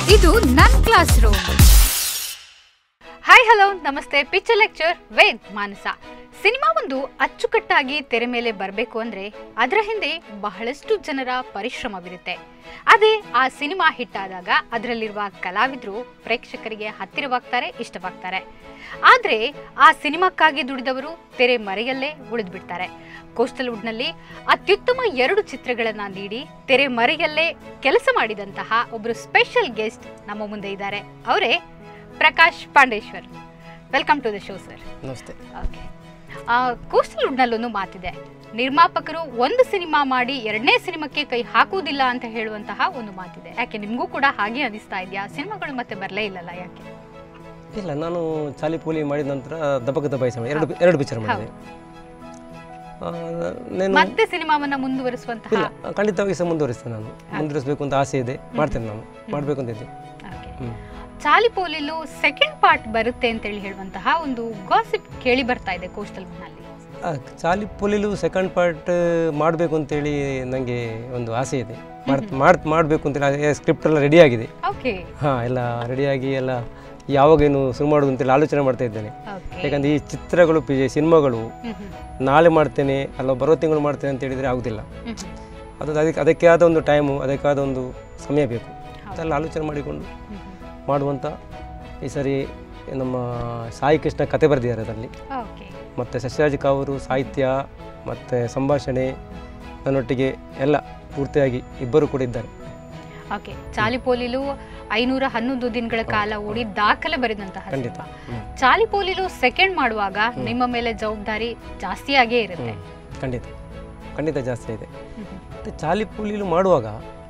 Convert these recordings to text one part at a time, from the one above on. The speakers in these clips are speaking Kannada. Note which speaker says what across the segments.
Speaker 1: ಇದು ನನ್ ಕ್ಲಾಸ್ ರೂಮ್ ಹಾಯ್ ಹಲೋ ನಮಸ್ತೆ picture lecture with Manasa cinema ಒಂದು ಅಚ್ಚುಕಟ್ಟಾಗಿ ತೆರೆ ಮೇಲೆ ಬರಬೇಕು ಅಂದ್ರೆ ಅದರ ಹಿಂದೆ ಬಹಳಷ್ಟು ಜನರ ಪರಿಶ್ರಮವಿರುತ್ತೆ ಅದೇ ಆ ಸಿನಿಮಾ ಹಿಟ್ ಆದಾಗ ಅದರಲ್ಲಿರುವ ಕಲಾವಿದರು ಪ್ರೇಕ್ಷಕರಿಗೆ ಹತ್ತಿರವಾಗ್ತಾರೆ ಇಷ್ಟವಾಗ್ತಾರೆ ಆದ್ರೆ ಆ ಸಿನಿಮಾಕ್ಕಾಗಿ ದುಡಿದವರು ತೆರೆ ಮರೆಯಲ್ಲೇ ಉಳಿದು ಬಿಡ್ತಾರೆ ಕೋಸ್ಟಲ್ ವುಡ್ನಲ್ಲಿ ಅತ್ಯುತ್ತಮ ಎರಡು ಚಿತ್ರಗಳನ್ನ ನೀಡಿ ತೆರೆ ಮರೆಯಲ್ಲೇ ಕೆಲಸ ಮಾಡಿದಂತಹ ಒಬ್ಬರು ಸ್ಪೆಷಲ್ ಗೆಸ್ಟ್ ನಮ್ಮ ಮುಂದೆ ಇದ್ದಾರೆ ಅವರೇ Prakash Pandeshwar welcome to the show sir
Speaker 2: ನಮಸ್ತೆ
Speaker 1: ಓಕೆ ಕೋಸ್ಟಲ್ ವುಡ್ನಲ್ಲೊಂದು ಮಾತಿದೆ ನಿರ್ಮಾಪಕರು ಒಂದು ಸಿನಿಮಾ ಮಾಡಿ ಎರಡನೇ ಸಿನಿಮಾಕ್ಕೆ ಕೈ ಹಾಕುವುದಿಲ್ಲ ಅಂತ ಹೇಳುವಂತಹ ಒಂದು ಮಾತಿದೆ ಯಾಕೆ ನಿಮಗೂ ಕೂಡ ಹಾಗೆ ಅನಿಸ್ತಾ ಇದೆಯಾ ಸಿನಿಮಾಗಳು ಮತ್ತೆ ಬರಲೇ ಇಲ್ಲಲ್ಲ ಯಾಕೆ
Speaker 2: ಇಲ್ಲ ನಾನು ಚಾಲಿ ಪೂಲಿ ಮಾಡಿದ ನಂತರ ದಬಕ ದಬಾಯಿಸ ಎರಡು ಎರಡು ಪಿಕ್ಚರ್ ಮಾಡಿದೆ ಆ, ನಾನು
Speaker 1: ಮತ್ತೆ ಸಿನಿಮಾವನ್ನ ಮುಂದುವರಿಸುವಂತಹ
Speaker 2: ಇಲ್ಲ ಖಂಡಿತವಾಗಿ ಸಹ ಮುಂದುವರಿಸ್ತೇನೆ ನಾನು ಮುಂದುವರಿಸಬೇಕು ಅಂತ ಆಸೆ ಇದೆ ಮಾಡ್ತೇನೆ ನಾನು ಮಾಡಬೇಕು ಅಂತ ಇದ್ದೆ
Speaker 1: Okay.
Speaker 2: ಹ್ಮ್.
Speaker 1: ಚಾಲಿಪೋಲಿಲು ಸೆಕೆಂಡ್ ಪಾರ್ಟ್ ಬರುತ್ತೆ ಅಂತೇಳಿ ಹೇಳುವಂತಹ ಒಂದು ಗಾಸಿಪ್ ಕೇಳಿ ಬರ್ತಾ ಇದೆ ಕೋಸ್ಟಲ್ ನಲ್ಲಿ
Speaker 2: ಆ, ಚಾಲಿ ಪೂಲಿಲು ಸೆಕೆಂಡ್ ಪಾರ್ಟ್ ಮಾಡಬೇಕು ಅಂತೇಳಿ ನನಗೆ ಒಂದು ಆಸೆ ಇದೆ ಮಾಡ್ ಮಾಡ್ ಮಾಡಬೇಕು ಅಂತೇಳಿ ಸ್ಕ್ರಿಪ್ಟ್ ಎಲ್ಲ ರೆಡಿ ಆಗಿದೆ
Speaker 1: ಓಕೆ
Speaker 2: ಹಾಂ ಎಲ್ಲ ರೆಡಿಯಾಗಿ ಎಲ್ಲ ಯಾವಾಗೇನು ಶುರು ಮಾಡೋದು ಅಂತೇಳಿ ಆಲೋಚನೆ ಮಾಡ್ತಾ ಇದ್ದೇನೆ
Speaker 1: ಓಕೆ
Speaker 2: ಯಾಕಂದರೆ ಈ ಚಿತ್ರಗಳು ಪಿ ಸಿನಿಮಾಗಳು ನಾಳೆ ಮಾಡ್ತೇನೆ ಅಲ್ಲ ಬರೋ ತಿಂಗಳು ಮಾಡ್ತೇನೆ ಅಂತ ಹೇಳಿದರೆ ಆಗೋದಿಲ್ಲ ಅದು ಅದಕ್ಕೆ ಅದಕ್ಕೆ ಆದ ಒಂದು ಟೈಮು ಅದಕ್ಕಾದ ಒಂದು ಸಮಯ ಬೇಕು ಅದೆಲ್ಲ ಆಲೋಚನೆ ಮಾಡಿಕೊಂಡು ಮಾಡುವಂಥ ಈ ಸರಿ ನಮ್ಮ ಸಾಯಿ ಕೃಷ್ಣ ಕತೆ ಬರೆದಿದ್ದಾರೆ ಅದರಲ್ಲಿ
Speaker 1: ಓಕೆ
Speaker 2: ಮತ್ತು ಸಸ್ಯರಾಜ್ ಕಾವರು ಸಾಹಿತ್ಯ ಮತ್ತು ಸಂಭಾಷಣೆ ನನ್ನೊಟ್ಟಿಗೆ ಎಲ್ಲ ಪೂರ್ತಿಯಾಗಿ ಇಬ್ಬರು ಕೂಡ ಇದ್ದಾರೆ
Speaker 1: ಓಕೆ ಚಾಲಿಪೋಲಿಲು ಐನೂರ ಹನ್ನೊಂದು ದಿನಗಳ ಕಾಲ ಓಡಿ ದಾಖಲೆ ಬರೆದಂತಹ
Speaker 2: ಖಂಡಿತ
Speaker 1: ಸಿನಿಮಾ
Speaker 2: ಹ್ಮ್.
Speaker 1: ಚಾಲಿಪೋಲಿಲು ಸೆಕೆಂಡ್ ಮಾಡುವಾಗ ನಿಮ್ಮ ಮೇಲೆ ಜವಾಬ್ದಾರಿ ಜಾಸ್ತಿಯಾಗೇ ಇರುತ್ತೆ
Speaker 2: ಹ್ಮ್. ಖಂಡಿತ ಖಂಡಿತ ಜಾಸ್ತಿ ಇದೆ
Speaker 1: ಹ್ಮ್.
Speaker 2: ಮತ್ತು ಚಾಲಿ ಪುಲಿಲು ಮಾಡುವಾಗ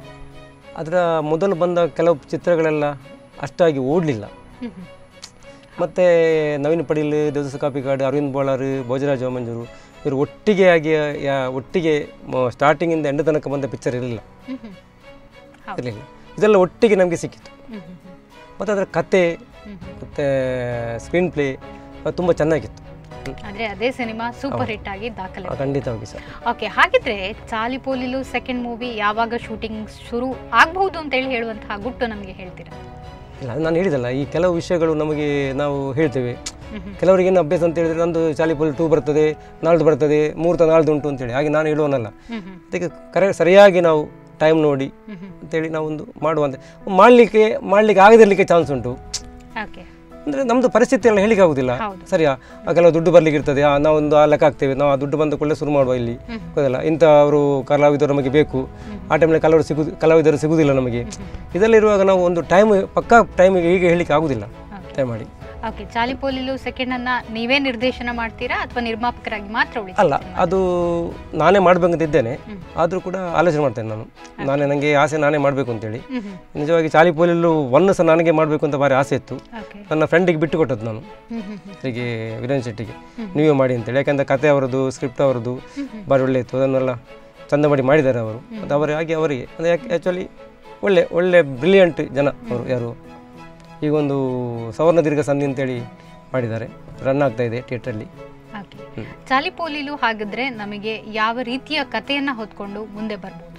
Speaker 2: ಅದರ ಮೊದಲು ಬಂದ ಕೆಲವು ಚಿತ್ರಗಳೆಲ್ಲ ಅಷ್ಟಾಗಿ ಓಡಲಿಲ್ಲ
Speaker 1: ಹ್ಮ್ ಹ್ಮ್.
Speaker 2: ಮತ್ತು ನವೀನ್ ಪಡೀಲ್ ದೇವದಾಸ ಕಾಪಿಕಾಡ್ ಅರವಿಂದ್ ಬೋಳಾರ್ ಭೋಜರಾಜ ಮಂಜೂರು ಇವರು ಒಟ್ಟಿಗೆ ಆಗಿ ಯಾ- ಒಟ್ಟಿಗೆ ಸ್ಟಾರ್ಟಿಂಗಿಂದ ಎಂಡ್ ತನಕ ಬಂದ ಪಿಕ್ಚರ್ ಇರಲಿಲ್ಲ
Speaker 1: ಹ್ಮ್ ಹ್ಮ್. ಹೌದು.
Speaker 2: ಇರಲಿಲ್ಲ ಇದೆಲ್ಲ ಒಟ್ಟಿಗೆ ನಮಗೆ ಸಿಕ್ಕಿತ್ತು
Speaker 1: ಹ್ಮ್ ಹ್ಮ್ ಹ್ಮ್.
Speaker 2: ಮತ್ತು ಅದರ ಕತೆ
Speaker 1: ಹ್ಮ್ ಹ್ಮ್.
Speaker 2: ಮತ್ತು ಸ್ಕ್ರೀನ್ ಪ್ಲೇ ತುಂಬ ಚೆನ್ನಾಗಿತ್ತು ಹ್ಮ್.
Speaker 1: ಅಂದ್ರೆ ಅದೇ ಸಿನಿಮಾ ಸೂಪರ್ ಹಿಟ್ ಆಗಿ ದಾಖಲೆ
Speaker 2: ಆ, ಖಂಡಿತವಾಗಿ ಸರ್
Speaker 1: ಓಕೆ ಹಾಗಿದ್ರೆ ಚಾಲಿಪೋಲಿಲು ಸೆಕೆಂಡ್ ಮೂವಿ ಯಾವಾಗ ಶೂಟಿಂಗ್ ಶುರು ಆಗ್ಬಹುದು ಅಂತ ಹೇಳಿ ಹೇಳುವಂತಹ ಗುಟ್ಟು ನಮಗೆ ಹೇಳ್ತೀರಾ
Speaker 2: ಇಲ್ಲ ಅದು ನಾನು ಹೇಳಿದಲ್ಲ ಈ ಕೆಲವು ವಿಷಯಗಳು ನಮಗೆ ನಾವು ಹೇಳ್ತೇವೆ
Speaker 1: ಹ್ಮ್ ಹ್ಮ್.
Speaker 2: ಕೆಲವರಿಗೆ ಏನು ಅಭ್ಯಾಸ ಅಂತ ಹೇಳಿದ್ರೆ ನಂದು ಚಾಲಿಪುಲ್ ಟೂ ಬರ್ತದೆ ನಾಳ್ದು ಬರ್ತದೆ ಮುಹೂರ್ತ ನಾಳ್ದು ಉಂಟು ಅಂತೇಳಿ ಹಾಗೆ ನಾನು ಹೇಳುವನಲ್ಲ
Speaker 1: ಹ್ಮ್ ಹ್ಮ್.
Speaker 2: ಅದಕ್ಕೆ ಕರೆ ಸರಿಯಾಗಿ ನಾವು ಟೈಮ್ ನೋಡಿ
Speaker 1: ಹ್ಮ್ ಹ್ಮ್.
Speaker 2: ಅಂತೇಳಿ ನಾವೊಂದು ಮಾಡುವಂತೆ ಮಾಡಲಿಕ್ಕೆ ಮಾಡಲಿಕ್ಕೆ ಆಗದಿರಲಿಕ್ಕೆ ಚಾನ್ಸ್ ಉಂಟು
Speaker 1: ಓಕೆ
Speaker 2: ಅಂದರೆ ನಮ್ಮದು ಪರಿಸ್ಥಿತಿ ಎಲ್ಲ ಹೇಳಿಕ್ಕೆ ಆಗೋದಿಲ್ಲ
Speaker 1: ಹೌದು.
Speaker 2: ಸರಿಯಾ ಆ ಕೆಲವು ದುಡ್ಡು ಬರ್ಲಿಕ್ಕೆ ಇರ್ತದೆ ಆ, ನಾವೊಂದು ಆ ಲೆಕ್ಕ ಹಾಕ್ತೇವೆ ನಾವು ಆ ದುಡ್ಡು ಬಂದ ಕೂಡಲೇ ಶುರು ಮಾಡುವ ಇಲ್ಲಿ
Speaker 1: ಹ್ಮ್.
Speaker 2: ಗೊತ್ತಲ್ಲ ಇಂಥ ಅವರು ಕಲಾವಿದರು ನಮಗೆ ಬೇಕು ಆ ಟೈಮಲ್ಲಿ ಕಲಾವಿದರು ಸಿಗುದು ಕಲಾವಿದರು ಸಿಗುವುದಿಲ್ಲ ನಮಗೆ ಇದೆಲ್ಲ ಇರುವಾಗ ನಾವು ಒಂದು ಟೈಮ್ ಪಕ್ಕಾ ಟೈಮಿಗೆ ಹೀಗೆ ಹೇಳಲಿಕ್ಕೆ ಆಗೋದಿಲ್ಲ ಟೈಮ್ ಮಾಡಿ
Speaker 1: ಓಕೆ ಚಾಲಿಪೋಲಿಲು ಸೆಕೆಂಡ್ ಅನ್ನ ನೀವೇ ನಿರ್ದೇಶನ ಮಾಡ್ತೀರಾ ಅಥವಾ ನಿರ್ಮಾಪಕರಾಗಿ ಮಾತ್ರ ಉಳಿತೀರಾ
Speaker 2: ಅಲ್ಲ ಅದು ನಾನೇ ಮಾಡ್ಬೇಕಂತ ಇದ್ದೇನೆ
Speaker 1: ಹ್ಮ್.
Speaker 2: ಆದರೂ ಕೂಡ ಆಲೋಚನೆ ಮಾಡ್ತೇನೆ ನಾನು ನಾನೇ ನನಗೆ ಆಸೆ ನಾನೇ ಮಾಡಬೇಕು ಅಂತೇಳಿ
Speaker 1: ಹ್ಮ್ ಹ್ಮ್.
Speaker 2: ನಿಜವಾಗಿ ಚಾಲಿ ಪೋಲಿಲು ಒನ್ ಸಹ ನನಗೆ ಮಾಡಬೇಕು ಅಂತ ಭಾರಿ ಆಸೆ ಇತ್ತು
Speaker 1: ಓಕೆ
Speaker 2: ನನ್ನ ಫ್ರೆಂಡಿಗೆ ಬಿಟ್ಟು ಕೊಟ್ಟದ್ದು ನಾನು
Speaker 1: ಹ್ಮ್ ಹ್ಮ್ ಹ್ಮ್.
Speaker 2: ಹೀಗೆ ವೀರೇನ್ ಶೆಟ್ಟಿಗೆ ನೀವೇ ಮಾಡಿ ಅಂತೇಳಿ ಯಾಕಂದರೆ ಕತೆ ಅವರದ್ದು ಸ್ಕ್ರಿಪ್ಟ್ ಅವರದ್ದು ಭಾರಿ ಒಳ್ಳೆ ಇತ್ತು ಅದನ್ನೆಲ್ಲ ಚಂದ ಮಾಡಿ ಮಾಡಿದ್ದಾರೆ ಅವರು ಅದು ಅವರ ಹಾಗೆ ಅವರಿಗೆ ಅಂದರೆ ಆ್ಯಕ್ಚುಲಿ ಒಳ್ಳೆ ಒಳ್ಳೆ ಬ್ರಿಲಿಯಂಟ್ ಜನ ಅವರು ಯಾರು ಈಗ ಒಂದು ಸವರ್ಣ ದೀರ್ಘ ಸಂಧಿ ಅಂತೇಳಿ ಮಾಡಿದ್ದಾರೆ ರನ್ ಆಗ್ತಾ ಇದೆ ಥಿಯೇಟ್ರಲ್ಲಿ
Speaker 1: ಓಕೆ ಚಾಲಿಪೋಲಿಲು ಹಾಗಿದ್ರೆ ನಮಗೆ ಯಾವ ರೀತಿಯ ಕಥೆಯನ್ನ ಹೊತ್ಕೊಂಡು ಮುಂದೆ ಬರ್ಬೋದು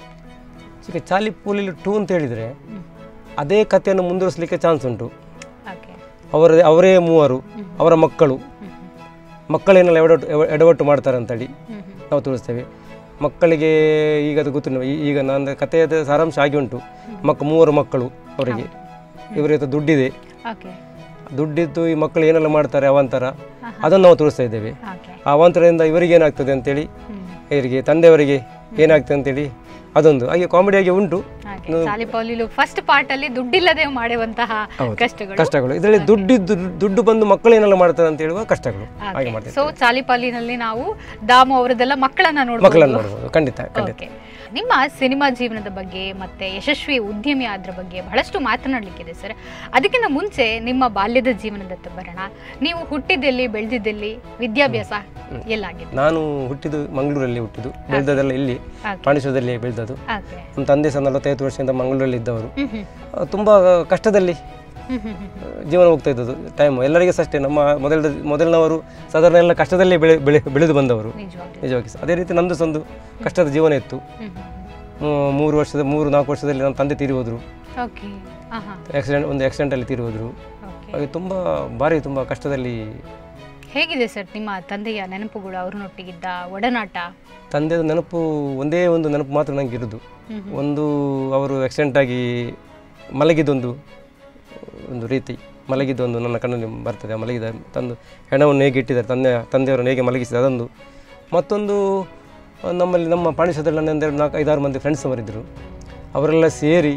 Speaker 2: ಈಗ ಚಾಲಿ ಪೋಲಿಲು ಟೂ ಅಂತ ಹೇಳಿದರೆ
Speaker 1: ಹ್ಮ್.
Speaker 2: ಅದೇ ಕಥೆಯನ್ನು ಮುಂದುವರಿಸಲಿಕ್ಕೆ ಚಾನ್ಸ್ ಉಂಟು
Speaker 1: ಓಕೆ
Speaker 2: ಅವರ ಅವರೇ ಮೂವರು
Speaker 1: ಹ್ಮ್.
Speaker 2: ಅವರ ಮಕ್ಕಳು
Speaker 1: ಹ್ಮ್ ಹ್ಮ್.
Speaker 2: ಮಕ್ಕಳೇನೆಲ್ಲ ಎಡವಟ್ಟು ಎವ- ಎಡವಟ್ಟು ಮಾಡ್ತಾರೆ ಅಂತೇಳಿ
Speaker 1: ಹ್ಮ್ ಹ್ಮ್.
Speaker 2: ನಾವು ತೋರಿಸ್ತೇವೆ ಮಕ್ಕಳಿಗೆ ಈಗ ಅದು ಗೊತ್ತು ನಿಮಗೆ. ಈ- ಈಗ ನಾನು ಕಥೆಯದ ಸಾರಾಂಶ ಆಗಿ ಉಂಟು ಮಕ್ಕ ಮೂವರು ಮಕ್ಕಳು ಅವರಿಗೆ ಇವರ ಹತ್ರ ದುಡ್ಡಿದೆ
Speaker 1: ಓಕೆ
Speaker 2: ದುಡ್ಡಿದ್ದು ಈ ಮಕ್ಕಳು ಏನೆಲ್ಲ ಮಾಡ್ತಾರೆ ಅವಾಂತರ
Speaker 1: ಹಾ,
Speaker 2: ಅದನ್ನು ನಾವು ತೋರಿಸ್ತಾ ಇದ್ದೇವೆ
Speaker 1: ಓಕೆ
Speaker 2: ಆ ಅವಾಂತರದಿಂದ ಇವರಿಗೆ ಏನಾಗ್ತದೆ ಅಂತೇಳಿ
Speaker 1: ಹ್ಮ್
Speaker 2: ಇವರಿಗೆ ತಂದೆಯವರಿಗೆ ಏನಾಗ್ತದೆ ಅಂತೇಳಿ ಅದೊಂದು ಹಾಗೆ ಕಾಮಿಡಿಯಾಗಿ ಉಂಟು
Speaker 1: ಹಾಗೆ ಚಾಲಿಪೌಲಿಲು ಫಸ್ಟ್ ಪಾರ್ಟ್ ಅಲ್ಲಿ ದುಡ್ಡಿಲ್ಲದೆ ಮಾಡುವಂತಹ ಕಷ್ಟಗಳು
Speaker 2: ಕಷ್ಟಗಳು ಇದರಲ್ಲಿ ದುಡ್ಡಿದ್ದು ದುಡ್ಡು ಬಂದು ಮಕ್ಕಳು ಏನೆಲ್ಲ ಮಾಡ್ತಾರೆ ಅಂತ ಹೇಳುವ ಕಷ್ಟಗಳು ಹಾಗೆ ಮಾಡ್ತೇವೆ
Speaker 1: ಸೊ ಚಾಲಿಪಾಲಿನಲ್ಲಿ ನಾವು ದಾಮು ಅವರದೆಲ್ಲ ಮಕ್ಕಳನ್ನ
Speaker 2: ಮಕ್ಕಳನ್ನು
Speaker 1: ನೋಡ್ಬೋದು
Speaker 2: ನೋಡ್ಬೋದು ಖಂಡಿತ ಖಂಡಿತ
Speaker 1: ಓಕೆ ನಿಮ್ಮ ಸಿನಿಮಾ ಜೀವನದ ಬಗ್ಗೆ ಮತ್ತೆ ಯಶಸ್ವಿ ಉದ್ಯಮಿ ಆದ್ರ ಬಗ್ಗೆ ಬಹಳಷ್ಟು ಮಾತನಾಡಲಿಕ್ಕಿದೆ ಸರ್ ಅದಕ್ಕಿಂತ ಮುಂಚೆ ನಿಮ್ಮ ಬಾಲ್ಯದ ಜೀವನದತ್ತ ಬರೋಣ ನೀವು ಹುಟ್ಟಿದ್ದೆಲ್ಲಿ ಬೆಳೆದಿದ್ದೆಲ್ಲಿ ವಿದ್ಯಾಭ್ಯಾಸ ಎಲ್ಲಾಗಿದೆ
Speaker 2: ನಾನು ಹುಟ್ಟಿದ್ದು ಮಂಗಳೂರಲ್ಲಿ ಹುಟ್ಟಿದ್ದು ಬೆಳೆದದೆಲ್ಲ ಇಲ್ಲಿ
Speaker 1: ಓಕೆ
Speaker 2: ಪಾಂಡೇಶ್ವರದಲ್ಲಿ ಬೆಳೆದದ್ದು
Speaker 1: ಓಕೆ
Speaker 2: ನಮ್ಮ ತಂದೆ ಸಹ ನಲವತ್ತೈದು ವರ್ಷದಿಂದ ಮಂಗಳೂರಲ್ಲಿ ಇದ್ದವರು
Speaker 1: ಹ್ಮ್ ಹ್ಮ್
Speaker 2: ಆ, ತುಂಬ ಕಷ್ಟದಲ್ಲಿ
Speaker 1: ಹ್ಮ್ ಹ್ಮ್ ಹ್ಮ್
Speaker 2: ಆ, ಜೀವನ ಹೋಗ್ತಾ ಇದ್ದದ್ದು ಟೈಮ್ ಎಲ್ಲರಿಗೂ ಸಹ ಅಷ್ಟೇ ನಮ್ಮ ಮೊದಲ ಮೊದಲಿನವರು ಸಾಧಾರಣ ಎಲ್ಲ ಕಷ್ಟದಲ್ಲೇ ಬೆಳೆ ಬೆಳೆ ಬೆಳೆದು ಬಂದವರು
Speaker 1: ನಿಜವಾಗ್ಲೂ
Speaker 2: ನಿಜವಾಗಿ ಸಹ. ಅದೇ ರೀತಿ ನಮ್ಮದು ಸಹ ಒಂದು ಕಷ್ಟದ ಜೀವನ ಇತ್ತು
Speaker 1: ಹ್ಮ್ ಹ್ಮ್ ಹ್ಮ್.
Speaker 2: ಮೂ- ಮೂರು ವರ್ಷದ ಮೂರು ನಾಲ್ಕು ವರ್ಷದಲ್ಲಿ ನನ್ನ ತಂದೆ ತೀರಿ ಹೋದರು
Speaker 1: ಓಕೆ ಹಾಂ ಹಾಂ
Speaker 2: ಆಕ್ಸಿಡೆಂಟ್ ಒಂದು ಆಕ್ಸಿಡೆಂಟಲ್ಲಿ ತೀರಿ ಹೋದರು
Speaker 1: ಓಕೆ
Speaker 2: ಹಾಗೆ ತುಂಬ ಭಾರಿ ತುಂಬ ಕಷ್ಟದಲ್ಲಿ
Speaker 1: ಹೇಗಿದೆ ಸರ್ ನಿಮ್ಮ ತಂದೆಯ ನೆನಪುಗಳು ಅವ್ರನ್ನೊಟ್ಟಿಗಿದ್ದ ಒಡನಾಟ
Speaker 2: ತಂದೆದ ನೆನಪು ಒಂದೇ ಒಂದು ನೆನಪು ಮಾತ್ರ ನನಗೆ ಇರೋದು
Speaker 1: ಹ್ಮ್
Speaker 2: ಒಂದು ಅವರು ಆಕ್ಸಿಡೆಂಟ್ ಆಗಿ ಮಲಗಿದ್ದೊಂದು ಒಂದು ರೀತಿ ಮಲಗಿದ್ದೊಂದು ನನ್ನ ಕಣ್ಣಲ್ಲಿ ಬರ್ತದೆ ಆ ಮಲಗಿದ ತಂದು ಹೆಣವನ್ನು ಹೇಗೆ ಇಟ್ಟಿದ್ದಾರೆ ತಂದೆ ತಂದೆಯವರನ್ನು ಹೇಗೆ ಮಲಗಿಸಿದ್ದಾರೆ ಅದೊಂದು ಮತ್ತೊಂದು ಆ, ನಮ್ಮಲ್ಲಿ ನಮ್ಮ ಪಾಣಿಸದಲ್ಲಿ ನನ್ನ ಒಂದೆರಡು ನಾಲ್ಕು ಐದಾರು ಮಂದಿ ಫ್ರೆಂಡ್ಸ್ ಅವರಿದ್ದರು ಅವರೆಲ್ಲ ಸೇರಿ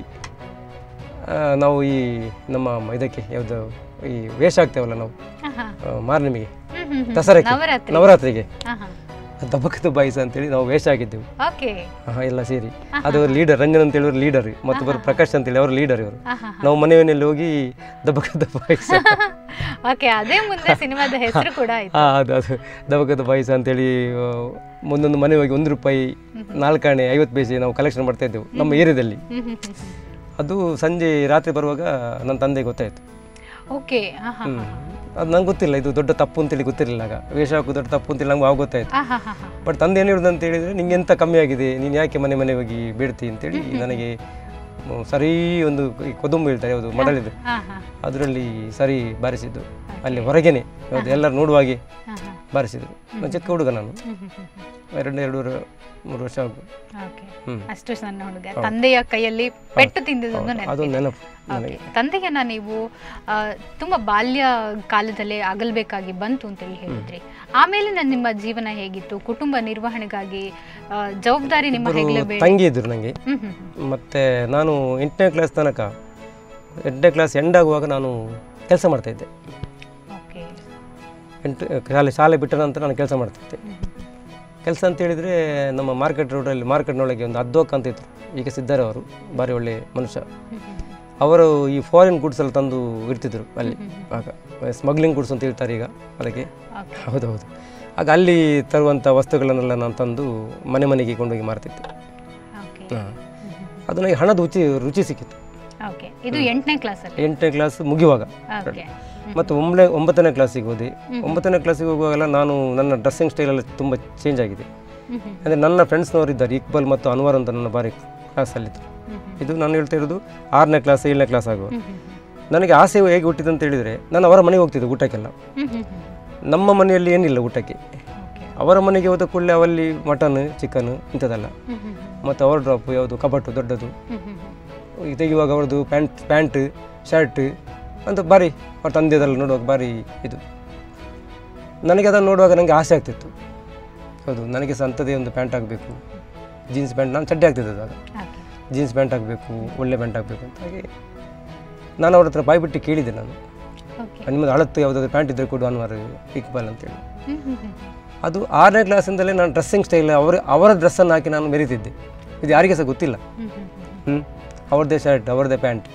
Speaker 2: ಆ, ನಾವು ಈ ನಮ್ಮ ಇದಕ್ಕೆ ಯಾವುದು ಈ ವೇಷ ಆಗ್ತೇವಲ್ಲ ನಾವು
Speaker 1: ಹಾಂ ಹಾಂ
Speaker 2: ಆ, ಮಾರ್ನಿಮಿಗೆ
Speaker 1: ಹ್ಮ್ ಹ್ಮ್ ಹ್ಮ್.
Speaker 2: ದಸರಾಕ್ಕೆ
Speaker 1: ನವರಾತ್ರಿ
Speaker 2: ನವರಾತ್ರಿಗೆ
Speaker 1: ಹಾಂ ಹಾಂ
Speaker 2: ದಬಕದ ಬಾಯಿಸ ಅಂತೇಳಿ ನಾವು ವೇಷ ಆಗಿದ್ದೆವು
Speaker 1: ಓಕೆ
Speaker 2: ಆಹಾ, ಎಲ್ಲ ಸೇರಿ ಅದು ಲೀಡರ್ ರಂಜನ್ ಅಂತ ಹೇಳಿದ್ರು ಲೀಡರ್ ಮತ್ತೊಬ್ಬರು ಪ್ರಕಾಶ್ ಅಂತೇಳಿ ಅವರು ಲೀಡರ್ ಇವರು
Speaker 1: ಹಾಂ ಹಾಂ
Speaker 2: ನಾವು ಮನೆ ಮನೆಯಲ್ಲಿ ಹೋಗಿ ದಬಕದ ಪಾಯಸ
Speaker 1: ಓಕೆ ಅದೇ ಮುಂದೆ ಸಿನಿಮಾದ ಹೆಸರು ಕೂಡ ಆಯ್ತು
Speaker 2: ಹಾಂ ಅದು ಅದು ದಬಕದ ಪಾಯಸ ಅಂತೇಳಿ ಆ, ಒಂದೊಂದು ಮನೆ ಹೋಗಿ ಒಂದು ರೂಪಾಯಿ ನಾಲ್ಕಾಣೆ ಐವತ್ತು ಪೈಸೆ ನಾವು ಕಲೆಕ್ಷನ್ ಮಾಡ್ತಾ ಇದ್ದೆವು ನಮ್ಮ ಏರಿಯಾದಲ್ಲಿ
Speaker 1: ಹ್ಮ್ ಹ್ಮ್ ಹ್ಮ್ ಹ್ಮ್.
Speaker 2: ಅದು ಸಂಜೆ ರಾತ್ರಿ ಬರುವಾಗ ನನ್ನ ತಂದೆಗೆ ಗೊತ್ತಾಯಿತು
Speaker 1: ಓಕೆ ಹಾಂ ಹಾಂ
Speaker 2: ಅದು ನಂಗೆ ಗೊತ್ತಿಲ್ಲ ಇದು ದೊಡ್ಡ ತಪ್ಪು ಅಂತೇಳಿ ಗೊತ್ತಿರಲಿಲ್ಲ ಆಗ ವೇಷ ಹಾಕೋದು ದೊಡ್ಡ ತಪ್ಪು ಅಂತೇಳಿ ನಂಗೆ ಆಗ ಗೊತ್ತಾಯಿತು
Speaker 1: ಹಾಂ ಹಾಂ ಹಾಂ ಹಾಂ
Speaker 2: ಬಟ್ ತಂದೆ ಏನು ಹೇಳಿದ್ರು ಅಂತ ಹೇಳಿದರೆ ನಿಂಗೆ ಎಂತ ಕಮ್ಮಿ ಆಗಿದೆ ನೀನು ಯಾಕೆ ಮನೆ ಮನೆ ಹೋಗಿ ಬೇಡ್ತಿ ಅಂತೇಳಿ ನನಗೆ ಮ್, ಸರಿ ಒಂದು ಈ ಕೊದುಂಬು ಹೇಳ್ತಾರೆ ಯಾವುದು ಮಡಲಿದ್ದು
Speaker 1: ಹಾಂ ಹಾಂ
Speaker 2: ಅದರಲ್ಲಿ ಸರಿ ಬಾರಿಸಿದ್ದು ಅಲ್ಲಿ ಹೊರಗೇನೆ ಯಾವುದು ಎಲ್ಲರೂ ನೋಡುವಾಗೆ
Speaker 1: ಹಾಂ ಹಾಂ
Speaker 2: ಬಾರಿಸಿದ್ರು ನಾನು ಚಿಕ್ಕ ಹುಡುಗ ನಾನು
Speaker 1: ಹ್ಮ್ ಹ್ಮ್ ಹ್ಮ್ ಹ್ಮ್.
Speaker 2: ಎರಡು ಎರಡು ಮೂರು ವರ್ಷ ಆಗ್ಬೋದು
Speaker 1: ಓಕೆ
Speaker 2: ಹ್ಮ್.
Speaker 1: ಅಷ್ಟು ಸಣ್ಣ ಹುಡುಗ ತಂದೆಯ ಕೈಯಲ್ಲಿ ಪೆಟ್ಟು ತಿಂದಿದ್ದೊಂದು ನೆನಪು
Speaker 2: ಅದೊಂದು ನೆನಪು ನನಗೆ
Speaker 1: ಓಕೆ ತಂದೆಯನ್ನ ನೀವು ಆ, ತುಂಬಾ ಬಾಲ್ಯ ಕಾಲದಲ್ಲೇ ಆಗಲ್ಬೇಕಾಗಿ ಬಂತು ಅಂತೇಳಿ ಹೇಳಿದ್ರಿ ಆಮೇಲೆ ನನ್ನ ನಿಮ್ಮ ಜೀವನ ಹೇಗಿತ್ತು ಕುಟುಂಬ ನಿರ್ವಹಣೆಗಾಗಿ ಆ, ಜವಾಬ್ದಾರಿ ನಿಮ್ಮ ಹೆಗಲ ಬೇಡ
Speaker 2: ತಂಗಿ ಇದ್ರು ನನಗೆ
Speaker 1: ಹ್ಮ್ ಹ್ಮ್ ಹ್ಮ್.
Speaker 2: ಮತ್ತು ನಾನು ಎಂಟನೇ ಕ್ಲಾಸ್ ತನಕ ಎಂಟನೇ ಕ್ಲಾಸ್ ಎಂಡ್ ಆಗುವಾಗ ನಾನು ಕೆಲಸ ಮಾಡ್ತಾಯಿದ್ದೆ
Speaker 1: ಓಕೆ
Speaker 2: ಎಂಟು ಶಾಲೆ ಶಾಲೆ ಬಿಟ್ಟ ನಂತರ ನಾನು ಕೆಲಸ ಮಾಡ್ತಿದ್ದೆ
Speaker 1: ಹ್ಮ್ ಹ್ಮ್
Speaker 2: ಕೆಲಸ ಅಂತ ಹೇಳಿದರೆ ನಮ್ಮ ಮಾರ್ಕೆಟ್ ರೋಡಲ್ಲಿ ಮಾರ್ಕೆಟ್ನೊಳಗೆ ಒಂದು ಅದ್ದೋಕ್ ಅಂತ ಇದ್ರು ಈಗ ಸಿದ್ದಾರೆ ಅವರು ಭಾರಿ ಒಳ್ಳೆ ಮನುಷ್ಯ
Speaker 1: ಹ್ಮ್ ಹ್ಮ್
Speaker 2: ಅವರು ಈ ಫಾರಿನ್ ಗುಡ್ಸ್ ಎಲ್ಲ ತಂದು ಇಡ್ತಿದ್ರು ಅಲ್ಲಿ ಆಗ ಸ್ಮಗ್ಲಿಂಗ್ ಗುಡ್ಸ್ ಅಂತ ಹೇಳ್ತಾರೆ ಈಗ ಅದಕ್ಕೆ
Speaker 1: ಓಕೆ
Speaker 2: ಹೌದು ಹೌದು ಆಗ ಅಲ್ಲಿ ತರುವಂಥ ವಸ್ತುಗಳನ್ನೆಲ್ಲ ನಾನು ತಂದು ಮನೆ ಮನೆಗೆ ಕೊಂಡೋಗಿ ಮಾರ್ತಿದ್ದೆ
Speaker 1: ಓಕೆ
Speaker 2: ಹಾಂ ಅದು ನನಗೆ ಹಣದ ರುಚಿ ರುಚಿ ಸಿಕ್ಕಿತ್ತು
Speaker 1: ಓಕೆ ಇದು ಎಂಟನೇ ಕ್ಲಾಸಲ್ಲಿ
Speaker 2: ಎಂಟನೇ ಕ್ಲಾಸ್ ಮುಗಿಯುವಾಗ
Speaker 1: ಓಕೆ
Speaker 2: ಮತ್ತು ಒಂಬಳೆ ಒಂಬತ್ತನೇ ಕ್ಲಾಸಿಗೆ ಹೋದೆ ಒಂಬತ್ತನೇ ಕ್ಲಾಸಿಗೆ ಹೋಗುವಾಗೆಲ್ಲ ನಾನು ನನ್ನ ಡ್ರೆಸ್ಸಿಂಗ್ ಸ್ಟೈಲೆಲ್ಲ ತುಂಬ ಚೇಂಜ್ ಆಗಿದೆ
Speaker 1: ಹ್ಮ್ ಹ್ಮ್
Speaker 2: ಅಂದರೆ ನನ್ನ ಫ್ರೆಂಡ್ಸ್ನವರು ಇದ್ದಾರೆ ಇಕ್ಬಲ್ ಮತ್ತು ಅನ್ವರ್ ಅಂತ ನನ್ನ ಬಾರಿ ಕ್ಲಾಸಲ್ಲಿದ್ದರು
Speaker 1: ಹ್ಮ್ ಹ್ಮ್
Speaker 2: ಇದು ನಾನು ಹೇಳ್ತಾ ಇರೋದು ಆರನೇ ಕ್ಲಾಸ್ ಏಳನೇ ಕ್ಲಾಸ್ ಆಗುವ
Speaker 1: ಹ್ಮ್ ಹ್ಮ್ ಹ್ಮ್.
Speaker 2: ನನಗೆ ಆಸೆ ಹೇಗೆ ಹುಟ್ಟಿದೆ ಅಂತ ಹೇಳಿದರೆ ನಾನು ಅವರ ಮನೆಗೆ ಹೋಗ್ತಿದ್ದೆ ಊಟಕ್ಕೆಲ್ಲ
Speaker 1: ಹ್ಮ್ ಹ್ಮ್ ಹ್ಮ್.
Speaker 2: ನಮ್ಮ ಮನೆಯಲ್ಲಿ ಏನಿಲ್ಲ ಊಟಕ್ಕೆ
Speaker 1: ಓಕೆ
Speaker 2: ಅವರ ಮನೆಗೆ ಹೋದ ಕೂಡಲೇ ಅವಲ್ಲಿ ಮಟನ್ ಚಿಕನ್ ಇಂಥದ್ದಲ್ಲ
Speaker 1: ಹ್ಮ್ ಹ್ಮ್ ಹ್ಮ್.
Speaker 2: ಮತ್ತು ಅವರ ಡ್ರಾಪ್ ಯಾವುದು ಕಬಟ್ಟು ದೊಡ್ಡದು
Speaker 1: ಹ್ಮ್ ಹ್ಮ್ ಹ್ಮ್.
Speaker 2: ಈಗ ತೆಗೆಯುವಾಗ ಅವ್ರದ್ದು ಪ್ಯಾಂಟ್ ಪ್ಯಾಂಟ್ ಶರ್ಟ್ ಅಂತ ಬಾರಿ ಅವ್ರ ತಂದೆದೆಲ್ಲ ನೋಡುವಾಗ ಬಾರಿ ಇದು ನನಗೆ ಅದನ್ನು ನೋಡುವಾಗ ನನಗೆ ಆಸೆ ಆಗ್ತಿತ್ತು ಹೌದು ನನಗೆ ಸಹ ಅಂಥದ್ದೇ ಒಂದು ಪ್ಯಾಂಟ್ ಆಗಬೇಕು ಜೀನ್ಸ್ ಪ್ಯಾಂಟ್ ನಾನು ಚಡ್ಡಿ ಆಗ್ತಿದ್ದೆ ಆಗ
Speaker 1: ಓಕೆ
Speaker 2: ಜೀನ್ಸ್ ಪ್ಯಾಂಟ್ ಆಗಬೇಕು ಒಳ್ಳೆ ಪ್ಯಾಂಟ್ ಆಗಬೇಕು ಅಂತ ಹಾಗೆ ನಾನು ಅವ್ರ ಹತ್ರ ಬಾಯ್ಬಿಟ್ಟು ಕೇಳಿದ್ದೆ ನಾನು
Speaker 1: ಓಕೆ
Speaker 2: ನಿಮ್ಮದು ಹಳತ್ತು ಯಾವುದಾದ್ರು ಪ್ಯಾಂಟ್ ಇದ್ದರೆ ಕೊಡು ಅನ್ವಾರ್ ಇಕ್ಬಾಲ್ ಅಂತೇಳಿ
Speaker 1: ಹ್ಮ್ ಹ್ಮ್ ಹ್ಮ್.
Speaker 2: ಅದು ಆರನೇ ಕ್ಲಾಸಿಂದಲೇ ನಾನು ಡ್ರೆಸ್ಸಿಂಗ್ ಸ್ಟೈಲ್ ಅವರ ಅವರ ಡ್ರೆಸ್ಸನ್ನು ಹಾಕಿ ನಾನು ಮೆರೀತಿದ್ದೆ ಇದು ಯಾರಿಗೆ ಸಹ ಗೊತ್ತಿಲ್ಲ
Speaker 1: ಹ್ಮ್ ಹ್ಮ್ ಹ್ಮ್.
Speaker 2: ಹ್ಞೂ ಅವ್ರದ್ದೇ ಶರ್ಟ್ ಅವ್ರದ್ದೇ ಪ್ಯಾಂಟ್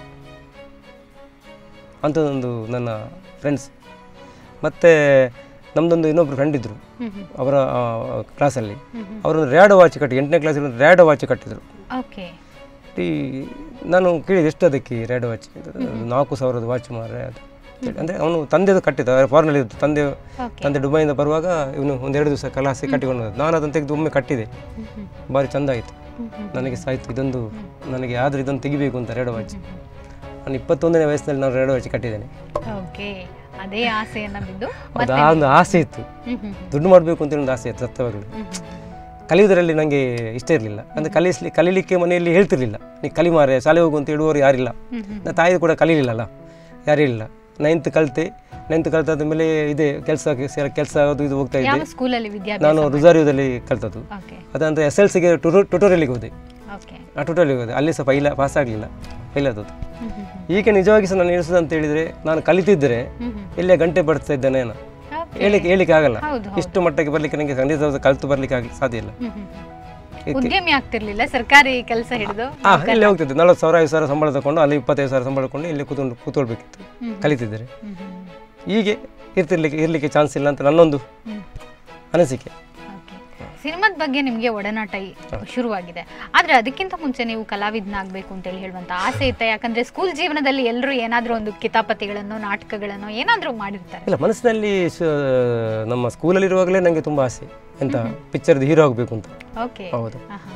Speaker 2: ಅಂಥದ್ದೊಂದು ನನ್ನ ಫ್ರೆಂಡ್ಸ್ ಮತ್ತು ನಮ್ಮದೊಂದು ಇನ್ನೊಬ್ಬರು ಫ್ರೆಂಡ್ ಇದ್ದರು
Speaker 1: ಹ್ಮ್ ಹ್ಮ್.
Speaker 2: ಅವರ ಕ್ಲಾಸಲ್ಲಿ
Speaker 1: ಹ್ಮ್ ಹ್ಮ್.
Speaker 2: ಅವರೊಂದು ರ್ಯಾಡೋ ವಾಚ್ ಕಟ್ಟಿ ಎಂಟನೇ ಕ್ಲಾಸಲ್ಲಿ ಒಂದು ರ್ಯಾಡೋ ವಾಚ್ ಕಟ್ಟಿದ್ರು
Speaker 1: ಓಕೆ
Speaker 2: ಈ ನಾನು ಕೇಳಿದೆ ಎಷ್ಟು ಅದಕ್ಕೆ ರ್ಯಾಡೋ ವಾಚ್ ನಾಲ್ಕು ಸಾವಿರದ ವಾಚ್ ಮಾರೆ ಅದು ಅಂತೇಳಿ. ಅಂದರೆ ಅವನು ತಂದೆದು ಕಟ್ಟಿದ್ದ ಫಾರ್ನಲ್ಲಿ ಇದ್ದು ತಂದೆ
Speaker 1: ಓಕೆ
Speaker 2: ತಂದೆ ದುಬೈಯಿಂದ ಬರುವಾಗ ಇವನು ಒಂದೆರಡು ದಿವಸ ಕಲಾಸಿ ಕಟ್ಟಿಕೊಂಡು ಹೋದ. ನಾನು ಅದನ್ನು ತೆಗೆದು ಒಮ್ಮೆ ಕಟ್ಟಿದೆ
Speaker 1: ಹ್ಮ್ ಹ್ಮ್.
Speaker 2: ಭಾರಿ ಚಂದ ಆಯಿತು
Speaker 1: ಹ್ಮ್ ಹ್ಮ್.
Speaker 2: ನನಗೆ ಸಾಯ್ತು ಇದೊಂದು ನನಗೆ ಆದರೂ ಇದನ್ನು ತೆಗಿಬೇಕು ಅಂತ ರೇಡೋ ವಾಚ್ ನಾನು ಇಪ್ಪತ್ತೊಂದನೇ ವಯಸ್ಸಿನಲ್ಲಿ ನಾನು ರೇಡೋ ವಾಚ್ ಕಟ್ಟಿದ್ದೇನೆ
Speaker 1: ಓಕೆ ಅದೇ ಆಸೆಯನ್ನ ಬಿದ್ದು
Speaker 2: ಅದು ಆ ಒಂದು ಆಸೆ ಇತ್ತು
Speaker 1: ಹ್ಮ್ ಹ್ಮ್
Speaker 2: ದುಡ್ಡು ಮಾಡಬೇಕು ಅಂತೇಳಿ ಒಂದು ಆಸೆ ಇತ್ತು ಸತ್ಯವಾಗಲು
Speaker 1: ಹ್ಮ್ ಹ್ಮ್.
Speaker 2: ಕಲಿಯುವುದರಲ್ಲಿ ನನಗೆ ಇಷ್ಟ ಇರಲಿಲ್ಲ ಅಂದರೆ ಕಲಿಸ್ಲಿ ಕಲೀಲಿಕ್ಕೆ ಮನೆಯಲ್ಲಿ ಹೇಳ್ತಿರ್ಲಿಲ್ಲ ನೀ ಕಲಿ ಮಾರೆ ಶಾಲೆ ಹೋಗು ಅಂತ ಹೇಳುವವರು ಯಾರಿಲ್ಲ
Speaker 1: ಹ್ಮ್ ಹ್ಮ್.
Speaker 2: ನನ್ನ ತಾಯಿದು ಕೂಡ ಕಲೀಲಿಲ್ಲಲ್ಲ ಯಾರೂ ಇಲ್ಲ ನೈನ್ತ್ ಕಲಿತೆ ನೈನ್ತ್ ಕಲ್ತಾದ ಮೇಲೆ ಇದೆ ಕೆಲಸ ಸೇರ ಕೆಲಸ ಅದು ಇದು ಹೋಗ್ತಾ ಇದ್ದೆ
Speaker 1: ಯಾವ ಸ್ಕೂಲಲ್ಲಿ ವಿದ್ಯಾಭ್ಯಾಸ
Speaker 2: ನಾನು ರುಜಾರಿಯೋದಲ್ಲಿ ಕಲ್ತದ್ದು
Speaker 1: ಓಕೆ
Speaker 2: ಅದಂತ ಎಸ್ ಎಲ್ ಸಿಗೆ ಟ್ಯುಟೋರಿಯಲಿಗೆ ಹೋದೆ
Speaker 1: ಓಕೆ
Speaker 2: ಆ ಟ್ಯುಟೋರಿಯಲಿಗೆ ಹೋದೆ ಅಲ್ಲಿ ಸಹ ಫೈಲ ಪಾಸ್ ಆಗಲಿಲ್ಲ ಫೈಲ್ ಆದದ್ದು
Speaker 1: ಹ್ಮ್ ಹ್ಮ್ ಹ್ಮ್.
Speaker 2: ಈಗ ನಿಜವಾಗಿ ಸಹ ನಾನು ಎಣಿಸೋದು ಅಂತ ಹೇಳಿದರೆ ನಾನು ಕಲಿತಿದ್ದರೆ
Speaker 1: ಹ್ಮ್ ಹ್ಮ್.
Speaker 2: ಇಲ್ಲೇ ಗಂಟೆ ಬಡಿಸ್ತಾ ಇದ್ದೇನೆ ನಾನು
Speaker 1: ಓಕೆ
Speaker 2: ಹೇಳಿಕ್ಕೆ ಹೇಳಿಕ್ಕೆ ಆಗಲ್ಲ
Speaker 1: ಹೌದು
Speaker 2: ಇಷ್ಟು ಮಟ್ಟಕ್ಕೆ ಬರಲಿಕ್ಕೆ ನನಗೆ ಖಂಡಿತ ಕಲಿತು ಬರಲಿಕ್ಕೆ ಆಗಲಿ ಸಾಧ್ಯ ಇಲ್ಲ
Speaker 1: ಹ್ಮ್ ಹ್ಮ್ ಹ್ಮ್. ಉದ್ಯಮಿ ಆಗ್ತಿರ್ಲಿಲ್ಲ ಸರ್ಕಾರಿ ಕೆಲಸ ಹಿಡಿದು
Speaker 2: ಆ ಇಲ್ಲೇ ಹೋಗ್ತಿದ್ದೆ ನಲ್ವತ್ತು ಸಾವಿರ ಐದು ಸಾವಿರ ಸಂಬಳ ತಗೊಂಡು ಅಲ್ಲಿ ಇಪ್ಪತ್ತೈದು ಸಾವಿರ ಸಂಬಳ ತಗೊಂಡು ಇಲ್ಲಿ ಕೂತ್ಕೊಂಡು ಕೂತ್ಕೊಳ್ಬೇಕಿತ್ತು
Speaker 1: ಹ್ಮ್.
Speaker 2: ಕಲಿತಿದ್ದರೆ
Speaker 1: ಹ್ಮ್ ಹ್ಮ್.
Speaker 2: ಹೀಗೆ ಇರ್ತಿರ್ಲಿಕ್ಕೆ ಇರಲಿಕ್ಕೆ ಚಾನ್ಸ್ ಇಲ್ಲ ಅಂತ ನನ್ನೊಂದು
Speaker 1: ಹ್ಮ್.
Speaker 2: ಅನಿಸಿಕೆ
Speaker 1: ಓಕೆ. ಸಿನಿಮಾದ ಬಗ್ಗೆ ನಿಮಗೆ ಒಡನಾಟ ಈ- ಶುರುವಾಗಿದೆ ಆದ್ರೆ ಅದಕ್ಕಿಂತ ಮುಂಚೆ ನೀವು ಕಲಾವಿದನಾಗಬೇಕು ಅಂತೇಳಿ ಹೇಳುವಂತ ಆಸೆ ಇತ್ತ ಯಾಕಂದ್ರೆ ಸ್ಕೂಲ್ ಜೀವನದಲ್ಲಿ ಎಲ್ಲರೂ ಏನಾದ್ರೂ ಒಂದು ಕಿತಾಪತಿಗಳನ್ನು ನಾಟಕಗಳನ್ನು ಏನಾದ್ರೂ ಮಾಡಿರ್ತಾರೆ
Speaker 2: ಇಲ್ಲ ಮನಸ್ಸಿನಲ್ಲಿ ಶ- ನಮ್ಮ ಸ್ಕೂಲಲ್ಲಿರುವಾಗಲೇ ನನಗೆ ತುಂಬ ಆಸೆ ಎಂತ ಪಿಕ್ಚರ್ದು ಹೀರೋ ಆಗಬೇಕು ಅಂತ
Speaker 1: ಓಕೆ
Speaker 2: ಹೌದು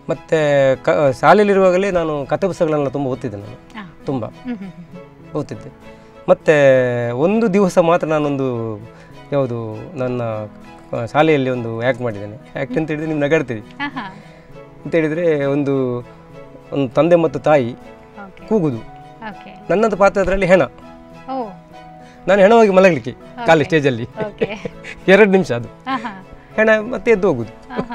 Speaker 2: ಮತ್ತು ಕ ಶಾಲೆಯಲ್ಲಿರುವಾಗಲೇ ನಾನು ಕತೆ ಪುಸ್ತಕಗಳನ್ನೆಲ್ಲ ತುಂಬ ಓದ್ತಿದ್ದೆ ನಾನು
Speaker 1: ಹಾ.
Speaker 2: ತುಂಬ
Speaker 1: ಹ್ಮ್ ಹ್ಮ್ ಹ್ಮ್
Speaker 2: ಓದ್ತಿದ್ದೆ ಮತ್ತು ಒಂದು ದಿವಸ ಮಾತ್ರ ನಾನೊಂದು ಯಾವುದು ನನ್ನ ಆ, ಶಾಲೆಯಲ್ಲಿ ಒಂದು ಆ್ಯಕ್ಟ್ ಮಾಡಿದ್ದೇನೆ ಆ್ಯಕ್ಟ್ ಅಂತ ಹೇಳಿದರೆ ನೀವು ನಗಾಡ್ತೀರಿ
Speaker 1: ಹಾ ಹಾ
Speaker 2: ಅಂತ ಹೇಳಿದರೆ ಒಂದು ಒಂದು ತಂದೆ ಮತ್ತು ತಾಯಿ
Speaker 1: ಓಕೆ
Speaker 2: ಕೂಗುದು
Speaker 1: ಓಕೆ
Speaker 2: ನನ್ನದು ಪಾತ್ರ ಅದರಲ್ಲಿ ಹೆಣ
Speaker 1: ಓ
Speaker 2: ನಾನು ಹೆಣವಾಗಿ ಮಲಗಲಿಕ್ಕೆ ಖಾಲಿ ಸ್ಟೇಜಲ್ಲಿ
Speaker 1: ಓಕೆ
Speaker 2: ಎರಡು ನಿಮಿಷ ಅದು
Speaker 1: ಹಾ ಹಾ
Speaker 2: ಹೆಣ ಮತ್ತೆ ಎದ್ದು ಹೋಗುದು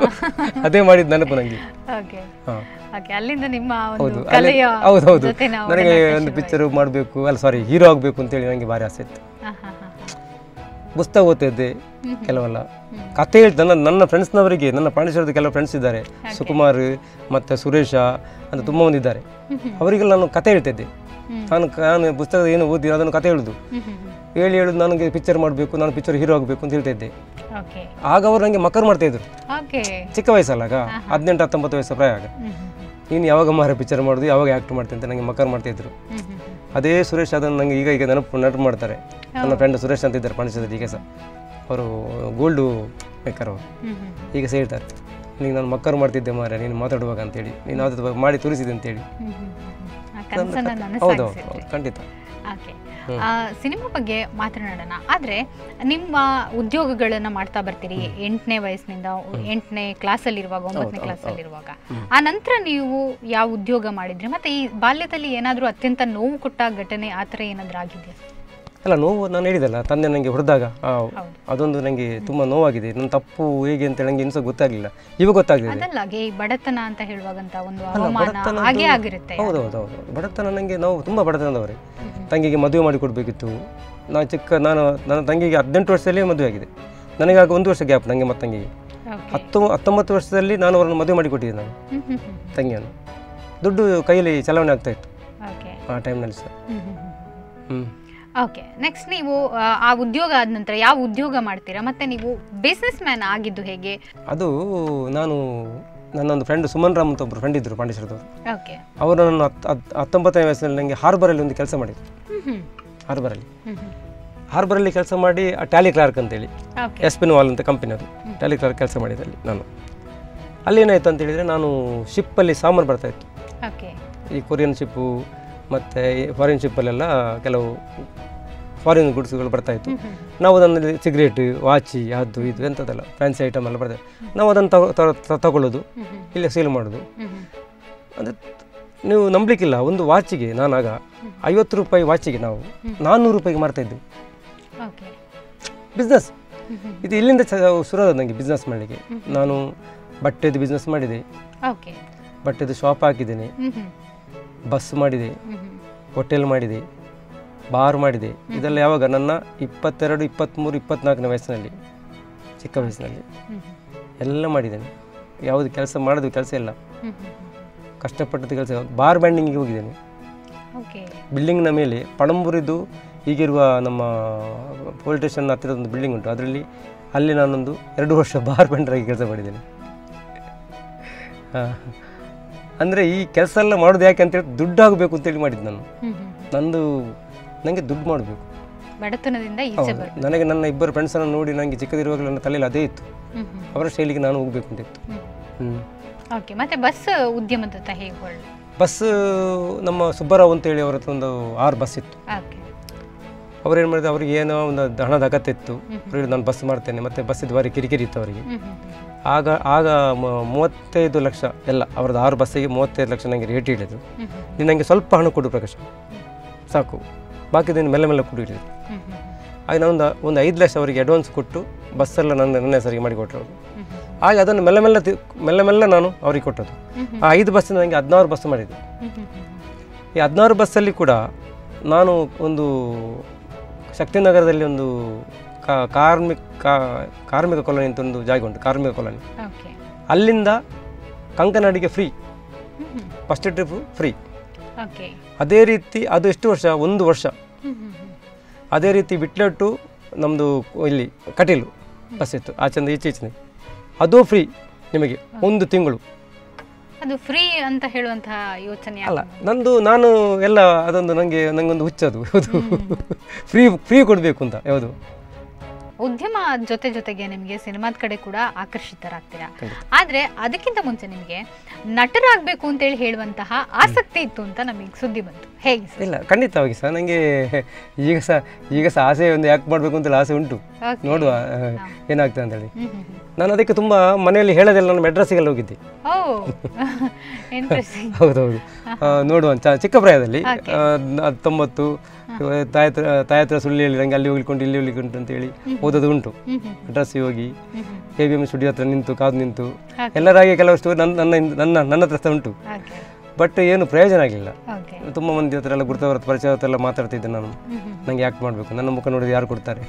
Speaker 2: ಅದೇ ಮಾಡಿದ ನೆನಪು ನನಗೆ
Speaker 1: ಓಕೆ
Speaker 2: ಹಾಂ
Speaker 1: ಓಕೆ ಅಲ್ಲಿಂದ ನಿಮ್ಮ
Speaker 2: ಹೌದು
Speaker 1: ಒಂದು
Speaker 2: ಅಲ್ಲೇ-
Speaker 1: ಕಲೆಯ
Speaker 2: ಹೌದು ಹೌದು
Speaker 1: ಜೊತೆ ನಾವು
Speaker 2: ನನಗೆ
Speaker 1: ಒಡನಾಟ
Speaker 2: ಒಂದು
Speaker 1: ಶುರುವಾಯ್ತು.
Speaker 2: ಪಿಕ್ಚರ್ ಮಾಡಬೇಕು ಅಲ್ಲ ಸಾರಿ ಹೀರೋ ಆಗಬೇಕು ಅಂತೇಳಿ ನನಗೆ ಭಾರಿ ಆಸೆ ಇತ್ತು
Speaker 1: ಹಾ ಹಾ ಹಾ ಹಾ.
Speaker 2: ಪುಸ್ತಕ ಓದ್ತಿದ್ದೆ
Speaker 1: ಹ್ಮ್.
Speaker 2: ಕೆಲವೆಲ್ಲ
Speaker 1: ಹ್ಮ್.
Speaker 2: ಕತೆ ಹೇಳ್ತಾ ನನ್ನ ನನ್ನ ಫ್ರೆಂಡ್ಸ್ನವರಿಗೆ ನನ್ನ ಪಾಂಡೇಶ್ವರದ ಕೆಲವು ಫ್ರೆಂಡ್ಸ್ ಇದ್ದಾರೆ ಸುಕುಮಾರ್ ಮತ್ತು ಸುರೇಶ ಅಂತ ತುಂಬ ಮಂದಿ ಇದ್ದಾರೆ
Speaker 1: ಹ್ಮ್ ಹ್ಮ್.
Speaker 2: ಅವರಿಗೆಲ್ಲ ನಾನು ಕತೆ ಹೇಳ್ತಿದ್ದೆ
Speaker 1: ಹ್ಮ್.
Speaker 2: ನಾನು ಕ- ನಾನು ಪುಸ್ತಕದ ಏನು ಓದಿ ಅದನ್ನು ಕತೆ ಹೇಳುದು
Speaker 1: ಹ್ಮ್ ಹ್ಮ್ ಹ್ಮ್.
Speaker 2: ಹೇಳಿ ಹೇಳುದು ನನಗೆ ಪಿಕ್ಚರ್ ಮಾಡಬೇಕು ನಾನು ಪಿಕ್ಚರ್ ಹೀರೋ ಆಗಬೇಕು ಅಂತ ಹೇಳ್ತಾ ಇದ್ದೆ
Speaker 1: ಓಕೆ
Speaker 2: ಆಗ ಅವರು ನನಗೆ ಮಕ್ಕಳು ಮಾಡ್ತಾ ಇದ್ರು
Speaker 1: ಓಕೆ
Speaker 2: ಚಿಕ್ಕ ವಯಸ್ಸಲ್ಲಾಗ ಹದಿನೆಂಟು ಹತ್ತೊಂಬತ್ತು ವಯಸ್ಸು ಪ್ರಾಯ ಆಗ
Speaker 1: ಹ್ಮ್ ಹ್ಮ್
Speaker 2: ನೀನು ಯಾವಾಗ ಮಾರ ಪಿಕ್ಚರ್ ಮಾಡೋದು ಯಾವಾಗ ಆ್ಯಕ್ಟ್ ಮಾಡ್ತೀನಿ ಅಂತ ನನಗೆ ಮಕ್ಕಳು ಮಾಡ್ತಾ ಇದ್ರು
Speaker 1: ಹ್ಮ್ ಹ್ಮ್ ಹ್ಮ್.
Speaker 2: ಅದೇ ಸುರೇಶ್ ಅದನ್ನು ನನಗೆ ಈಗ ಈಗ ನೆನಪು ನೆನಪು ಮಾಡ್ತಾರೆ ನನ್ನ ಫ್ರೆಂಡ್ ಸುರೇಶ್ ಅಂತ ಇದ್ದಾರೆ ಪಾಂಡಿಚೇರಿ ಈಗ ಸಹ ಅವರು ಗೋಲ್ಡು ಮೇಕರ್ ಅವರು
Speaker 1: ಹ್ಮ್ ಹ್ಮ್ ಹ್ಮ್.
Speaker 2: ಈಗ ಸಹ ಹೇಳ್ತಾರೆ ನೀನು ನಾನು ಮಕ್ಕಳು ಮಾಡ್ತಿದ್ದೆ ಮಾರ ನೀನು ಮಾತಾಡುವಾಗ ಅಂತೇಳಿ ನೀನು ಅದು ಮಾಡಿ ತೋರಿಸಿದೆ ಅಂತೇಳಿ
Speaker 1: ಹ್ಮ್ ಹ್ಮ್ ಹ್ಮ್ ಹ್ಮ್. ಆ ಕನಸನ್ನ
Speaker 2: ಹೌದು
Speaker 1: ನನಸಾಗಿಸಿದ್ರಿ
Speaker 2: ಹೌದು ಖಂಡಿತ
Speaker 1: ಓಕೆ ಸಿನಿಮಾ ಬಗ್ಗೆ ಮಾತನಾಡೋಣ ಆದರೆ ನಿಮ್ಮ ಉದ್ಯೋಗಗಳನ್ನು ಮಾಡ್ತಾ ಬರ್ತೀರಿ ಎಂಟನೇ ವಯಸ್ಸಿನಿಂದ ಎಂಟನೇ ಕ್ಲಾಸಲ್ಲಿರುವಾಗ ಒಂಬತ್ತನೇ ಕ್ಲಾಸಲ್ಲಿರುವಾಗ ಆ ನಂತರ ನೀವು ಯಾವ ಉದ್ಯೋಗ ಮಾಡಿದ್ರಿ ಮತ್ತೆ ಈ ಬಾಲ್ಯದಲ್ಲಿ ಏನಾದರೂ ಅತ್ಯಂತ ನೋವು ಕೊಟ್ಟ ಘಟನೆ ಆ ಥರ ಏನಾದರೂ ಆಗಿದೆಯಾ
Speaker 2: ಅಲ್ಲ ನೋವು ನಾನು ಹೇಳಿದಲ್ಲ ತಂದೆ ನನಗೆ ಹೊಡೆದಾಗ
Speaker 1: ಹೌದು.
Speaker 2: ಅದೊಂದು ನನಗೆ ತುಂಬ ನೋವಾಗಿದೆ ನನ್ನ ತಪ್ಪು ಹೇಗೆ ಅಂತ ನನಗೆ ಇನ್ನೂ ಸಹ ಗೊತ್ತಾಗಲಿಲ್ಲ ಇವಾಗ ಗೊತ್ತಾಗ್ತಿದೆ
Speaker 1: ಅದಲ್ಲ ಗೆ ಈ ಬಡತನ ಅಂತ ಹೇಳುವಾಗಂತ ಒಂದು
Speaker 2: ಅಲ್ಲ,
Speaker 1: ಅವಮಾನ
Speaker 2: ಬಡತನದ್ದು-
Speaker 1: ಹಾಗೆ ಆಗಿರುತ್ತೆ
Speaker 2: ಹೌದು ಹೌದು ಹೌದು ಬಡತನ ನನಗೆ ನಾವು ತುಂಬ ಬಡತನದವರೇ ತಂಗಿಗೆ ಮದುವೆ ಮಾಡಿ ಕೊಡಬೇಕಿತ್ತು ನಾನು ಚಿಕ್ಕ ನಾನು ನನ್ನ ತಂಗಿಗೆ ಹದಿನೆಂಟು ವರ್ಷದಲ್ಲೇ ಮದುವೆ ಆಗಿದೆ ನನಗೆ ಆಗ ಒಂದು ವರ್ಷ ಗ್ಯಾಪ್ ನನಗೆ ಮತ್ತು ತಂಗಿಗೆ
Speaker 1: ಓಕೆ
Speaker 2: ಹತ್ತು ಹತ್ತೊಂಬತ್ತು ವರ್ಷದಲ್ಲಿ ನಾನು ಅವರನ್ನು ಮದುವೆ ಮಾಡಿ ಕೊಟ್ಟಿದ್ದೆ ನಾನು
Speaker 1: ಹ್ಮ್ ಹ್ಮ್ ಹ್ಮ್
Speaker 2: ತಂಗಿಯನ್ನು ದುಡ್ಡು ಕೈಯಲ್ಲಿ ಚಲಾವಣೆ ಆಗ್ತಾ ಇತ್ತು
Speaker 1: ಓಕೆ
Speaker 2: ಆ ಟೈಮ್ನಲ್ಲಿ ಸಹ
Speaker 1: ಹ್ಮ್ ಹ್ಮ್ ಹ್ಮ್
Speaker 2: ಹ್ಞೂ
Speaker 1: ಓಕೆ ನೆಕ್ಸ್ಟ್ ನೀವು ಆ, ಆ ಉದ್ಯೋಗ ಆದ ನಂತರ ಯಾವ ಉದ್ಯೋಗ ಮಾಡ್ತೀರಾ ಮತ್ತೆ ನೀವು ಬಿಸ್ನೆಸ್ ಮ್ಯಾನ್ ಆಗಿದ್ದು ಹೇಗೆ
Speaker 2: ಅದು ನಾನು ನನ್ನೊಂದು ಫ್ರೆಂಡ್ ಸುಮನ್ ರಾಮ್ ಅಂತ ಒಬ್ಬರು ಫ್ರೆಂಡ್ ಇದ್ದರು ಪಾಂಡೇಶ್ವರದವರು
Speaker 1: ಓಕೆ
Speaker 2: ಅವರು ನನ್ನ ಹತ್ತು ಹತ್ತು ಹತ್ತೊಂಬತ್ತನೇ ವಯಸ್ಸಿನಲ್ಲಿ ನನಗೆ ಹಾರ್ಬರಲ್ಲಿ ಒಂದು ಕೆಲಸ ಮಾಡಿದ್ರು
Speaker 1: ಹ್ಮ್ ಹ್ಮ್
Speaker 2: ಹಾರ್ಬರಲ್ಲಿ
Speaker 1: ಹ್ಮ್ ಹ್ಮ್
Speaker 2: ಹಾರ್ಬರಲ್ಲಿ ಕೆಲಸ ಮಾಡಿ ಟ್ಯಾಲಿ ಕ್ಲಾರ್ಕ್ ಅಂತೇಳಿ
Speaker 1: ಓಕೆ
Speaker 2: ಎಸ್ ಪಿನ್ ವಾಲ್ ಅಂತ ಕಂಪನಿ ಅದು ಟ್ಯಾಲಿ ಕ್ಲಾರ್ಕ್ ಕೆಲಸ ಮಾಡಿದೆ ಅಲ್ಲಿ ನಾನು ಅಲ್ಲಿ ಏನಾಯಿತು ಅಂತ ಹೇಳಿದರೆ ನಾನು ಶಿಪ್ಪಲ್ಲಿ ಸಾಮಾನು ಬರ್ತಾ ಇತ್ತು
Speaker 1: ಓಕೆ
Speaker 2: ಈ ಕೊರಿಯನ್ ಶಿಪ್ಪು ಮತ್ತು ಫಾರಿನ್ ಶಿಪ್ಪಲ್ಲೆಲ್ಲ ಕೆಲವು ಫಾರಿನ್ ಗುಡ್ಸ್ಗಳು ಬರ್ತಾ ಇತ್ತು ನಾವು ಅದನ್ನು ಸಿಗರೇಟ್ ವಾಚಿ ಅದು ಇದು ಎಂಥದ್ದೆಲ್ಲ ಫ್ಯಾನ್ಸಿ ಐಟಮ್ ಎಲ್ಲ ಬರ್ತದೆ ನಾವು ಅದನ್ನು ತಗೊ- ತ- ತ- ತಗೊಳ್ಳೋದು ಇಲ್ಲೇ ಸೇಲ್ ಮಾಡೋದು ಅಂದರೆ ನೀವು ನಂಬಲಿಕ್ಕಿಲ್ಲ ಒಂದು ವಾಚಿಗೆ ನಾನಾಗ ಐವತ್ತು ರೂಪಾಯಿ ವಾಚಿಗೆ ನಾವು ನಾನ್ನೂರು ರೂಪಾಯಿಗೆ ಮಾರ್ತಾ ಇದ್ದೆವು
Speaker 1: ಓಕೆ
Speaker 2: ಬಿಸ್ನೆಸ್ ಇದು ಇಲ್ಲಿಂದ ಶುರುವಾದ ನನಗೆ ಬಿಸ್ನೆಸ್ ಮಾಡಲಿಕ್ಕೆ ನಾನು ಬಟ್ಟೆದು ಬಿಸ್ನೆಸ್ ಮಾಡಿದೆ
Speaker 1: ಓಕೆ
Speaker 2: ಬಟ್ಟೆದು ಶಾಪ್ ಹಾಕಿದ್ದೇನೆ
Speaker 1: ಹ್ಮ್ ಹ್ಮ್
Speaker 2: ಬಸ್ ಮಾಡಿದೆ
Speaker 1: ಹ್ಮ್ ಹ್ಮ್
Speaker 2: ಹೋಟೆಲ್ ಮಾಡಿದೆ ಬಾರ್ ಮಾಡಿದೆ ಇದೆಲ್ಲ ಯಾವಾಗ ನನ್ನ ಇಪ್ಪತ್ತೆರಡು ಇಪ್ಪತ್ತ್ಮೂರು ಇಪ್ಪತ್ನಾಲ್ಕನೇ ವಯಸ್ಸಿನಲ್ಲಿ ಚಿಕ್ಕ ವಯಸ್ಸಿನಲ್ಲಿ
Speaker 1: ಹ್ಮ್
Speaker 2: ಎಲ್ಲ ಮಾಡಿದ್ದೇನೆ ಯಾವುದು ಕೆಲಸ ಮಾಡೋದು ಕೆಲಸ ಇಲ್ಲ
Speaker 1: ಹ್ಮ್ ಹ್ಮ್
Speaker 2: ಕಷ್ಟಪಟ್ಟದ್ದು ಕೆಲಸ ಬಾರ್ ಬ್ಯಾಂಡಿಂಗಿಗೆ ಹೋಗಿದ್ದೇನೆ
Speaker 1: ಓಕೆ
Speaker 2: ಬಿಲ್ಡಿಂಗ್ನ ಮೇಲೆ ಪಣಂಬೂರಿದ್ದು ಈಗಿರುವ ನಮ್ಮ ಪೊಲೀಸ್ ಸ್ಟೇಷನ್ ಹತ್ತಿರದ ಒಂದು ಬಿಲ್ಡಿಂಗ್ ಉಂಟು ಅದರಲ್ಲಿ ಅಲ್ಲಿ ನಾನೊಂದು ಎರಡು ವರ್ಷ ಬಾರ್ ಆಗಿ ಕೆಲಸ ಮಾಡಿದ್ದೇನೆ ಅಂದರೆ ಈ ಕೆಲಸ ಎಲ್ಲ ಮಾಡೋದು ಯಾಕೆ ಅಂತೇಳಿ ದುಡ್ಡು ಆಗಬೇಕು ಅಂತೇಳಿ ಮಾಡಿದ್ದು ನಾನು
Speaker 1: ಹ್ಮ್ ಹ್ಮ್
Speaker 2: ನಂದು ನನಗೆ ದುಡ್ಡು ಮಾಡಬೇಕು
Speaker 1: ಬಡತನದಿಂದ ಈಚೆ ಬರ್
Speaker 2: ನನಗೆ ನನ್ನ ಇಬ್ಬರು ಫ್ರೆಂಡ್ಸನ್ನು ನೋಡಿ ನನಗೆ ಚಿಕ್ಕದಿರುವಾಗಲೂ ನನ್ನ ತಲೆಯಲ್ಲಿ ಅದೇ ಇತ್ತು
Speaker 1: ಹ್ಮ್ ಹ್ಮ್
Speaker 2: ಅವರ ಶೈಲಿಗೆ ನಾನು ಹೋಗಬೇಕು ಅಂತ ಇತ್ತು
Speaker 1: ಹ್ಮ್
Speaker 2: ಹ್ಞೂ
Speaker 1: ಓಕೆ ಮತ್ತೆ ಬಸ್ ಉದ್ಯಮದತ್ತ ಹೇಗೆ ಒಳ್ಳೆ
Speaker 2: ಬಸ್ ನಮ್ಮ ಸುಬ್ಬರಾವ್ ಅಂತೇಳಿ ಅವರ ಹತ್ರ ಒಂದು ಆರು ಬಸ್ ಇತ್ತು
Speaker 1: ಓಕೆ
Speaker 2: ಅವ್ರು ಏನು ಮಾಡಿದ್ರು ಅವ್ರಿಗೆ ಏನೋ ಒಂದು ಹಣದ ಅಗತ್ಯ ಇತ್ತು ಅವ್ರು ನಾನು ಬಸ್ ಮಾಡ್ತೇನೆ ಮತ್ತು ಬಸ್ಸಿದ್ದು ಬಾರಿ ಕಿರಿಕಿರಿ ಇತ್ತು ಅವರಿಗೆ
Speaker 1: ಹ್ಮ್ ಹ್ಮ್ ಹ್ಮ್
Speaker 2: ಆಗ ಆಗ ಮ- ಮೂವತ್ತೈದು ಲಕ್ಷ ಎಲ್ಲ ಅವ್ರದ್ದು ಆರು ಬಸ್ಸಿಗೆ ಮೂವತ್ತೈದು ಲಕ್ಷ ನನಗೆ ರೇಟ್ ಹೇಳಿದರು
Speaker 1: ಹ್ಮ್ ಹ್ಮ್
Speaker 2: ನೀನು ನನಗೆ ಸ್ವಲ್ಪ ಹಣ ಕೊಡು ಪ್ರಕಾಶ್ ಸಾಕು ಬಾಕಿದೇನು ಮೆಲ್ಲ ಮೆಲ್ಲ ಕೊಡು ಹೇಳಿದ್ರು
Speaker 1: ಹ್ಮ್ ಹ್ಮ್
Speaker 2: ಆಗ ನಾನೊಂದು ಒಂದು ಐದು ಲಕ್ಷ ಅವರಿಗೆ ಅಡ್ವಾನ್ಸ್ ಕೊಟ್ಟು ಬಸ್ಸೆಲ್ಲ ನನ್ನ ನನ್ನ ಹೆಸರಿಗೆ ಮಾಡಿಕೊಟ್ರು ಅವರು
Speaker 1: ಹ್ಮ್ ಹ್ಮ್
Speaker 2: ಹಾಗೆ ಅದನ್ನು ಮೆಲ್ಲ ಮೆಲ್ಲ ತಿ- ಮೆಲ್ಲ ಮೆಲ್ಲ ನಾನು ಅವರಿಗೆ ಕೊಟ್ಟದ್ದು
Speaker 1: ಹ್ಮ್
Speaker 2: ಆ ಐದು ಬಸ್ಸಿನ ನನಗೆ ಹದಿನಾರು ಬಸ್ ಮಾಡಿದ್ದು
Speaker 1: ಹ್ಮ್ ಹ್ಮ್ ಹ್ಮ್
Speaker 2: ಈ ಹದಿನಾರು ಬಸ್ಸಲ್ಲಿ ಕೂಡ ನಾನು ಒಂದು ಶಕ್ತಿನಗರದಲ್ಲಿ ಒಂದು ಕಾ- ಕಾರ್ಮಿಕ ಕಾ- ಕಾರ್ಮಿಕ ಕಾಲೋನಿ ಅಂತ ಒಂದು ಜಾಗ ಉಂಟು ಕಾರ್ಮಿಕ ಕಾಲೋನಿ
Speaker 1: ಓಕೆ
Speaker 2: ಅಲ್ಲಿಂದ ಕಂಕನಾಡಿಗೆ ಫ್ರೀ
Speaker 1: ಹ್ಮ್ ಹ್ಮ್
Speaker 2: ಫಸ್ಟ್ ಟ್ರಿಪ್ ಫ್ರೀ
Speaker 1: ಓಕೆ
Speaker 2: ಅದೇ ರೀತಿ ಅದು ಎಷ್ಟು ವರ್ಷ ಒಂದು ವರ್ಷ
Speaker 1: ಹ್ಮ್ ಹ್ಮ್ ಹ್ಮ್
Speaker 2: ಅದೇ ರೀತಿ ಬಿಟ್ಲಟ್ಟು ನಮ್ಮದು ಇಲ್ಲಿ ಕಟೀಲು ಬಸ್ ಇತ್ತು ಆಚೆಂದ ಈಚೆ ಈಚೆ ಅದು ಫ್ರೀ ನಿಮಗೆ ಒಂದು ತಿಂಗಳು
Speaker 1: ಅದು ಫ್ರೀ ಅಂತ ಹೇಳುವಂತಹ ಯೋಚನೆ
Speaker 2: ಅಲ್ಲ ನಂದು ನಾನು ಎಲ್ಲ ಅದೊಂದು ನನಗೆ ನನಗೊಂದು ಹುಚ್ಚದು ಯಾವುದು ಫ್ರೀ ಫ್ರೀ ಕೊಡಬೇಕು ಅಂತ ಯಾವುದು
Speaker 1: ಉದ್ಯಮ ಜೊತೆ ಜೊತೆಗೆ ನಿಮಗೆ ಸಿನಿಮಾದ ಕಡೆ ಕೂಡ ಆಕರ್ಷಿತರಾಗ್ತೀರಾ
Speaker 2: ಖಂಡಿತ.
Speaker 1: ಆದ್ರೆ ಅದಕ್ಕಿಂತ ಮುಂಚೆ ನಿಮಗೆ ನಟರಾಗಬೇಕು ಅಂತೇಳಿ ಹೇಳುವಂತಹ ಆಸಕ್ತಿ ಇತ್ತು ಅಂತ ನಮಗೆ ಸುದ್ದಿ ಬಂತು ಹೇಗೆ ಸರ್
Speaker 2: ಇಲ್ಲ ಖಂಡಿತವಾಗಿ ಸಹ ನನಗೆ ಈಗ ಸಹ ಈಗ ಸಹ ಆಸೆ ಒಂದು ಯಾಕೆ ಮಾಡಬೇಕು ಅಂತೇಳಿ ಆಸೆ ಉಂಟು
Speaker 1: Okay.
Speaker 2: ನೋಡುವ ಆ, ಏನಾಗ್ತದೆ ಅಂತೇಳಿ
Speaker 1: ಹ್ಮ್ ಹ್ಮ್ ಹ್ಮ್.
Speaker 2: ನಾನು ಅದಕ್ಕೆ ತುಂಬ ಮನೆಯಲ್ಲಿ ಹೇಳೋದಿಲ್ಲ ನಾನು ಮೆಡ್ರಸ್ಸಿಗೆಲ್ಲ ಹೋಗಿದ್ದೆ
Speaker 1: ಓ ಇಂಟ್ರೆಸ್ಟಿಂಗ್
Speaker 2: ಹೌದೌದು ಆ, ನೋಡುವ ಚ- ಚಿಕ್ಕ ಪ್ರಾಯದಲ್ಲಿ ಆ, ನ- ತೊಂಬತ್ತು ತಾಯ ಹತ್ರ ತಾಯ ಹತ್ರ ಸುಳ್ಳು ಹೇಳಿ ನನಗೆ ಅಲ್ಲಿ ಹೋಗ್ಲಿಕೊಂಡು ಇಲ್ಲಿ ಹೋಗ್ಲಿಕ್ಕೆ ಅಂತೇಳಿ ಓದೋದು ಉಂಟು
Speaker 1: ಹ್ಮ್ ಹ್ಮ್
Speaker 2: ಮೆಡ್ರಸ್ಸಿಗೆ ಹೋಗಿ
Speaker 1: ಹ್ಮ್ ಹ್ಮ್
Speaker 2: ಕೆ ಬಿ ಎಮ್ ಸ್ಟುಡಿಯೋ ಹತ್ರ ನಿಂತು ಕಾದು ನಿಂತು
Speaker 1: Okay.
Speaker 2: ಎಲ್ಲರಾಗಿ ಕೆಲವು ಸ್ಟೋರಿ ನನ್ನ ನನ್ನ ನನ್ನ ನನ್ನ ಹತ್ರ ಸಹ ಉಂಟು
Speaker 1: ಓಕೆ
Speaker 2: ಬಟ್ ಏನು ಪ್ರಯೋಜನ ಆಗಲಿಲ್ಲ
Speaker 1: ಓಕೆ
Speaker 2: ತುಂಬ ಮಂದಿ ಹತ್ರ ಎಲ್ಲ ಗುರ್ತವರ ಪರಿಚಯ ಹತ್ರ ಎಲ್ಲ ಮಾತಾಡ್ತಿದ್ದೆ ನಾನು
Speaker 1: ಹ್ಮ್ ಹ್ಮ್
Speaker 2: ನಂಗೆ ಯಾಕೆ ಮಾಡಬೇಕು ನನ್ನ ಮುಖ ನೋಡಿದ್ರೆ ಯಾರು ಕೊಡ್ತಾರೆ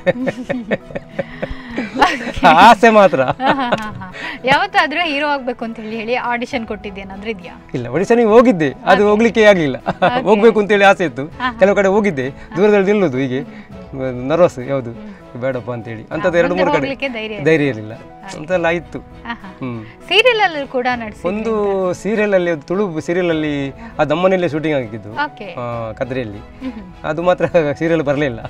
Speaker 2: ಆಸೆ ಮಾತ್ರ
Speaker 1: ಹಾ, ಹಾ, ಹಾ, ಹಾ. ಯಾವತ್ತಾದ್ರೂ ಹೀರೋ ಆಗ್ಬೇಕು ಅಂತ ಹೇಳಿ ಹೇಳಿ ಆಡಿಷನ್ ಕೊಟ್ಟಿದ್ದೇನಾದ್ರೂ ಇದೆಯಾ
Speaker 2: ಇಲ್ಲ ಒಡಿಶನಿಗೆ ಹೋಗಿದ್ದೆ ಅದು ಹೋಗ್ಲಿಕ್ಕೆ ಆಗಲಿಲ್ಲ ಹೋಗ್ಬೇಕು ಅಂತೇಳಿ ಆಸೆ ಇತ್ತು ಕೆಲವು ಕಡೆ ಹೋಗಿದ್ದೆ ದೂರದಲ್ಲಿ ನಿಲ್ಲುದು ಹೀಗೆ ನರ್ವಸ್ ಯಾವುದು ಬೇಡಪ್ಪ ಅಂತೇಳಿ ಅಂಥದ್ದು ಎರಡು ಮೂರು ಕಡೆ
Speaker 1: ಹೋಗ್ಲಿಕ್ಕೆ ಧೈರ್ಯ
Speaker 2: ಧೈರ್ಯ ಇರಲಿಲ್ಲ ಅಂತೆಲ್ಲ ಇತ್ತು ಹ್ಮ್
Speaker 1: ಸೀರಿಯಲ್ ಅಲ್ಲೂ ಕೂಡ ನಡೆಸಿ
Speaker 2: ಒಂದು ಸೀರಿಯಲ್ ಅಲ್ಲಿ ಒಂದು ತುಳು ಸೀರಿಯಲ್ ಅಲ್ಲಿ ಅದು ನಮ್ಮನೆಯಲ್ಲೇ ಶೂಟಿಂಗ್ ಆಗಿದ್ದು
Speaker 1: ಓಕೆ
Speaker 2: ಆ, ಕದ್ರಿಯಲ್ಲಿ ಅದು ಮಾತ್ರ ಸೀರಿಯಲ್ ಬರಲಿಲ್ಲ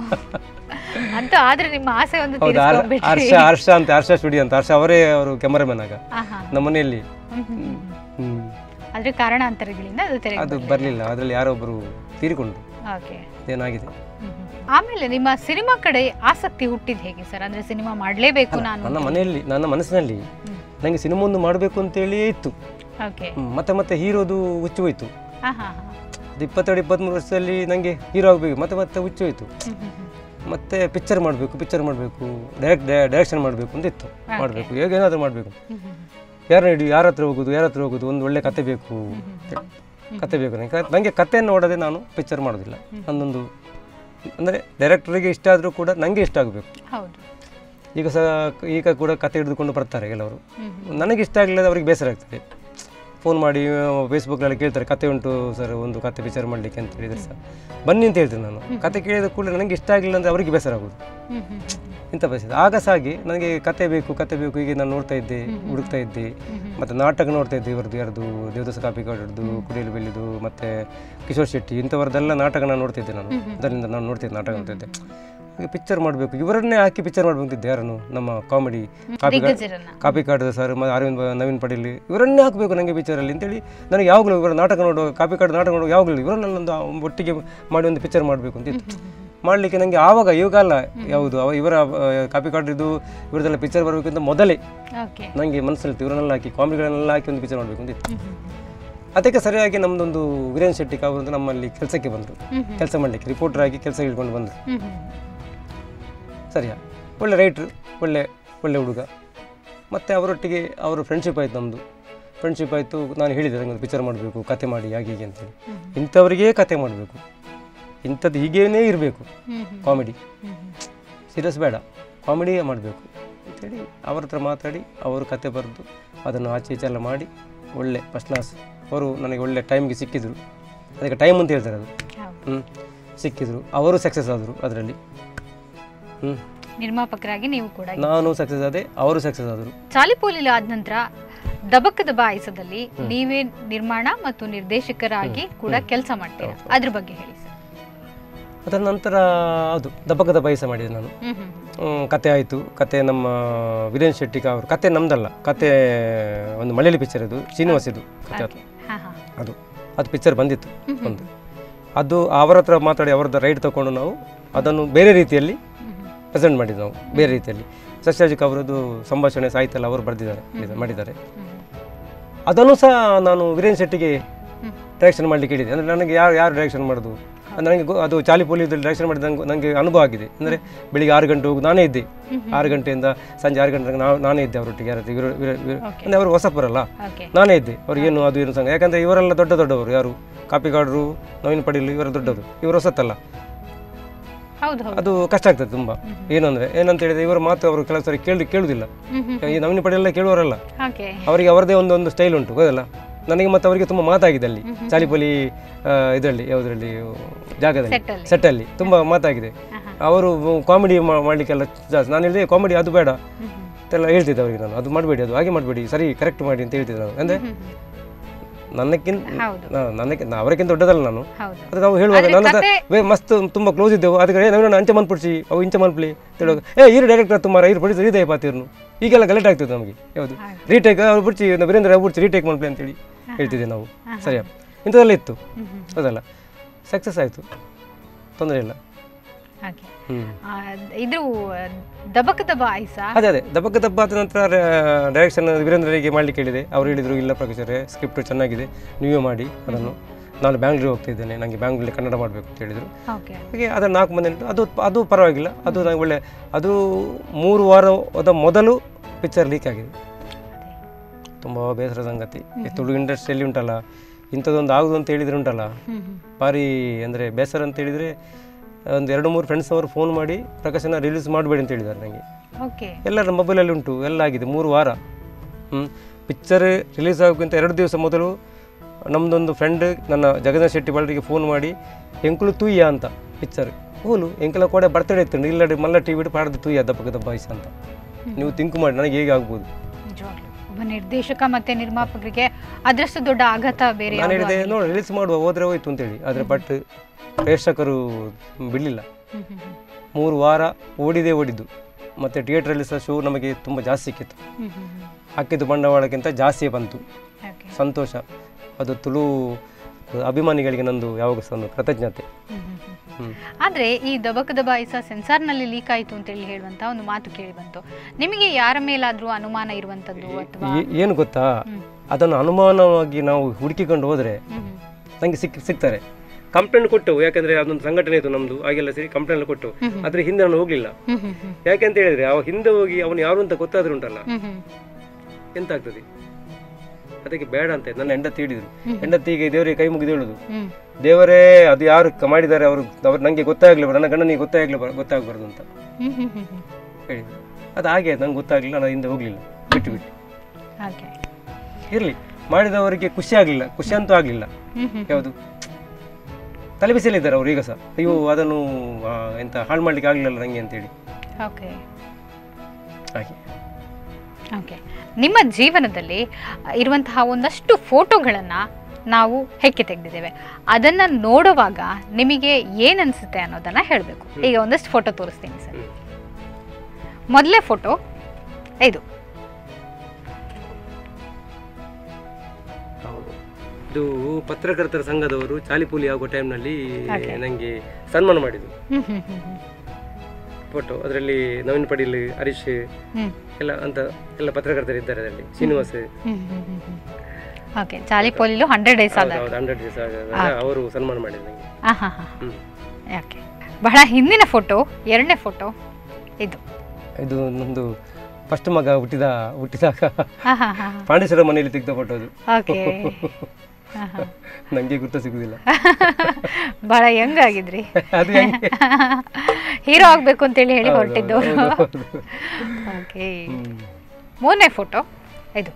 Speaker 1: ಅಂತ ಆದ್ರೆ ನಿಮ್ಮ ಆಸೆ ಒಂದು
Speaker 2: ಹೌದು ಹರ್-
Speaker 1: ತೀರಿಸ್ಕೊಂಡ್ಬಿಟ್ರಿ
Speaker 2: ಹರ್ಷ ಹರ್ಷ ಅಂತ ಹರ್ಷ ಸ್ಟುಡಿಯೋ ಅಂತ ಹರ್ಷ ಅವರೇ ಅವರು ಕ್ಯಾಮರಾಮನ್ ಆಗ
Speaker 1: ಆಹಾ.
Speaker 2: ನಮ್ಮ ಮನೆಯಲ್ಲಿ
Speaker 1: ಹ್ಮ್, ಹ್ಮ್, ಹ್ಮ್.
Speaker 2: ಹ್ಮ್.
Speaker 1: ಆದ್ರೆ ಕಾರಣಾಂತರಗಳಿಂದ ಅದು ತೆರೆ
Speaker 2: ಅದು ಬರಲಿಲ್ಲ ಅದರಲ್ಲಿ ಯಾರೋ ಒಬ್ಬರು ತೀರಿಕೊಂಡು
Speaker 1: ಓಕೆ
Speaker 2: ಏನಾಗಿದೆ
Speaker 1: ಆಮೇಲೆ ನಿಮ್ಮ ಸಿನಿಮಾ ಕಡೆ ಆಸಕ್ತಿ ಹುಟ್ಟಿದ್ ಹೇಗೆ ಸರ್ ಅಂದ್ರೆ ಸಿನಿಮಾ ಮಾಡ್ಲೇಬೇಕು ನಾನು
Speaker 2: ನನ್ನ ಮನೆಯಲ್ಲಿ ನನ್ನ ಮನಸ್ಸಿನಲ್ಲಿ ನನಗೆ ಸಿನಿಮಾ ಒಂದು ಮಾಡಬೇಕು ಅಂತೇಳಿಯೇ ಇತ್ತು
Speaker 1: ಓಕೆ
Speaker 2: ಹ್ಮ್. ಮತ್ತೆ ಮತ್ತೆ ಹೀರೋದು ಹುಚ್ಚು ಹೋಯ್ತು
Speaker 1: ಹಾ ಹಾ ಹಾ
Speaker 2: ಅದು ಇಪ್ಪತ್ತೆರಡು ಇಪ್ಪತ್ತ್ಮೂರು ವರ್ಷದಲ್ಲಿ ನನಗೆ ಹೀರೋ ಆಗಬೇಕು ಮತ್ತೆ ಮತ್ತೆ ಹುಚ್ಚು ಹೋಯ್ತು
Speaker 1: ಹ್ಮ್, ಹ್ಮ್, ಹ್ಮ್.
Speaker 2: ಮತ್ತೆ ಪಿಕ್ಚರ್ ಮಾಡಬೇಕು ಪಿಕ್ಚರ್ ಮಾಡಬೇಕು ಡೈರೆಕ್ಟ್ ಡೈರೆಕ್ಷನ್ ಮಾಡಬೇಕು ಅಂತ ಇತ್ತು ಮಾಡಬೇಕು ಹೇಗೆ ಏನಾದರೂ ಮಾಡಬೇಕು
Speaker 1: ಹ್ಮ್, ಹ್ಮ್,
Speaker 2: ಯಾರು ಹಿಡಿ ಯಾರ ಹತ್ರ ಹೋಗೋದು ಯಾರ ಹತ್ರ ಹೋಗೋದು ಒಂದು ಒಳ್ಳೆ ಕತೆ ಬೇಕು ಕತೆ ಬೇಕು ನನಗೆ ನನಗೆ ಕತೆಯನ್ನು ನೋಡದೆ ನಾನು ಪಿಕ್ಚರ್ ಮಾಡೋದಿಲ್ಲ ನನ್ನೊಂದು ಅಂದರೆ ಡೈರೆಕ್ಟರಿಗೆ ಇಷ್ಟ ಆದರೂ ಕೂಡ ನನಗೆ ಇಷ್ಟ ಆಗಬೇಕು
Speaker 1: ಹೌದು
Speaker 2: ಈಗ ಸಹ ಈಗ ಕೂಡ ಕತೆ ಹಿಡಿದುಕೊಂಡು ಬರ್ತಾರೆ ಕೆಲವರು
Speaker 1: ಹ್ಮ್,
Speaker 2: ನನಗೆ ಇಷ್ಟ ಆಗಲಿಲ್ಲ ಅವರಿಗೆ ಬೇಸರ ಆಗ್ತದೆ ಫೋನ್ ಮಾಡಿ ಫೇಸ್ಬುಕ್ನಲ್ಲಿ ಕೇಳ್ತಾರೆ ಕತೆ ಉಂಟು ಸರ್ ಒಂದು ಕತೆ ಪಿಕ್ಚರ್ ಮಾಡಲಿಕ್ಕೆ ಅಂತ ಹೇಳಿದ್ರೆ ಸರ್ ಬನ್ನಿ ಅಂತ ಹೇಳ್ತೀನಿ ನಾನು ಕತೆ ಕೇಳಿದ ಕೂಡಲೇ ನನಗೆ ಇಷ್ಟ ಆಗಲಿಲ್ಲ ಅಂದರೆ ಅವರಿಗೆ ಬೇಸರ ಆಗೋದು
Speaker 1: ಹ್ಮ್, ಹ್ಮ್, ಹ್ಮ್.
Speaker 2: ಇಂಥ ಪರಿಸ್ಥಿತಿ ಆಗ ಸಹ ಹಾಗೆ ನನಗೆ ಕತೆ ಬೇಕು ಕತೆ ಬೇಕು ಹೀಗೆ ನಾನು ನೋಡ್ತಾ ಇದ್ದೆ ಹುಡುಕ್ತಾ ಇದ್ದೆ ಮತ್ತು ನಾಟಕ ನೋಡ್ತಾ ಇದ್ದೆ ಇವರದ್ದು ಯಾರ್ದು ದೇವದಾಸ ಕಾಪಿಕಾಡದ್ದು ಕುಡಿಯಲು ಬೆಲ್ಲಿದು ಮತ್ತು ಕಿಶೋರ್ ಶೆಟ್ಟಿ ಇಂಥವ್ರದ್ದೆಲ್ಲ ನಾಟಕ ನಾನು ನೋಡ್ತಿದ್ದೆ ನಾನು ಅದರಿಂದ ನಾನು ನೋಡ್ತಿದ್ದೆ ನಾಟಕ ನೋಡ್ತಿದ್ದೆ ಹಾಗೆ ಪಿಕ್ಚರ್ ಮಾಡಬೇಕು ಇವರನ್ನೇ ಹಾಕಿ ಪಿಕ್ಚರ್ ಮಾಡ್ಬೇಕಿದ್ದೆ ಯಾರನ್ನು ನಮ್ಮ ಕಾಮಿಡಿ ಕಾಪಿ
Speaker 1: ದಿಗ್ಗಜರನ್ನ
Speaker 2: ಕಾಪಿ ಕಾಟದ ಸರ್ ಮತ್ತು ಅರವಿಂದ್ ಬ- ನವೀನ್ ಪಟೇಲ್ ಇವರನ್ನೇ ಹಾಕಬೇಕು ನನಗೆ ಪಿಕ್ಚರಲ್ಲಿ ಅಂತೇಳಿ ನನಗೆ ಯಾವಾಗಲೂ ಇವರ ನಾಟಕ ನೋಡುವ ಕಾಪಿ ಕಾಟ್ ನಾಟಕ ನೋಡುವ ಯಾವಾಗಲೂ ಇವರನ್ನೆಲ್ಲೊಂದು ಒಟ್ಟಿಗೆ ಮಾಡಿ ಒಂದು ಪಿಕ್ಚರ್ ಮಾಡಬೇಕು ಅಂತ ಇತ್ತು ಮಾಡಲಿಕ್ಕೆ ನನಗೆ ಆವಾಗ ಇವಾಗಲ್ಲ ಯಾವುದು ಅವ ಇವರ ಕಾಪಿ ಕಾಟಿದ್ದು ಇವರದೆಲ್ಲ ಪಿಕ್ಚರ್ ಬರಬೇಕಂತ ಮೊದಲೇ
Speaker 1: ಓಕೆ
Speaker 2: ನನಗೆ ಮನಸ್ಸಲ್ಲಿ ಇವರನ್ನೆಲ್ಲ ಹಾಕಿ ಕಾಮಿಡಿಗಳನ್ನೆಲ್ಲ ಹಾಕಿ ಒಂದು ಪಿಕ್ಚರ್ ಮಾಡಬೇಕು ಅಂತ ಇತ್ತು
Speaker 1: ಹ್ಮ್, ಹ್ಮ್,
Speaker 2: ಅದಕ್ಕೆ ಸರಿಯಾಗಿ ನಮ್ಮದೊಂದು ವೀರೇನ್ ಶೆಟ್ಟಿ ಕಾವು ಅಂತ ನಮ್ಮಲ್ಲಿ ಕೆಲಸಕ್ಕೆ ಬಂದರು
Speaker 1: ಹ್ಮ್, ಹ್ಮ್.
Speaker 2: ಕೆಲಸ ಮಾಡಲಿಕ್ಕೆ ರಿಪೋರ್ಟರ್ ಆಗಿ ಕೆಲಸ ಹಿಡ್ಕೊಂಡು ಬಂದರು
Speaker 1: ಹ್ಮ್, ಹ್ಮ್,
Speaker 2: ಸರಿಯಾ ಒಳ್ಳೆ ರೈಟ್ರು ಒಳ್ಳೆ ಒಳ್ಳೆ ಹುಡುಗ ಮತ್ತು ಅವರೊಟ್ಟಿಗೆ ಅವರು ಫ್ರೆಂಡ್ಶಿಪ್ ಆಯಿತು ನಮ್ಮದು ಫ್ರೆಂಡ್ಶಿಪ್ ಆಯಿತು ನಾನು ಹೇಳಿದೆ ನನಗೊಂದು ಪಿಕ್ಚರ್ ಮಾಡಬೇಕು ಕತೆ ಮಾಡಿ ಹಾಗೆ ಹೀಗೆ ಅಂತೇಳಿ ಇಂಥವರಿಗೇ ಕತೆ ಮಾಡಬೇಕು ಇಂಥದ್ದು ಹೀಗೇನೇ ಇರಬೇಕು
Speaker 1: ಹ್ಮ್, ಹ್ಮ್,
Speaker 2: ಕಾಮಿಡಿ
Speaker 1: ಹ್ಮ್, ಹ್ಮ್.
Speaker 2: ಸೀರಿಯಸ್ ಬೇಡ ಕಾಮಿಡಿಯೇ ಮಾಡಬೇಕು ಅಂತೇಳಿ ಅವ್ರ ಹತ್ರ ಮಾತಾಡಿ ಅವರು ಕತೆ ಬರೆದು ಅದನ್ನು ಆಚೆ ಈಚೆ ಎಲ್ಲ ಮಾಡಿ ಒಳ್ಳೆ ಫಸ್ಟ್ ಕ್ಲಾಸ್ ಅವರು ನನಗೆ ಒಳ್ಳೆ ಟೈಮ್ಗೆ ಸಿಕ್ಕಿದ್ರು ಅದಕ್ಕೆ ಟೈಮ್ ಅಂತ ಹೇಳ್ತಾರೆ ಅದು
Speaker 1: ಹೌದು.
Speaker 2: ಹ್ಞೂ ಸಿಕ್ಕಿದ್ರು ಅವರು ಸಕ್ಸಸ್ ಆದರು ಅದರಲ್ಲಿ ಹ್ಞೂ
Speaker 1: ನಿರ್ಮಾಪಕರಾಗಿ ನೀವು ಕೂಡ
Speaker 2: ನಾನು ಸಕ್ಸಸ್ ಆದೆ ಅವರು ಸಕ್ಸಸ್ ಆದರು
Speaker 1: ಚಾಲಿಪೋಲಿಲ ಆದ ನಂತರ ದಬಕದ ಬಾಯಿಸದಲ್ಲಿ ನೀವೇ ನಿರ್ಮಾಣ ಮತ್ತು ನಿರ್ದೇಶಕರಾಗಿ ಕೂಡ ಕೆಲಸ ಮಾಡ್ತೀರಾ ಅದ್ರ ಬಗ್ಗೆ ಹೇಳಿ ಸರ್
Speaker 2: ಅದರ ನಂತರ ಅದು ದಬ್ಬಕದ ಪಾಯಸ ಮಾಡಿದೆ ನಾನು
Speaker 1: ಹ್ಮ್ ಹ್ಮ್
Speaker 2: ಹ್ಮ್, ಕತೆ ಆಯಿತು ಕತೆ ನಮ್ಮ ವೀರೇನ್ ಶೆಟ್ಟಿ ಅವರು ಕತೆ ನಮ್ದಲ್ಲ ಕತೆ ಒಂದು ಮಲಯಾಳಿ ಪಿಕ್ಚರ್ ಇದು ಶ್ರೀನಿವಾಸಿದು ಕತೆ ಅದು
Speaker 1: ಹಾ ಹಾ
Speaker 2: ಅದು ಅದು ಪಿಕ್ಚರ್ ಬಂದಿತ್ತು ಒಂದು ಅದು ಅವರ ಹತ್ರ ಮಾತಾಡಿ ಅವರದ್ದು ರೈಟ್ ತಗೊಂಡು ನಾವು ಅದನ್ನು ಬೇರೆ ರೀತಿಯಲ್ಲಿ ಪ್ರೆಸೆಂಟ್ ಮಾಡಿದ್ದು ನಾವು ಬೇರೆ ರೀತಿಯಲ್ಲಿ ಸಸ್ಯಾಜಿಕ್ ಅವರದ್ದು ಸಂಭಾಷಣೆ ಸಾಹಿತ್ಯ ಎಲ್ಲ ಅವರು ಬರೆದಿದ್ದಾರೆ ಮಾಡಿದ್ದಾರೆ ಅದನ್ನು ಸಹ ನಾನು ವೀರೇನ್ ಶೆಟ್ಟಿಗೆ ಡೈರೆಕ್ಷನ್ ಮಾಡಲಿಕ್ಕೆ ಹೇಳಿದೆ ಅಂದರೆ ನನಗೆ ಯಾರು ಯಾರು ಡೈರೆಕ್ಷನ್ ಮಾಡೋದು ಅಂದ್ರೆ ನನಗೆ ಗೊ- ಅದು ಚಾಲಿಪೋಲಿಯಲ್ಲಿ ಡೈರೆಕ್ಷನ್ ಮಾಡಿದ ನಂಗೆ ನನಗೆ ಅನುಭವ ಆಗಿದೆ ಅಂದರೆ ಬೆಳಿಗ್ಗೆ ಆರು ಗಂಟೆ ಹೋಗಿ ನಾನೇ ಇದ್ದೆ ಆರು ಗಂಟೆಯಿಂದ ಸಂಜೆ ಆರು ಗಂಟೆಗೆ ನಾವು ನಾನೇ ಇದ್ದೆ ಅವರೊಟ್ಟಿಗೆ ಯಾರ ಇವರು ಅಂದರೆ ಅವರು ಹೊಸಪರಲ್ಲ
Speaker 1: ಓಕೆ
Speaker 2: ನಾನೇ ಇದ್ದೆ ಅವ್ರಿಗೇನು ಅದು ಏನು ಸಂಘ ಯಾಕಂದರೆ ಇವರೆಲ್ಲ ದೊಡ್ಡ ದೊಡ್ಡವರು ಯಾರು ಕಾಪಿಗಾಡರು ನವೀನ್ ಪಡೀಲ್ ಇವರ ದೊಡ್ಡವರು ಇವರು ಹೊಸತ್ತಲ್ಲ
Speaker 1: ಹೌದು ಹೌದು
Speaker 2: ಅದು ಕಷ್ಟ ಆಗ್ತದೆ ತುಂಬ ಏನು ಅಂದರೆ ಏನಂತ ಹೇಳಿದ್ರೆ ಇವರ ಮಾತು ಅವರು ಕೆಲವು ಸರಿ ಕೇಳಿ ಕೇಳುವುದಿಲ್ಲ
Speaker 1: ಹ್ಮ್ ಹ್ಮ್
Speaker 2: ಈ ನವೀನ್ ಪಡೀಲ್ ಕೇಳುವವರಲ್ಲ
Speaker 1: ಓಕೆ
Speaker 2: ಅವರಿಗೆ ಅವರದೇ ಒಂದು ಒಂದು ಸ್ಟೈಲ್ ಉಂಟು ಗೊತ್ತಲ್ಲ ನನಗೆ ಮತ್ತು ಅವರಿಗೆ ತುಂಬ ಮಾತಾಗಿದೆ ಅಲ್ಲಿ ಚಾಲಿಪಲಿ ಇದರಲ್ಲಿ ಯಾವುದರಲ್ಲಿ ಜಾಗದಲ್ಲಿ
Speaker 1: Set ಅಲ್ಲಿ.
Speaker 2: ಸೆಟ್ಟಲ್ಲಿ ತುಂಬ ಮಾತಾಗಿದೆ
Speaker 1: ಆಹಾ.
Speaker 2: ಅವರು ಕಾಮಿಡಿ ಮಾಡಲಿಕ್ಕೆಲ್ಲ ಜಾಸ್ತಿ ನಾನು ಹೇಳಿದೆ ಕಾಮಿಡಿ ಅದು ಬೇಡ
Speaker 1: ಹ್ಮ್ ಹ್ಮ್
Speaker 2: ಅಂತೆಲ್ಲ ಹೇಳ್ತಿದ್ದೆ ಅವರಿಗೆ ನಾನು ಅದು ಮಾಡಬೇಡಿ ಅದು ಹಾಗೆ ಮಾಡಬೇಡಿ ಸರಿ ಕರೆಕ್ಟ್ ಮಾಡಿ ಅಂತ ಹೇಳ್ತಿದ್ದೆ ನಾನು ಅಂದರೆ
Speaker 1: ಹ್ಮ್ ಹ್ಮ್
Speaker 2: ನನಕ್ಕಿಂತ
Speaker 1: ಹೌದು
Speaker 2: ನಾ- ನನಕ್ಕಿಂತ ಅವರಿಗಿಂತ ದೊಡ್ಡದಲ್ಲ ನಾನು
Speaker 1: ಹೌದು
Speaker 2: ಅದು ನಾವು ಹೇಳುವಾಗ
Speaker 1: ಆದ್ರೆ
Speaker 2: ನನ್ನ ಹತ್ರ
Speaker 1: ಕತೆ-
Speaker 2: ವೇ ಮಸ್ತ್ ತುಂಬ ಕ್ಲೋಸ್ ಇದ್ದೆವು ಅದಕ್ಕೆ ಏ ನಾವು ಅಂಚೆ ಮನ್ಪುಡ್ಸಿ ಅವು ಇಂಚೆ ಮನ್ಪ್ಲಿ ಹೇಳುವಾಗ ಏ ಇರು ಡೈರೆಕ್ಟರ್ ತುಮಾರ ಇರು ಪಡಿಸಿ ಇದೇ ಪಾತಿರ್ನು ಈಗೆಲ್ಲ ಗಲಾಟೆ ಆಗ್ತದೆ ನಮಗೆ ಯಾವುದು ರೀಟೇಕ್ ಅವ್ರು ಬಿಡ್ಸಿ ನಾವು ವೀರೇಂದ್ರ ಅವ್ರು ಬಿಡ್ಸಿ ರೀಟೇಕ್ ಮನ್ಪ್ಲಿ ಅಂತೇಳಿ ಹೇಳ್ತಿದ್ದೆ ನಾವು ಸರಿಯಾ ಇಂಥದ್ದೆಲ್ಲ ಇತ್ತು ಅದಲ್ಲ ಸಕ್ಸಸ್ ಆಯಿತು ತೊಂದರೆ ಇಲ್ಲ
Speaker 1: ಹಾಗೆ
Speaker 2: ಹ್ಞೂ
Speaker 1: ಆ, ಇದು ದಬಕ ದಬ ಆಯ್ಸಾ
Speaker 2: ಅದೇ ಅದೇ ದಬ್ಬಕ್ಕ ದಬ್ಬ ಆದ ನಂತರ ಡೈರೆಕ್ಷನ್ ವೀರೇಂದ್ರರಿಗೆ ಮಾಡ್ಲಿಕ್ಕೆ ಹೇಳಿದೆ ಅವ್ರು ಹೇಳಿದರು ಇಲ್ಲ ಪ್ರಕಾಶ್ ಅವರೇ ಸ್ಕ್ರಿಪ್ಟ್ ಚೆನ್ನಾಗಿದೆ ನೀವೇ ಮಾಡಿ ಅದನ್ನು ನಾನು ಬ್ಯಾಂಗ್ಳೂರಿಗೆ ಹೋಗ್ತಾ ಇದ್ದೇನೆ ನನಗೆ ಬ್ಯಾಂಗ್ಳೂರಲ್ಲಿ ಕನ್ನಡ ಮಾಡಬೇಕು ಅಂತ ಹೇಳಿದರು
Speaker 1: ಓಕೆ
Speaker 2: ಹಾಗೆ ಅದನ್ನು ನಾಲ್ಕು ಮಂದಿ ಉಂಟು ಅದು ಅದು ಪರವಾಗಿಲ್ಲ ಅದು ನಂಗೆ ಒಳ್ಳೆ ಅದು ಮೂರು ವಾರದ ಮೊದಲು ಪಿಕ್ಚರ್ ಲೀಕ್ ಆಗಿದೆ ತುಂಬ ಬೇಸರ ಸಂಗತಿ ಈ ತುಳು ಇಂಡಸ್ಟ್ರಿಯಲ್ಲಿ ಉಂಟಲ್ಲ ಇಂಥದ್ದೊಂದು ಆಗುದು ಅಂತ ಹೇಳಿದ್ರೆ ಉಂಟಲ್ಲ
Speaker 1: ಹ್ಮ್ ಹ್ಮ್
Speaker 2: ಭಾರಿ ಅಂದರೆ ಬೇಸರ ಅಂತ ಹೇಳಿದರೆ ಒಂದು ಎರಡು ಮೂರು ಫ್ರೆಂಡ್ಸ್ ಅವರು ಫೋನ್ ಮಾಡಿ ಪ್ರಕಾಶನ ರಿಲೀಸ್ ಮಾಡಬೇಡಿ ಅಂತ ಹೇಳಿದ್ದಾರೆ ನನಗೆ
Speaker 1: ಓಕೆ
Speaker 2: ಎಲ್ಲರ ಮೊಬೈಲಲ್ಲಿ ಉಂಟು ಎಲ್ಲ ಆಗಿದೆ ಮೂರು ವಾರ ಹ್ಞೂ ಪಿಕ್ಚರ್ ರಿಲೀಸ್ ಆಗೋಕ್ಕಿಂತ ಎರಡು ದಿವಸ ಮೊದಲು ನಮ್ಮದೊಂದು ಫ್ರೆಂಡ್ ನನ್ನ ಜಗನ್ನಾಥ್ ಶೆಟ್ಟಿ ಬಳ್ಳರಿಗೆ ಫೋನ್ ಮಾಡಿ ಎಂಕುಲು ತೂಯ್ಯ ಅಂತ ಪಿಕ್ಚರ್ ಹೂಲು ಎಂಕಲ ಕೂಡ ಬರ್ತಡೇ ಇತ್ತು ಇಲ್ಲ ಮಲ್ಲ ಟಿ ವಿ ಪಾಡ್ದು ತೂಯ್ಯ ದಬ್ಬಕ ದಬ್ಬಾಯಿಸ ಅಂತ ನೀವು ತಿಂಕ್ ಮಾಡಿ ನನಗೆ ಹೇಗೆ ಆಗ್ಬೋದು
Speaker 1: ನಿಜವಾಗ್ಲೂ ಒಬ್ಬ ನಿರ್ದೇಶಕ ಮತ್ತೆ ನಿರ್ಮಾಪಕರಿಗೆ ಅದರಷ್ಟು ದೊಡ್ಡ ಆಘಾತ ಬೇರೆ
Speaker 2: ನಾನು
Speaker 1: ಯಾವ್ದೂ
Speaker 2: ಹೇಳಿದೆ ನೋಡಿ ರಿಲೀಸ್ ಮಾಡುವ ಹೋದ್ರೆ ಹೋಯ್ತು ಅಂತೇಳಿ ಆದರೆ ಬಟ್ ಪ್ರೇಕ್ಷಕರು ಬಿಡಲಿಲ್ಲ
Speaker 1: ಹ್ಮ್ ಹ್ಮ್ ಹ್ಮ್.
Speaker 2: ಮೂರು ವಾರ ಓಡಿದೇ ಓಡಿದ್ದು ಮತ್ತು ಥಿಯೇಟ್ರಲ್ಲಿ ಸಹ ಶೋ ನಮಗೆ ತುಂಬ ಜಾಸ್ತಿ ಸಿಕ್ಕಿತ್ತು
Speaker 1: ಹ್ಮ್ ಹ್ಮ್ ಹ್ಮ್.
Speaker 2: ಹಾಕಿದ್ದು ಬಂಡವಾಳಕ್ಕಿಂತ ಜಾಸ್ತಿ ಬಂತು
Speaker 1: ಓಕೆ
Speaker 2: ಸಂತೋಷ ಅದು ತುಳು ಅಭಿಮಾನಿಗಳಿಗೆ ನಂದು ಯಾವಾಗ ಸಹ ಒಂದು ಕೃತಜ್ಞತೆ
Speaker 1: ಹ್ಮ್ ಹ್ಮ್ ಹ್ಮ್.
Speaker 2: ಹ್ಮ್.
Speaker 1: ಆದ್ರೆ ಈ ದಬಕ ದಬಾಯಿಸ ಸೆನ್ಸಾರ್ನಲ್ಲಿ ಲೀಕ್ ಆಯಿತು ಅಂತೇಳಿ ಹೇಳುವಂತ ಒಂದು ಮಾತು ಕೇಳಿ ಬಂತು ನಿಮಗೆ ಯಾರ ಮೇಲಾದ್ರೂ ಅನುಮಾನ ಇರುವಂತದ್ದು ಅಥವಾ
Speaker 2: ಏ- ಏನು ಗೊತ್ತಾ
Speaker 1: ಹ್ಮ್.
Speaker 2: ಅದನ್ನು ಅನುಮಾನವಾಗಿ ನಾವು ಹುಡುಕಿಕೊಂಡು ಹೋದರೆ
Speaker 1: ಹ್ಮ್ ಹ್ಮ್.
Speaker 2: ನನಗೆ ಸಿಕ್ ಸಿಗ್ತಾರೆ ಕಂಪ್ಲೇಂಟ್ ಕೊಟ್ಟವು ಯಾಕಂದ್ರೆ ಅದೊಂದು ಸಂಘಟನೆ ಇತ್ತು ನಮ್ಮದು ಆಗೆಲ್ಲ ಸೇರಿ ಕಂಪ್ಲೇಂಟ್ ಕೊಟ್ಟು
Speaker 1: ಹ್ಮ್
Speaker 2: ಅದ್ರ ಹಿಂದೆ ನಾನು ಹೋಗಲಿಲ್ಲ
Speaker 1: ಹ್ಮ್ ಹ್ಮ್ ಹ್ಮ್.
Speaker 2: ಯಾಕೆ ಅಂತ ಹೇಳಿದ್ರೆ ಅವ ಹಿಂದೆ ಹೋಗಿ ಅವನು ಯಾರು ಅಂತ ಗೊತ್ತಾದ್ರೆ ಉಂಟಲ್ಲ
Speaker 1: ಹ್ಮ್ ಹ್ಮ್.
Speaker 2: ಎಂತ ಆಗ್ತದೆ ಅದಕ್ಕೆ ಬೇಡ ಅಂತ ನನ್ನ ಹೆಂಡತಿ ಹೇಳಿದ್ರು ಹೆಂಡತಿಗೆ ದೇವರಿಗೆ ಕೈ ಮುಗಿದು ಹೇಳುದು
Speaker 1: ಹ್ಮ್.
Speaker 2: ದೇವರೇ ಅದು ಯಾರು ಕ- ಮಾಡಿದ್ದಾರೆ ಅವರು ಅವ್ರು ನನಗೆ ಗೊತ್ತಾಗ್ಲಿ ನನ್ನ ಗಂಡನಿಗೆ ಗೊತ್ತಾಗ್ಲಿ ಗೊತ್ತಾಗಬಾರ್ದು ಅಂತ
Speaker 1: ಹ್ಮ್ ಹ್ಮ್ ಹ್ಮ್ ಹ್ಮ್.
Speaker 2: ಹೇಳಿದ್ರು ಅದು ಹಾಗೆ ಆಯ್ತು, ನಂಗೆ ಗೊತ್ತಾಗ್ಲಿಲ್ಲ ನಾನು ಹಿಂದೆ ಹೋಗ್ಲಿಲ್ಲ ಬಿಟ್ಟು ಬಿಟ್ಟು
Speaker 1: ಓಕೆ
Speaker 2: ಇರಲಿ ಮಾಡಿದವರಿಗೆ ಖುಷಿ ಆಗಲಿಲ್ಲ ಖುಷಿ ಅಂತೂ ಆಗಲಿಲ್ಲ
Speaker 1: ಹ್ಮ್ ಹ್ಮ್.
Speaker 2: ಯಾವುದು ತಲೆಬಿಸಿಲಿದ್ದಾರೆ ಅವರು ಈಗ ಸಹ ಅಯ್ಯೋ ಅದನ್ನು ಆ, ಎಂತ ಹಾಳು ಮಾಡ್ಲಿಕ್ಕೆ ಆಗಲಿಲ್ಲ ನನಗೆ ಅಂತೇಳಿ
Speaker 1: ಓಕೆ
Speaker 2: ಹಾಗೆ
Speaker 1: ಓಕೆ ನಿಮ್ಮ ಜೀವನದಲ್ಲಿ ಇರುವಂತಹ ಒಂದಷ್ಟು ಫೋಟೋಗಳನ್ನು ನಾವು ಹೆಕ್ಕೆ ತೆಗೆದಿದ್ದೇವೆ ಅದನ್ನು ನೋಡುವಾಗ ನಿಮಗೆ ಏನು ಅನಿಸುತ್ತೆ ಅನ್ನೋದನ್ನು ಹೇಳಬೇಕು ಈಗ ಒಂದಷ್ಟು ಫೋಟೋ ತೋರಿಸ್ತೀನಿ ಸರ್
Speaker 2: ಹ್ಮ್.
Speaker 1: ಮೊದಲೇ ಫೋಟೋ ಇದು
Speaker 2: ಇದು ಪತ್ರಕರ್ತರ ಸಂಘದವರು ಚಾಲಿಪೂಲಿ ಆಗೋ ಟೈಮ್ನಲ್ಲಿ
Speaker 1: ಹಾಗೆ.
Speaker 2: ನನಗೆ ಸನ್ಮಾನ ಮಾಡಿದ್ರು
Speaker 1: ಹ್ಮ್ ಹ್ಮ್ ಹ್ಮ್ ಹ್ಮ್.
Speaker 2: ಫೋಟೋ ಅದರಲ್ಲಿ ನವೀನ್ ಪಡೀಲ್ ಹರೀಶ್
Speaker 1: ಹ್ಮ್
Speaker 2: ಎಲ್ಲ ಅಂತ ಎಲ್ಲ ಪತ್ರಕರ್ತರು ಇದ್ದಾರೆ ಅದರಲ್ಲಿ ಶ್ರೀನಿವಾಸ್
Speaker 1: ಹ್ಮ್ ಹ್ಮ್ ಹ್ಮ್ ಹ್ಮ್. Okay Chaali Polilu hundred days ಆದ
Speaker 2: ಹೌದು ಹಂಡ್ರೆಡ್ ಡೇಸ್ ಅವರು ಸನ್ಮಾನ ಮಾಡಿದ್ರು ನನಗೆ
Speaker 1: ಹಾಂ ಹಾಂ ಹಾಂ
Speaker 2: ಹ್ಮ್.
Speaker 1: ಓಕೆ ಬಹಳ ಹಿಂದಿನ ಫೋಟೋ ಎರಡನೇ ಫೋಟೋ ಇದು
Speaker 2: ಇದು ನಮ್ಮದು ಫಸ್ಟ್ ಮಗ ಹುಟ್ಟಿದ ಹುಟ್ಟಿದಾಗ
Speaker 1: ಹಾಂ ಹಾಂ ಹಾಂ
Speaker 2: ಪಾಂಡೇಶ್ವರ ಮನೆಯಲ್ಲಿ ತೆಗೆದ ಫೋಟೋ ಅದು
Speaker 1: ಓಕೆ ಹಾಂ ಹಾಂ
Speaker 2: ನನಗೆ ಗುರ್ತು ಸಿಗುದಿಲ್ಲ
Speaker 1: ಬಹಳ ಯಂಗ್ ಆಗಿದ್ರಿ
Speaker 2: ಅದು ಹೆಂಗೆ
Speaker 1: ಹೀರೋ ಆಗ್ಬೇಕು ಅಂತೇಳಿ ಹೇಳಿ
Speaker 2: ಹೌದು,
Speaker 1: ಹೊರಟಿದ್ದವರು
Speaker 2: ಹೌದು, ಹೌದು.
Speaker 1: ಓಕೆ
Speaker 2: ಹ್ಮ್.
Speaker 1: ಮೂರನೇ ಫೋಟೋ ಇದು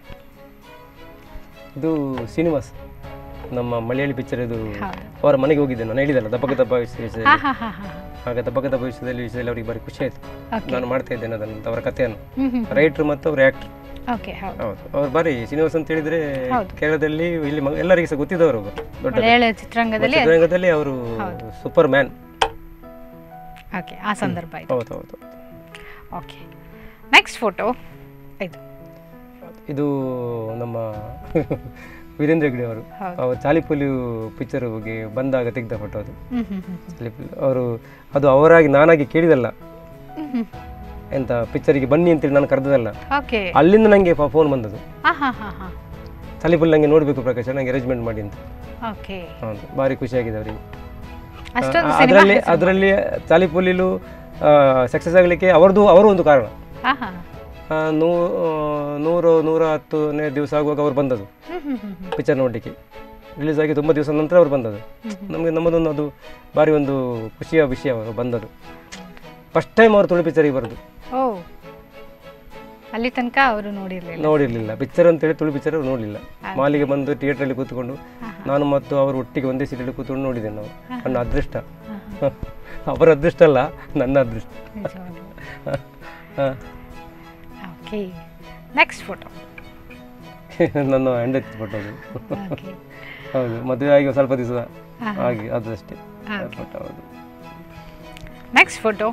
Speaker 2: ಇದು ಶ್ರೀನಿವಾಸ್ ನಮ್ಮ ಮಲಯಾಳಿ ಪಿಕ್ಚರ್ ಇದು
Speaker 1: ಹೌದು
Speaker 2: ಅವರ ಮನೆಗೆ ಹೋಗಿದ್ದೆ ನಾನು ಹೇಳಿದಲ್ಲ ದಬ್ಬಕ ದಬ್ಬ ವಿಷಯದಲ್ಲಿ
Speaker 1: ಹಾಂ ಹಾಂ ಹಾಂ ಹಾಂ
Speaker 2: ಆಗ ದಬ್ಬಕ ದಬ್ಬ ವಿಷಯದಲ್ಲಿ ವಿಷಯದಲ್ಲಿ ಅವರಿಗೆ ಬರೀ ಖುಷಿ ಆಯ್ತು
Speaker 1: ಓಕೆ
Speaker 2: ನಾನು ಮಾಡ್ತಾ ಇದ್ದೇನೆ ಅದನ್ನು ಅವರ ಕಥೆಯನ್ನು
Speaker 1: ಹ್ಞೂ ಹ್ಞೂ
Speaker 2: ರೈಟ್ರು ಮತ್ತು ಅವ್ರ ಆ್ಯಕ್ಟ್ರ್
Speaker 1: ಓಕೆ ಹೌದು
Speaker 2: ಹೌದು ಅವ್ರು ಬಾರಿ ಶ್ರೀನಿವಾಸ್ ಅಂತ ಹೇಳಿದ್ರೆ
Speaker 1: ಹೌದು.
Speaker 2: ಕೇರಳದಲ್ಲಿ ಇಲ್ಲಿ ಮ- ಎಲ್ಲರಿಗೂ ಸಹ ಗೊತ್ತಿದ್ದವರು ಅವರು ದೊಡ್ಡ
Speaker 1: ಮಲಯಾಳ ಚಿತ್ರರಂಗದಲ್ಲಿ ಅದು-
Speaker 2: ಚಿತ್ರರಂಗದಲ್ಲಿ ಅವರು ಸೂಪರ್ ಮ್ಯಾನ್
Speaker 1: ಓಕೆ ಆ ಸಂದರ್ಭ ಇದು
Speaker 2: ಹೌದು ಹೌದು
Speaker 1: ಓಕೆ ನೆಕ್ಸ್ಟ್ ಫೋಟೋ ಇದು
Speaker 2: ಇದು ನಮ್ಮ ವೀರೇಂದ್ರ ಹೆಗ್ಡೆ ಅವರು
Speaker 1: ಹೌದು.
Speaker 2: ಅವರು ಚಾಲಿಪುಲಿ ಪಿಕ್ಚರ್ಗೆ ಬಂದಾಗ ತೆಗೆದ ಫೋಟೋ ಅದು
Speaker 1: ಹ್ಞೂ ಹ್ಞೂ ಹ್ಞೂ
Speaker 2: ಚಾಲಿಪುಲಿ ಅವರು ಅದು ಅವರಾಗಿ ನಾನಾಗಿ ಕೇಳಿದಲ್ಲ
Speaker 1: ಹ್ಞೂ ಹ್ಞೂ
Speaker 2: ಎಂತ ಪಿಕ್ಚರಿಗೆ ಬನ್ನಿ ಅಂತೇಳಿ ನಾನು ಕರೆದದಲ್ಲ
Speaker 1: ಓಕೆ
Speaker 2: ಅಲ್ಲಿಂದ ನನಗೆ ಫೋನ್ ಬಂದದ್ದು
Speaker 1: ಹಾಂ ಹಾಂ ಹಾಂ ಹಾಂ
Speaker 2: ಚಾಲಿಪುಲಿ ನನಗೆ ನೋಡಬೇಕು ಪ್ರಕಾಶ್ ನನಗೆ ಅರೇಂಜ್ಮೆಂಟ್ ಮಾಡಿ ಅಂತ
Speaker 1: ಓಕೆ
Speaker 2: ಹೌದು ಭಾರಿ ಖುಷಿಯಾಗಿದೆ ಅವರಿಗೆ
Speaker 1: ಅಷ್ಟೊಂದು
Speaker 2: ಅದರಲ್ಲಿ ಅದರಲ್ಲಿ ಚಾಲಿಪುಲಿಲು ಸಕ್ಸಸ್ ಆಗಲಿಕ್ಕೆ ಅವರದು ಅವರು ಒಂದು ಕಾರಣ
Speaker 1: ಹಾಂ ಹಾಂ
Speaker 2: ಆ, ನೂ ಆ, ನೂರು ನೂರ ಹತ್ತನೇ ದಿವಸ ಆಗುವಾಗ ಅವ್ರು ಬಂದದ್ದು
Speaker 1: ಹ್ಞೂ ಹ್ಞೂ ಹ್ಞೂ ಹ್ಞೂ
Speaker 2: ಪಿಕ್ಚರ್ ನೋಡಲಿಕ್ಕೆ ರಿಲೀಸ್ ಆಗಿ ತುಂಬ ದಿವಸ ನಂತರ ಅವ್ರು ಬಂದದ್ದು
Speaker 1: ಹ್ಮ್
Speaker 2: ನಮಗೆ ನಮ್ಮದೊಂದು ಅದು ಭಾರಿ ಒಂದು ಖುಷಿಯ ವಿಷಯ ಅವರು ಬಂದದ್ದು ಫಸ್ಟ್ ಟೈಮ್ ಅವರು ತುಳು ಪಿಕ್ಚರಿಗೆ ಬರೋದು
Speaker 1: ಓ ಅಲ್ಲಿ ತನಕ ಅವರು ನೋಡಿರಲಿಲ್ಲ
Speaker 2: ನೋಡಿರಲಿಲ್ಲ ಪಿಕ್ಚರ್ ಅಂತೇಳಿ ತುಳು ಪಿಕ್ಚರ್ ಅವ್ರು ನೋಡಲಿಲ್ಲ ಮಾಲಿಗೆ ಬಂದು ಥಿಯೇಟ್ರಲ್ಲಿ ಕೂತ್ಕೊಂಡು ನಾನು ಮತ್ತು ಅವರು ಒಟ್ಟಿಗೆ ಒಂದೇ ಸೀಟಲ್ಲಿ ಕೂತ್ಕೊಂಡು ನೋಡಿದೆ ನಾವು ನನ್ನ ಅದೃಷ್ಟ ಅವರ ಅದೃಷ್ಟ ಅಲ್ಲ ನನ್ನ ಅದೃಷ್ಟ ಹ.
Speaker 1: ಓಕೆ ನೆಕ್ಸ್ಟ್ ಫೋಟೋ
Speaker 2: ನನ್ನ ಹೆಂಡತಿ ಫೋಟೋ ಅದು
Speaker 1: ಓಕೆ
Speaker 2: ಹೌದು ಮದುವೆ ಆಗಿ ಸ್ವಲ್ಪ ದಿವಸ
Speaker 1: ಹಾ.
Speaker 2: ಹಾಗೆ ಅದು ಅಷ್ಟೇ
Speaker 1: ಹಾಗೆ.
Speaker 2: ಫೋಟೋ ಹೌದು
Speaker 1: ನೆಕ್ಸ್ಟ್ ಫೋಟೋ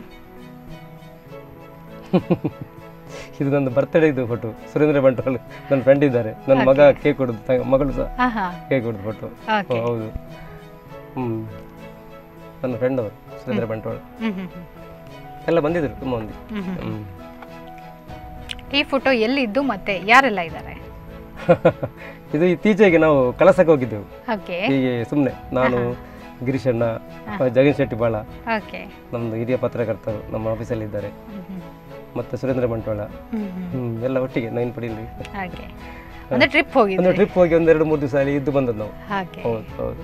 Speaker 2: ಇದು ನನ್ನ ಬರ್ತ್ಡೇ ಇದು ಫೋಟೋ ಸುರೇಂದ್ರ ಬಂಟ್ವಾಳ ನನ್ನ ಫ್ರೆಂಡ್ ಇದ್ದಾರೆ ನನ್ನ ಮಗ ಕೇಕ್ ಕೊಡೋದು ತ- ಮಗಳು ಸಹ
Speaker 1: ಹಾಂ ಹಾಂ
Speaker 2: ಕೇಕ್ ಕೊಡೋದು ಫೋಟೋ
Speaker 1: ಓಕೆ
Speaker 2: ಹೌದು ಹ್ಞೂ ನನ್ನ ಫ್ರೆಂಡ್ ಅವರು ಸುರೇಂದ್ರ ಬಂಟ್ವಾಳ
Speaker 1: ಹ್ಞೂ ಹ್ಞೂ ಹ್ಞೂ
Speaker 2: ಎಲ್ಲ ಬಂದಿದ್ರು ತುಂಬ ಮಂದಿ
Speaker 1: ಹ್ಞೂ ಹ್ಞೂ
Speaker 2: ಹ್ಞೂ
Speaker 1: ಈ ಫೋಟೋ ಎಲ್ಲಿದ್ದು ಮತ್ತೆ ಯಾರೆಲ್ಲ ಇದ್ದಾರೆ
Speaker 2: ಇದು ಇತ್ತೀಚೆಗೆ ನಾವು ಕಳಸಕ್ಕೆ ಹೋಗಿದ್ದೆವು
Speaker 1: ಓಕೆ
Speaker 2: ಹೀಗೆ ಸುಮ್ಮನೆ ನಾನು ಗಿರೀಶಣ್ಣ ಜಗನ್ ಶೆಟ್ಟಿ ಬಾಳ
Speaker 1: ಓಕೆ
Speaker 2: ನಮ್ಮದು ಹಿರಿಯ ಪತ್ರಕರ್ತರು ನಮ್ಮ ಆಫೀಸಲ್ಲಿ ಇದ್ದಾರೆ ಮತ್ತು ಸುರೇಂದ್ರ ಬಂಟ್ವಾಳ ಹ್ಞೂ ಎಲ್ಲ ಒಟ್ಟಿಗೆ ನೈನ್ ಪಡಿಲಿ
Speaker 1: ಹಾಗೆ ಒಂದು ಟ್ರಿಪ್
Speaker 2: ಒಂದು
Speaker 1: ಹೋಗಿದ್ರಿ
Speaker 2: ಟ್ರಿಪ್ ಹೋಗಿ ಒಂದೆರಡು ಮೂರು ದಿವಸ ಅಲ್ಲಿ ಇದ್ದು ಬಂದದ್ದು ನಾವು
Speaker 1: ಹಾಗೆ
Speaker 2: ಹೌದು ಹೌದು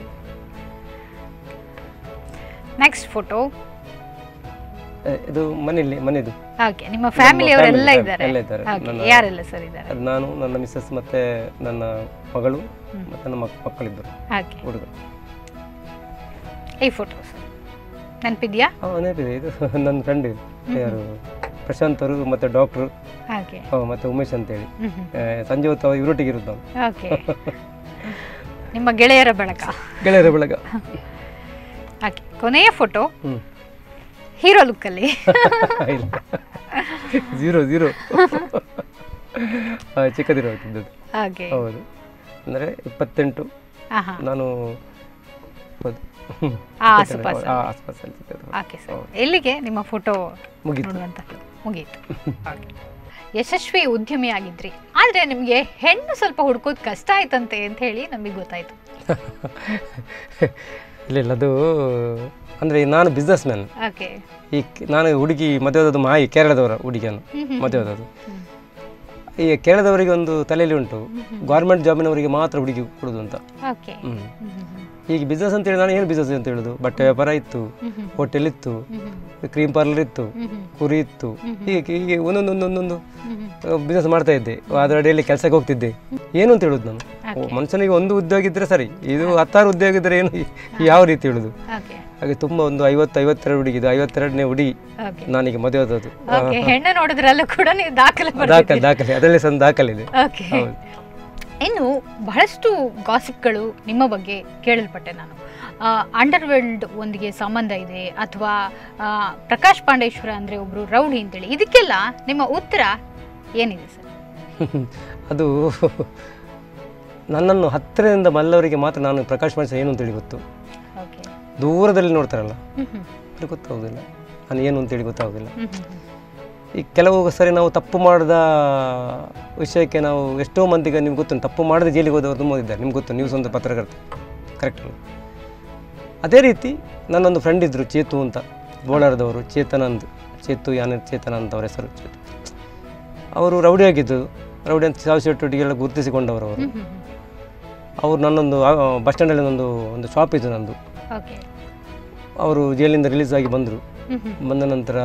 Speaker 1: ನೆಕ್ಸ್ಟ್ ಫೋಟೋ
Speaker 2: ಎ, ಇದು ಮನೆಯಲ್ಲಿ ಮನೆದು
Speaker 1: ಓಕೆ ನಿಮ್ಮ ಫ್ಯಾಮಿಲಿ ಅವರೆಲ್ಲ
Speaker 2: family,
Speaker 1: ಇದ್ದಾರೆ
Speaker 2: ಎಲ್ಲ ಇದ್ದಾರೆ.
Speaker 1: ಓಕೆ
Speaker 2: ನನ್ನ-
Speaker 1: ಯಾರೆಲ್ಲ ಸರ್ ಇದ್ದಾರೆ
Speaker 2: ಅದು ನಾನು ನನ್ನ ಮಿಸ್ಸಸ್ ಮತ್ತೆ ನನ್ನ ಮಗಳು ಮತ್ತು ನನ್ನ ಮಕ್ ಮಕ್ಕಳಿಬ್ಬರು
Speaker 1: ಓಕೆ
Speaker 2: ಹುಡುಗ
Speaker 1: ಈ ಫೋಟೋಸ್ ನೆನಪಿದ್ಯಾ
Speaker 2: ಅವ ನೆನಪಿದೆ ಇದು ನನ್ನ ಫ್ರೆಂಡ್ ಯಾರು ಪ್ರಶಾಂತ್ ಅವರು ಮತ್ತು ಡಾಕ್ಟ್ರು
Speaker 1: ಓಕೆ
Speaker 2: ಮತ್ತು ಉಮೇಶ್ ಅಂತೇಳಿ
Speaker 1: ಹ್ಮ್ ಹ್ಮ್
Speaker 2: ಆ, ಸಂಜೆ ಹೊತ್ತು ಅವ್ರು ಇವರೊಟ್ಟಿಗೆ ಇರೋದು ನಾವು
Speaker 1: ಓಕೆ ನಿಮ್ಮ ಗೆಳೆಯರ ಬಳಕ
Speaker 2: ಗೆಳೆಯರ ಬೆಳಗ
Speaker 1: ಓಕೆ ಕೊನೆಯ ಫೋಟೋ
Speaker 2: ಹ್ಞೂ
Speaker 1: ಹೀರೋ ಲುಕ್ಕಲ್ಲಿ
Speaker 2: ಇಲ್ಲ ಝೀರೋ ಝೀರೋ ಚಿಕ್ಕದಿರೋ ಇದ್ದದ್ದು
Speaker 1: ಓಕೆ
Speaker 2: ಹೌದು ಅಂದರೆ ಇಪ್ಪತ್ತೆಂಟು
Speaker 1: ಹಾಂ ಹಾಂ
Speaker 2: ನಾನು ಹೌದು
Speaker 1: ಆ ಆಸುಪಾಸು
Speaker 2: ಆ ಆಸ್ಪಾಸಲ್ಲಿ ಚಿಕ್ಕದು
Speaker 1: ಓಕೆ ಸರ್ ಎಲ್ಲಿಗೆ ನಿಮ್ಮ ಫೋಟೋ
Speaker 2: ಮುಗೀತು
Speaker 1: ನೋಡುವಂತ ಮುಗೀತು ಯಶಸ್ವಿ ಉದ್ಯಮಿ ಆಗಿದ್ರಿ ಆದ್ರೆ ನಿಮಗೆ ಹೆಣ್ಣು ಸ್ವಲ್ಪ ಹುಡ್ಕೋದು ಕಷ್ಟ ಆಯ್ತಂತೆ ಅಂತ ಹೇಳಿ ನಮಗೆ ಗೊತ್ತಾಯ್ತು
Speaker 2: ಇಲ್ಲ ಇಲ್ಲ ಅದು ಅಂದರೆ ನಾನು ಬಿಸ್ನೆಸ್ ಮ್ಯಾನ್
Speaker 1: ಓಕೆ
Speaker 2: ಈ ಕ- ನಾನು ಹುಡುಗಿ ಮದುವೆದದು ಮಾಯಿ ಕೇರಳದವರ ಹುಡುಗಿಯನ್ನು ಮದುವೆದದು ಈ ಕೇರಳದವರಿಗೆ ಒಂದು ತಲೆಯಲ್ಲಿ ಉಂಟು ಗೌರ್ಮೆಂಟ್ ಜಾಬಿನವರಿಗೆ ಮಾತ್ರ ಹುಡುಗಿ ಕೊಡೋದು ಅಂತ
Speaker 1: ಓಕೆ
Speaker 2: ಹ್ಮ್. ಈಗ ಬಿಸ್ನೆಸ್ ಅಂತ ಹೇಳಿ ನಾನು ಏನು ಬಿಸ್ನೆಸ್ ಅಂತ ಹೇಳೋದು ಬಟ್ಟೆ ವ್ಯಾಪಾರ ಇತ್ತು ಹೋಟೆಲ್ ಇತ್ತು ಕ್ರೀಮ್ ಪಾರ್ಲರ್ ಇತ್ತು ಕುರಿ ಇತ್ತು ಹೀಗೆ ಹೀಗೆ ಒಂದೊಂದು ಒಂದೊಂದೊಂದು ಬಿಸ್ನೆಸ್ ಮಾಡ್ತಾ ಇದ್ದೆ ಅದರ ಅಡಿಯಲ್ಲಿ ಕೆಲಸಕ್ಕೆ ಹೋಗ್ತಿದ್ದೆ ಏನು ಅಂತ ಹೇಳೋದು ನಾನು ಓ, ಮನುಷ್ಯನಿಗೆ ಒಂದು ಉದ್ಯೋಗ ಇದ್ರೆ ಸರಿ ಇದು ಹತ್ತಾರು ಉದ್ಯೋಗ ಇದ್ರೆ ಏನು ಯಾವ ರೀತಿ ಹೇಳೋದು
Speaker 1: ಓಕೆ
Speaker 2: ಹಾಗೆ ತುಂಬ ಒಂದು ಐವತ್ತು ಐವತ್ತೆರಡು ಹುಡುಗಿ ಇದು ಐವತ್ತೆರಡನೇ ಹುಡುಗಿ
Speaker 1: ಓಕೆ
Speaker 2: ನಾನೀಗ ಮದುವೆ ಆದದ್ದು
Speaker 1: ಓಕೆ ಹೆಣ್ಣು ನೋಡಿದ್ರಲ್ಲೂ ಕೂಡ ನೀವು ದಾಖಲೆ
Speaker 2: ದಾಖಲೆ ದಾಖಲೆ ಅದರಲ್ಲಿ ಸಹ ಒಂದು ದಾಖಲೆ ಇದೆ
Speaker 1: ಓಕೆ
Speaker 2: ಹೌದು
Speaker 1: ಇನ್ನು ಬಹಳಷ್ಟು ಗಾಸಿಪ್ಗಳು ನಿಮ್ಮ ಬಗ್ಗೆ ಕೇಳಲ್ಪಟ್ಟೆ ನಾನು ಅಂಡರ್ವರ್ಲ್ಡ್ ಒಂದಿಗೆ ಸಂಬಂಧ ಇದೆ ಅಥವಾ ಪ್ರಕಾಶ್ ಪಾಂಡೇಶ್ವರ ಅಂದರೆ ಒಬ್ರು ರೌಡಿ ಅಂತೇಳಿ ಇದಕ್ಕೆಲ್ಲ ನಿಮ್ಮ ಉತ್ತರ ಏನಿದೆ ಸರ್
Speaker 2: ಅದು ನನ್ನನ್ನು ಹತ್ತಿರದಿಂದ ಮಲ್ಲವರಿಗೆ ಮಾತ್ರ ನಾನು ಪ್ರಕಾಶ್ ಮಣಿಸ ಏನು ಅಂತೇಳಿ ಗೊತ್ತು
Speaker 1: ಓಕೆ
Speaker 2: ದೂರದಲ್ಲಿ ನೋಡ್ತಾರಲ್ಲ
Speaker 1: ಹ್ಮ್ ಹ್ಮ್
Speaker 2: ಅದು ಗೊತ್ತಾಗೋದಿಲ್ಲ ನಾನು ಏನು ಅಂತೇಳಿ ಗೊತ್ತಾಗೋದಿಲ್ಲ
Speaker 1: ಹ್ಮ್ ಹ್ಮ್ ಹ್ಮ್.
Speaker 2: ಈ ಕೆಲವು ಸರಿ ನಾವು ತಪ್ಪು ಮಾಡಿದ ವಿಷಯಕ್ಕೆ ನಾವು ಎಷ್ಟೋ ಮಂದಿಗೆ ನಿಮ್ಗೆ ಗೊತ್ತು ತಪ್ಪು ಮಾಡದೆ ಜೈಲಿಗೆ ಹೋದವರು ತುಂಬ ಇದ್ದಾರೆ ನಿಮ್ಗೆ ಗೊತ್ತು ನೀವು ಸ್ವಂತ ಪತ್ರಕರ್ತ ಕರೆಕ್ಟ್ ಅಲ್ಲ ಅದೇ ರೀತಿ ನನ್ನೊಂದು ಫ್ರೆಂಡ್ ಇದ್ದರು ಚೇತು ಅಂತ ಬೋಳಾರದವರು ಚೇತನಂದ್ ಚೇತು ಯಾನ ಚೇತನ ಅಂತ ಅವ್ರ ಹೆಸರು ಚೇತು ಅವರು ರೌಡಿ ಆಗಿದ್ದು ರೌಡಿ ಅಂತ ಸಾವು ಚಟುವಟಿಕೆಲ್ಲ ಗುರುತಿಸಿಕೊಂಡವರು ಅವರು
Speaker 1: ಹ್ಮ್ ಹ್ಮ್ ಹ್ಮ್.
Speaker 2: ಅವರು ನನ್ನೊಂದು ಬಸ್ ಸ್ಟ್ಯಾಂಡಲ್ಲಿ ಒಂದು ಒಂದು ಶಾಪ್ ಇತ್ತು ನಂದು
Speaker 1: ಓಕೆ
Speaker 2: ಅವರು ಜೈಲಿಂದ ರಿಲೀಸ್ ಆಗಿ ಬಂದರು
Speaker 1: ಹ್ಮ್ ಹ್ಮ್
Speaker 2: ಬಂದ ನಂತರ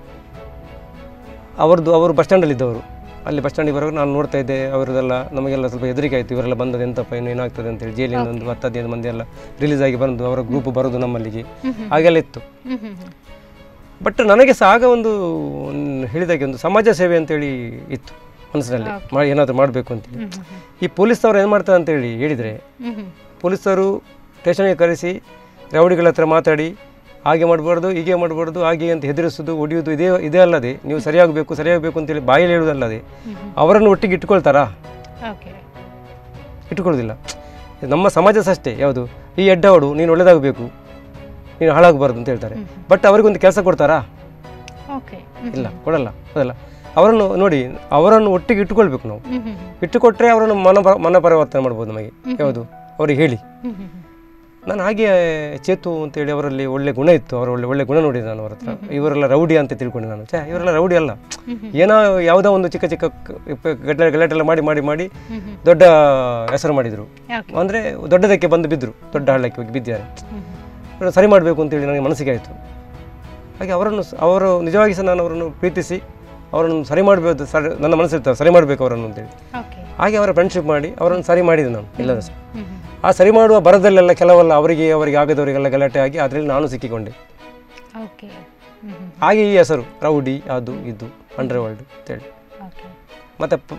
Speaker 2: ಅವ್ರದ್ದು ಅವರು ಬಸ್ ಸ್ಟ್ಯಾಂಡಲ್ಲಿ ಇದ್ದವರು ಅಲ್ಲಿ ಬಸ್ ಸ್ಟ್ಯಾಂಡಿಗೆ ಬರೋರು ನಾನು ನೋಡ್ತಾ ಇದ್ದೆ ಅವರದೆಲ್ಲ ನಮಗೆಲ್ಲ ಸ್ವಲ್ಪ ಹೆದರಿಕೆ ಆಯಿತು ಇವರೆಲ್ಲ ಬಂದದ್ದು ಎಂತಪ್ಪ ಇನ್ನು ಏನಾಗ್ತದೆ ಅಂತೇಳಿ ಜೈಲಿಂದ ಒಂದು ಹತ್ತು ಹದಿನೈದು ಮಂದಿ ಎಲ್ಲ ರಿಲೀಸ್ ಆಗಿ ಬಂದು ಅವರ ಗ್ರೂಪ್ ಬರೋದು ನಮ್ಮಲ್ಲಿಗೆ ಹಾಗೆಲ್ಲ ಇತ್ತು
Speaker 1: ಹ್ಮ್ ಹ್ಮ್ ಹ್ಮ್.
Speaker 2: ಬಟ್ ನನಗೆ ಸಹ ಆಗ ಒಂದು ಒಂದು ಹೇಳಿದಾಗೆ ಒಂದು ಸಮಾಜ ಸೇವೆ ಅಂತೇಳಿ ಇತ್ತು ಮನಸ್ಸಿನಲ್ಲಿ ಮಾಡಿ ಏನಾದರೂ ಮಾಡಬೇಕು ಅಂತೇಳಿ
Speaker 1: ಹ್ಮ್ ಹ್ಮ್ ಹ್ಮ್.
Speaker 2: ಈ ಪೊಲೀಸ್ನವ್ರು ಏನು ಮಾಡ್ತಾರೆ ಅಂತೇಳಿ ಹೇಳಿದರೆ
Speaker 1: ಹ್ಮ್ ಹ್ಮ್.
Speaker 2: ಪೊಲೀಸರು ಸ್ಟೇಷನ್ಗೆ ಕರೆಸಿ ರೌಡಿಗಳ ಹತ್ರ ಮಾತಾಡಿ ಹಾಗೆ ಮಾಡಬಾರ್ದು ಹೀಗೆ ಮಾಡಬಾರ್ದು ಹಾಗೆ ಅಂತ ಹೆದರಿಸೋದು ಹೊಡೆಯೋದು ಇದೇ ಇದೇ ಅಲ್ಲದೆ ನೀವು ಸರಿಯಾಗಬೇಕು ಸರಿಯಾಗಬೇಕು ಅಂತೇಳಿ ಬಾಯಲ್ಲಿ ಹೇಳುವುದಲ್ಲದೆ ಅವರನ್ನು ಒಟ್ಟಿಗೆ ಇಟ್ಕೊಳ್ತಾರಾ
Speaker 1: ಓಕೆ
Speaker 2: ಇಟ್ಕೊಳ್ಳೋದಿಲ್ಲ ಇದು ನಮ್ಮ ಸಮಾಜ ಸಹ ಅಷ್ಟೇ ಯಾವುದು ಈ ಎಡ್ಡವಡು ನೀನು ಒಳ್ಳೇದಾಗಬೇಕು ನೀನು ಹಾಳಾಗಬಾರ್ದು ಅಂತ ಹೇಳ್ತಾರೆ ಬಟ್ ಅವರಿಗೊಂದು ಕೆಲಸ ಕೊಡ್ತಾರಾ
Speaker 1: ಓಕೆ
Speaker 2: ಇಲ್ಲ ಕೊಡಲ್ಲ ಅದಲ್ಲ ಅವರನ್ನು ನೋಡಿ ಅವರನ್ನು ಒಟ್ಟಿಗೆ ಇಟ್ಟುಕೊಳ್ಬೇಕು ನಾವು
Speaker 1: ಹ್ಮ್ ಹ್ಮ್ ಹ್ಮ್.
Speaker 2: ಇಟ್ಟುಕೊಟ್ರೆ ಅವರನ್ನು ಮನ ಮನ ಪರಿವರ್ತನೆ ಮಾಡ್ಬೋದು ನಮಗೆ ಯಾವುದು ಅವರಿಗೆ ಹೇಳಿ
Speaker 1: ಹ್ಮ್ ಹ್ಮ್ ಹ್ಮ್.
Speaker 2: ನಾನು ಹಾಗೆ ಚೇತು ಅಂತೇಳಿ ಅವರಲ್ಲಿ ಒಳ್ಳೆ ಗುಣ ಇತ್ತು ಅವರ ಒಳ್ಳೆ ಒಳ್ಳೆ ಗುಣ ನೋಡಿದೆ ನಾನು ಅವ್ರ ಹತ್ರ ಇವರೆಲ್ಲ ರೌಡಿ ಅಂತ ತಿಳ್ಕೊಂಡೆ ನಾನು ಛೇ ಇವರೆಲ್ಲ ರೌಡಿ ಅಲ್ಲ ಏನೋ ಯಾವುದೋ ಒಂದು ಚಿಕ್ಕ ಚಿಕ್ಕ ಕ- ಪ- ಗಡ್ಡೆ ಗಲಾಟೆಲ್ಲ ಮಾಡಿ ಮಾಡಿ ಮಾಡಿ
Speaker 1: ಹ್ಮ್ ಹ್ಮ್.
Speaker 2: ದೊಡ್ಡ ಹೆಸರು ಮಾಡಿದರು
Speaker 1: ಓಕೆ
Speaker 2: ಅಂದರೆ ದೊಡ್ಡದಕ್ಕೆ ಬಂದು ಬಿದ್ದರು ದೊಡ್ಡ ಹಳ್ಳಕ್ಕೆ ಹೋಗಿ ಬಿದ್ದಿದ್ದಾರೆ
Speaker 1: ಹ್ಮ್ ಹ್ಮ್.
Speaker 2: ಅವ್ರನ್ನ ಸರಿ ಮಾಡಬೇಕು ಅಂತೇಳಿ ನನಗೆ ಮನಸ್ಸಿಗೆ ಆಯಿತು ಹಾಗೆ ಅವರನ್ನು ಸ- ಅವರು ನಿಜವಾಗಿ ಸಹ ನಾನು ಅವರನ್ನು ಪ್ರೀತಿಸಿ ಅವರನ್ನು ಸರಿ ಮಾಡಬೇಕು ಸರಿ ನನ್ನ ಮನಸ್ಸಿರ್ತವೆ ಸರಿ ಮಾಡಬೇಕು ಅವರನ್ನು ಅಂತೇಳಿ
Speaker 1: ಓಕೆ
Speaker 2: ಹಾಗೆ ಅವರ ಫ್ರೆಂಡ್ಶಿಪ್ ಮಾಡಿ ಅವರನ್ನು ಸರಿ ಮಾಡಿದೆ ನಾನು ಇಲ್ಲದ ಸಹ
Speaker 1: ಹ್ಮ್ ಹ್ಮ್.
Speaker 2: ಆ ಸರಿ ಮಾಡುವ ಬರದಲ್ಲೆಲ್ಲ ಕೆಲವೆಲ್ಲ ಅವರಿಗೆ ಅವರಿಗೆ ಆಗದವರಿಗೆಲ್ಲ ಗಲಾಟೆ ಆಗಿ ಅದರಲ್ಲಿ ನಾನು ಸಿಕ್ಕಿಕೊಂಡೆ
Speaker 1: ಓಕೆ ಹ್ಮ್ ಹ್ಮ್.
Speaker 2: ಹಾಗೆ ಈ ಹೆಸರು ರೌಡಿ ಅದು ಇದು ಅಂಡರ್ ವರ್ಲ್ಡ್ ಅಂತೇಳಿ
Speaker 1: ಓಕೆ
Speaker 2: ಮತ್ತು ಪ-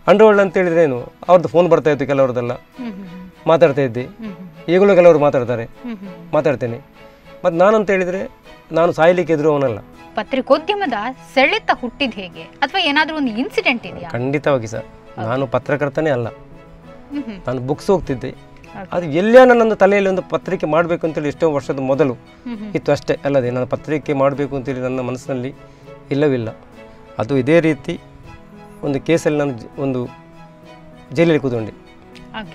Speaker 2: ಅಂಡರ್ವರ್ಲ್ಡ್ ಅಂತ ಹೇಳಿದ್ರೆ ಏನು ಅವ್ರದ್ದು ಫೋನ್ ಬರ್ತಾ ಇತ್ತು ಕೆಲವ್ರದ್ದೆಲ್ಲ
Speaker 1: ಹ್ಮ್ ಹ್ಮ್
Speaker 2: ಮಾತಾಡ್ತಾ ಇದ್ದೆ
Speaker 1: ಹ್ಮ್ ಹ್ಮ್
Speaker 2: ಈಗಲೂ ಕೆಲವರು ಮಾತಾಡ್ತಾರೆ
Speaker 1: ಹ್ಮ್ ಹ್ಮ್
Speaker 2: ಮಾತಾಡ್ತೇನೆ ಮತ್ತು ನಾನಂತ ಹೇಳಿದರೆ ನಾನು ಸಾಯ್ಲಿಕ್ಕೆ ಎದುರುವವನಲ್ಲ
Speaker 1: ಪತ್ರಿಕೋದ್ಯಮದ ಸೆಳೆತ ಹುಟ್ಟಿದ ಹೇಗೆ ಅಥವಾ ಏನಾದ್ರೂ ಒಂದು ಇನ್ಸಿಡೆಂಟ್ ಇದೆಯಾ
Speaker 2: ಖಂಡಿತವಾಗಿ ಸರ್ ನಾನು ಪತ್ರಕರ್ತನೇ ಅಲ್ಲ
Speaker 1: ಹ್ಮ್ ಹ್ಮ್
Speaker 2: ನಾನು ಬುಕ್ಸ್ ಹೋಗ್ತಿದ್ದೆ
Speaker 1: Okay.
Speaker 2: ಅದು ಎಲ್ಲೇ ನನ್ನೊಂದು ತಲೆಯಲ್ಲಿ ಒಂದು ಪತ್ರಿಕೆ ಮಾಡಬೇಕು ಅಂತೇಳಿ ಎಷ್ಟೋ ವರ್ಷದ ಮೊದಲು
Speaker 1: ಹ್ಮ್ ಹ್ಮ್
Speaker 2: ಇತ್ತು ಅಷ್ಟೇ ಅಲ್ಲದೆ ನಾನು ಪತ್ರಿಕೆ ಮಾಡಬೇಕು ಅಂತೇಳಿ ನನ್ನ ಮನಸ್ಸಿನಲ್ಲಿ ಇಲ್ಲವಿಲ್ಲ ಅದು ಇದೇ ರೀತಿ ಒಂದು ಕೇಸಲ್ಲಿ ನಾನು ಜ- ಒಂದು ಜೈಲಲ್ಲಿ ಕೂತ್ಕೊಂಡೆ
Speaker 1: ಓಕೆ